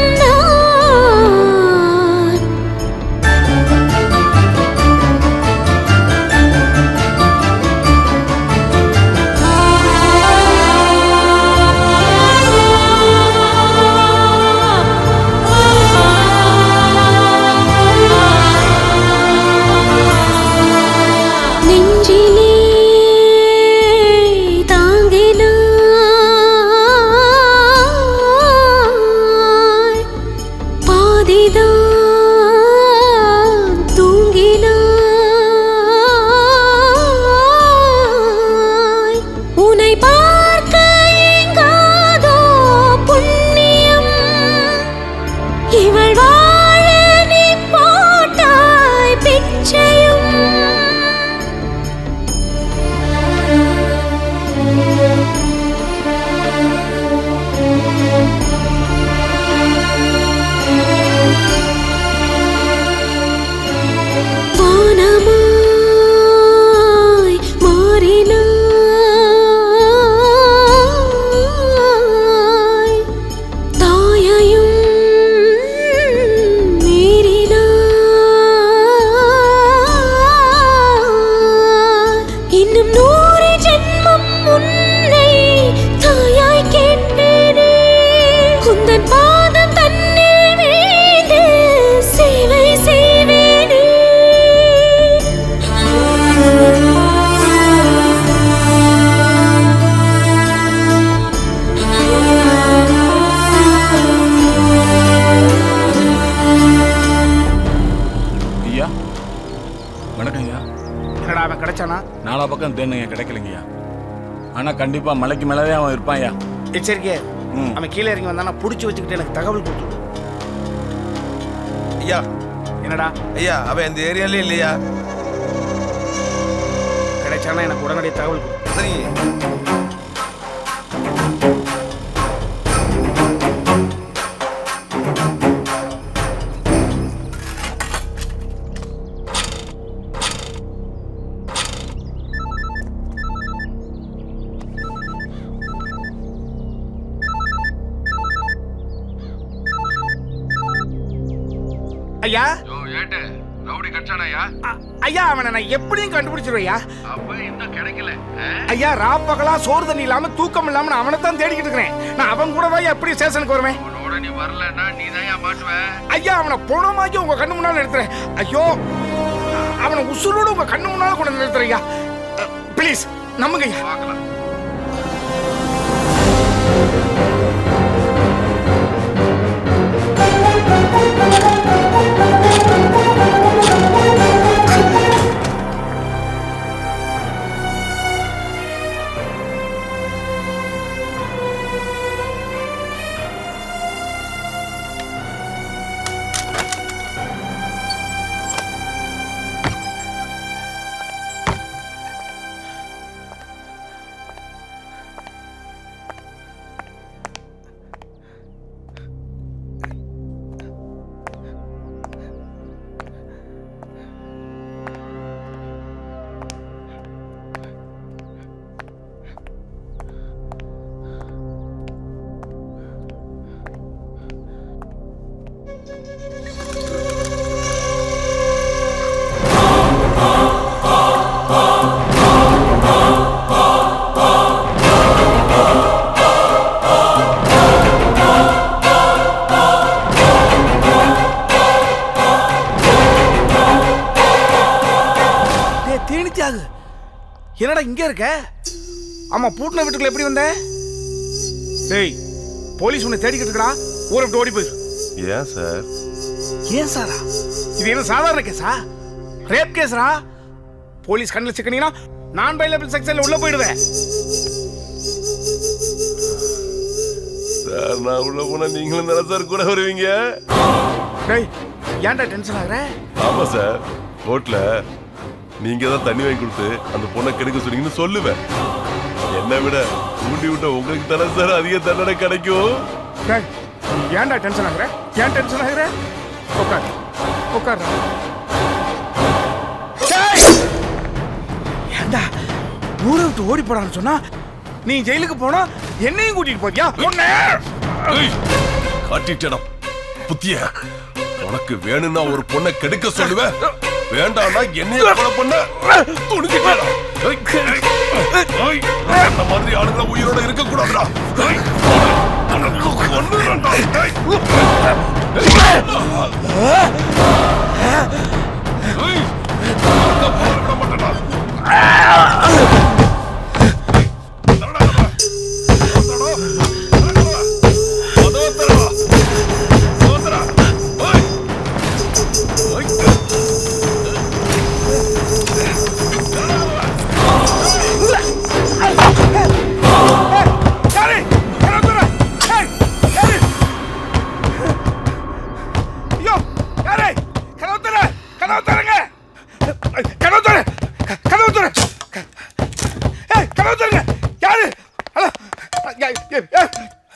நெஞ்சிலே தாங்கினாய் பாதிதான் தூங்கினாய் உன்னை பார்க்க எங்காதோ புண்ணியம் இவள் வாழ நீ போட்டாய் பிச்சையும் வானமாய் மாறினாய் தாயையும் மீறினாய் இன்னும் நூறு ஜென்மம் உன்னை தாயாய் கேட்பேனே உந்தன் பாதம் தன்னில் வீழ்ந்து சேவை செய்வேனே ஐயா வணக்கம் ஐயா என்னடா அவன் கிடைச்சானா நாலா பக்கம் தேனுங்க கிடைக்கலைங்கய்யா ஆனா கண்டிப்பா மலைக்கு மேலவே அவன் இருப்பான் ஐயா எச்சரிக்கை அவன் கீழே இறங்கி வந்தானா புடிச்சு வச்சுக்கிட்டு எனக்கு தகவல் கொடுத்துடு ஐயா என்னடா ஐயா அவன் இந்த ஏரியாலே இல்லையா கிடைச்சானா எனக்கு உடனடியாக தகவல் கொடு சரிங்க ஐயா ஏட்டு ரவுடி கட்சானாயா ஐயா அவனை நான் எப்படியும் கண்டுபிடிச்சிருவையா அப்ப இன்னும் கிடைக்கல ஐயா ராப்பகலா சோறு தண்ணி இல்லாம தூக்கம் இல்லாம நான் அவனை தான் தேடிக்கிட்டு இருக்கிறேன் நான் அவன் கூட தான் எப்படி ஸ்டேஷனுக்கு வருவேன் உன்னோட நீ வரலன்னா நீ தான் மாட்டுவ ஐயா அவனை போனமாக்கி உங்க கண்ணு முன்னால எடுத்துறேன் ஐயோ அவனை உசுரோட உங்க கண்ணு முன்னால கொண்டு வந்து நிறுத்துறீங்க ப்ளீஸ் நம்புங்கய்யா டேய் தேனித்தியாகு என்னடா இங்க இருக்க ஆமா பூட்டின வீட்டுக்குள்ள எப்படி வந்த டேய் போலீஸ் உன்னை தேடிக்கிட்டு இருக்கடா ஊரை விட்டு ஓடி போயிரு ஏன் சார் ஏன் சாரா இது என்ன சாதாரண கேஸா ரேப் கேஸ்ரா போலீஸ் கண்ணில் சிக்கனீங்கன்னா நான் பைலபிள் செக்ஷன்ல உள்ள போயிடுவேன் சார் நான் உள்ள போனா நீங்களும் தானே சார் கூட வருவீங்க டேய் ஏன்டா டென்ஷன் ஆகுற ஆமா சார் கோர்ட்ல நீங்க தான் தண்ணி வாங்கி கொடுத்து அந்த பொண்ணை கெடுக்க சொன்னீங்கன்னு சொல்லுவேன் என்னை விட ஊட்டி விட்ட உங்களுக்கு தானே சார் அதிக தண்டனை கிடைக்கும் டேய் ஏன்டா டென்ஷன் ஆகுற ஏன் டென்ஷன் ஆகுற உட்கார் உட்கார் ஏன்டா ஊரை விட்டு ஓடி போடான்னு சொன்னா நீ ஜெயிலுக்கு போனா என்னையும் கூட்டிட்டு போறியா உன்னை காட்டிட்டேனா புத்திய உனக்கு வேணும்னா ஒரு பொண்ணை கெடுக்க சொல்லுவேன் வேண்டாம்னா என்னைய கொலை பண்ண துணிக்கிட்டேனா அந்த மாதிரி ஆளுங்க உயிரோட இருக்க கூடாதுடா யாரு? கதவு திற. ஏய், யாரு? ஐயோ, யாரு? கதவு திற. கதவு திறங்க. கதவு திற. கதவு திற. ஏய், கதவு திறங்க. யாரு? ஹலோ. ஏய், ஏய், ஏய்.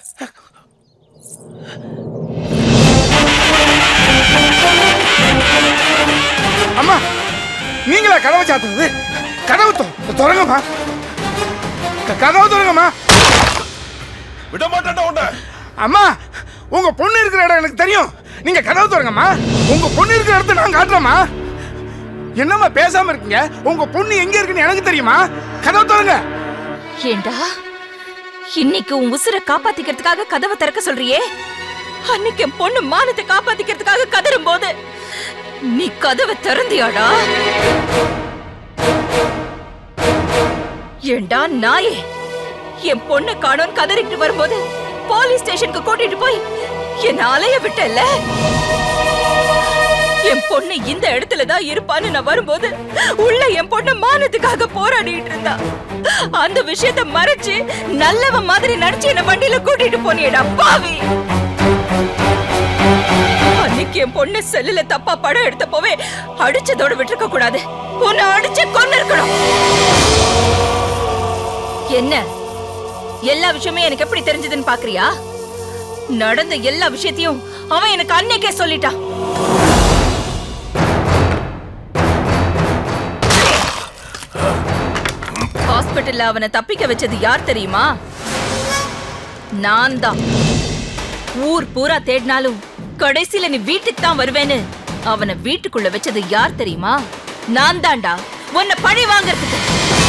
அம்மா நீங்களா கதவை சாத்துறது கதவு தொ- திறங்கம்மா க- கதவு திறங்கம்மா விட மாட்டேன்டா உன்னை அம்மா உங்க பொண்ணு இருக்கிற இடம் எனக்கு தெரியும் நீங்க கதவு திறங்கம்மா உங்க பொண்ணு இருக்கிற இடத்த நான் காட்டுறேம்மா என்னம்மா பேசாம இருக்கீங்க உங்க பொண்ணு எங்க இருக்குன்னு எனக்கு தெரியுமா கதவு திறங்க ஏண்டா இன்னைக்கு உன் உசுரை காப்பாத்திக்கிறதுக்காக கதவை திறக்க சொல்றியே அன்னைக்கு என் பொண்ணு மானத்தை காப்பாத்திக்கிறதுக்காக கதறும் போது நீ கதவை திறந்தியாடா ஏண்டா நாயே என் பொண்ணு காணோம் கதறிட்டு வரும்போது போலீஸ் ஸ்டேஷனுக்கு கூட்டிட்டு போய் என்ன அலைய விட்டல்ல என் பொண்ணு இந்த இடத்துல தான் இருப்பான்னு நான் வரும்போது உள்ள என் பொண்ணு மானத்துக்காக போராடிட்டு இருந்தா அந்த விஷயத்த மறைச்சு நல்லவன் மாதிரி நடிச்சு என்ன வண்டியில கூட்டிட்டு போனியடா பாவி அன்னைக்கு என் பொண்ணு செல்லுல தப்பா படம் எடுத்தப்போவே அடிச்சதோட விட்டுருக்க கூடாது உன்னை அடிச்சு கொண்டு இருக்கணும் என்ன எல்லா விஷயமே எனக்கு எப்படி தெரிஞ்சதுன்னு பாக்குறியா நடந்த எல்லா விஷயத்தையும் அவன் எனக்கு அன்னைக்கே சொல்லிட்டான் ஹாஸ்பிட்டல்ல அவனை தப்பிக்க வச்சது யார் தெரியுமா நான் தான் ஊர் பூரா தேடினாலும் கடைசியில நீ வீட்டுக்கு தான் வருவேன்னு அவனை வீட்டுக்குள்ள வச்சது யார் தெரியுமா நான் தான்டா உன்னை பழி வாங்கறதுக்கு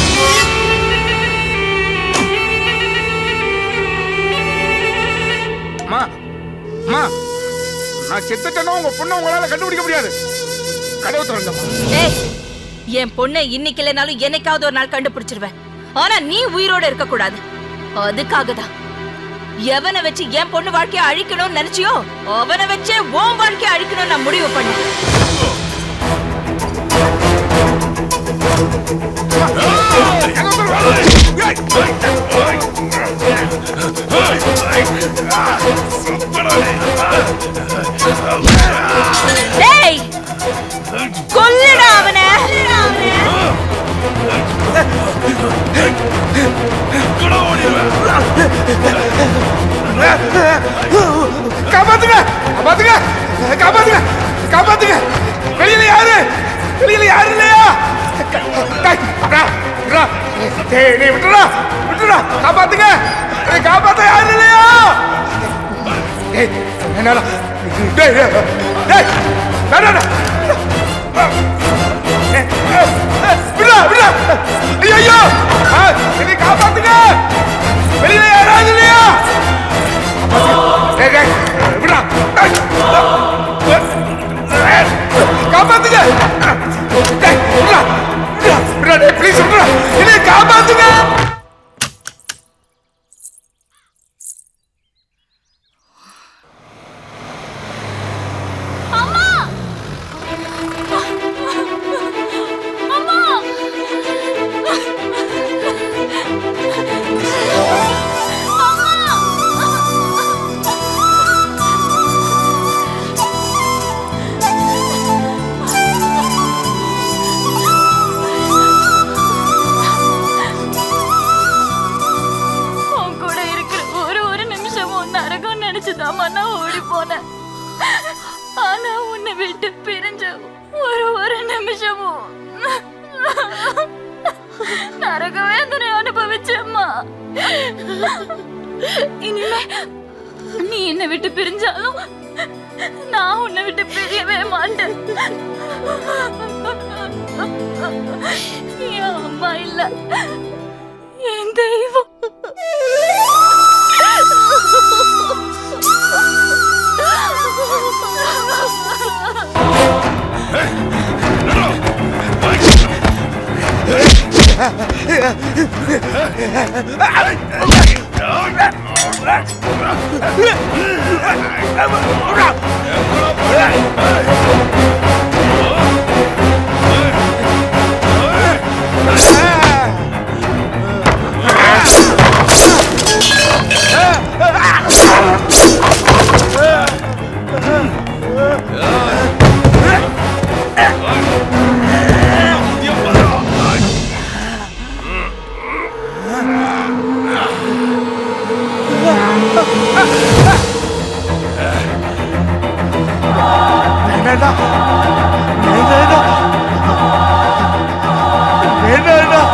அம்மா அம்மா நான் செத்துட்டேன்னா உங்க பொண்ணை உங்களால கண்டுபிடிக்க முடியாது கதவு திறங்கம்மா ஏய் என் பொண்ணை இன்னைக்கு இல்லைனாலும் என்னைக்காவது ஒரு நாள் கண்டுபிடிச்சிருவேன் ஆனா நீ உயிரோட இருக்க கூடாது அதுக்காக தான் எவனை வச்சு என் பொண்ணு வாழ்க்கைய அழிக்கணும்னு நினைச்சியோ அவனை வச்சே உன் வாழ்க்கைய அழிக்கணும்னு நான் முடிவு பண்ணேன் டேய் கொல்லுடா அவனை காப்பாத்துங்க காப்பாத்துங்க காப்பாத்துங்க காப்பாத்துங்க வெளியில யாரு வெளியில யாரு இல்லையா டேய், விட்றா, விட்றா. டேய், டேய், விட்டுடா விட்டுடா காப்பாத்துங்க டேய், காப்பாத்த யாரு இல்லையா டேய் என்னடா டேய் டேய் டேய் வேணாடா டேய், டேய், விட்றா விட்றா ஐயோ ஐயோ ஆ, என்னை காப்பாத்துங்க வெளியில யாராவது இல்லையா டேய், டேய், விட்றா. டேய், டேய், காப்பாத்துங்க டேய், விட்றா. விட்றா, விட்றா, டேய், please விட்றா. என்னை காப்பாத்துங்க அம்மா அம்மா உன் கூட இருக்கிற ஒரு ஒரு நிமிஷமும் நரகம் நினைச்சுதாம்மா நான் ஓடி போனேன் ஆனா உன்னை விட்டு பிரிஞ்ச ஒரு ஒரு நிமிஷமும் நரக வேதனை அனுபவிச்சம்மா இனிமே நீ என்னை விட்டு பிரிஞ்சாலும் நான் உன்னை விட்டு பிரியவே மாட்டேன் என் அம்மா இல்ல என் தெய்வம் வேண்டாம் வேண்டாம் வேண்டாம்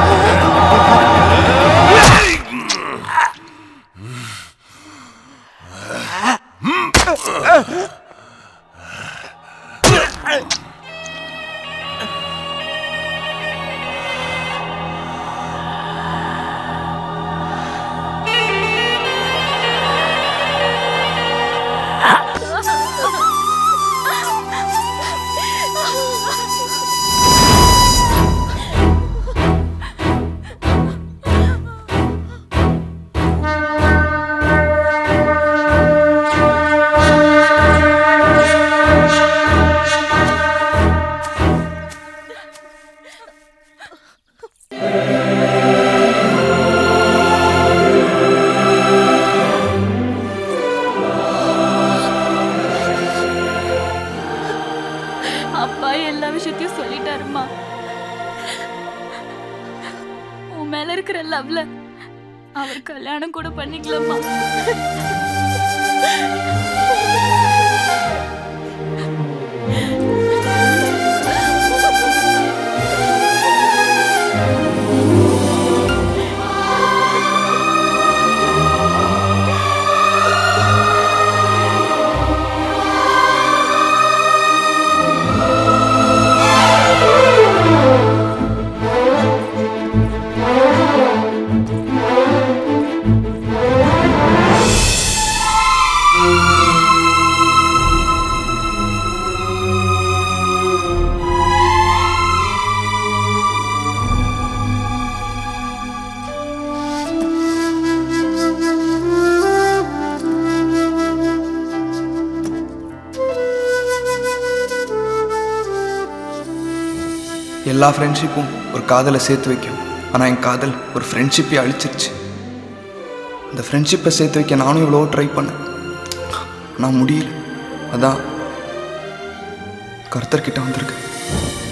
அப்பா எல்லா விஷயத்தையும் சொல்லிட்டாருமா உன் மேல இருக்கிற லவ்ல அவர் கல்யாணம் கூட பண்ணிக்கலாமா ஆ எல்லா ஃப்ரெண்ட்ஷிப்பும் ஒரு காதலை சேர்த்து வைக்கும் ஆனால் என் காதல் ஒரு ஃப்ரெண்ட்ஷிப்பை அழிச்சிருச்சு அந்த ஃப்ரெண்ட்ஷிப்பை சேர்த்து வைக்க நானும் எவ்வளோ ட்ரை பண்ணேன் ஆனால் முடியல அதான் கர்த்தர்கிட்ட வந்திருக்கேன்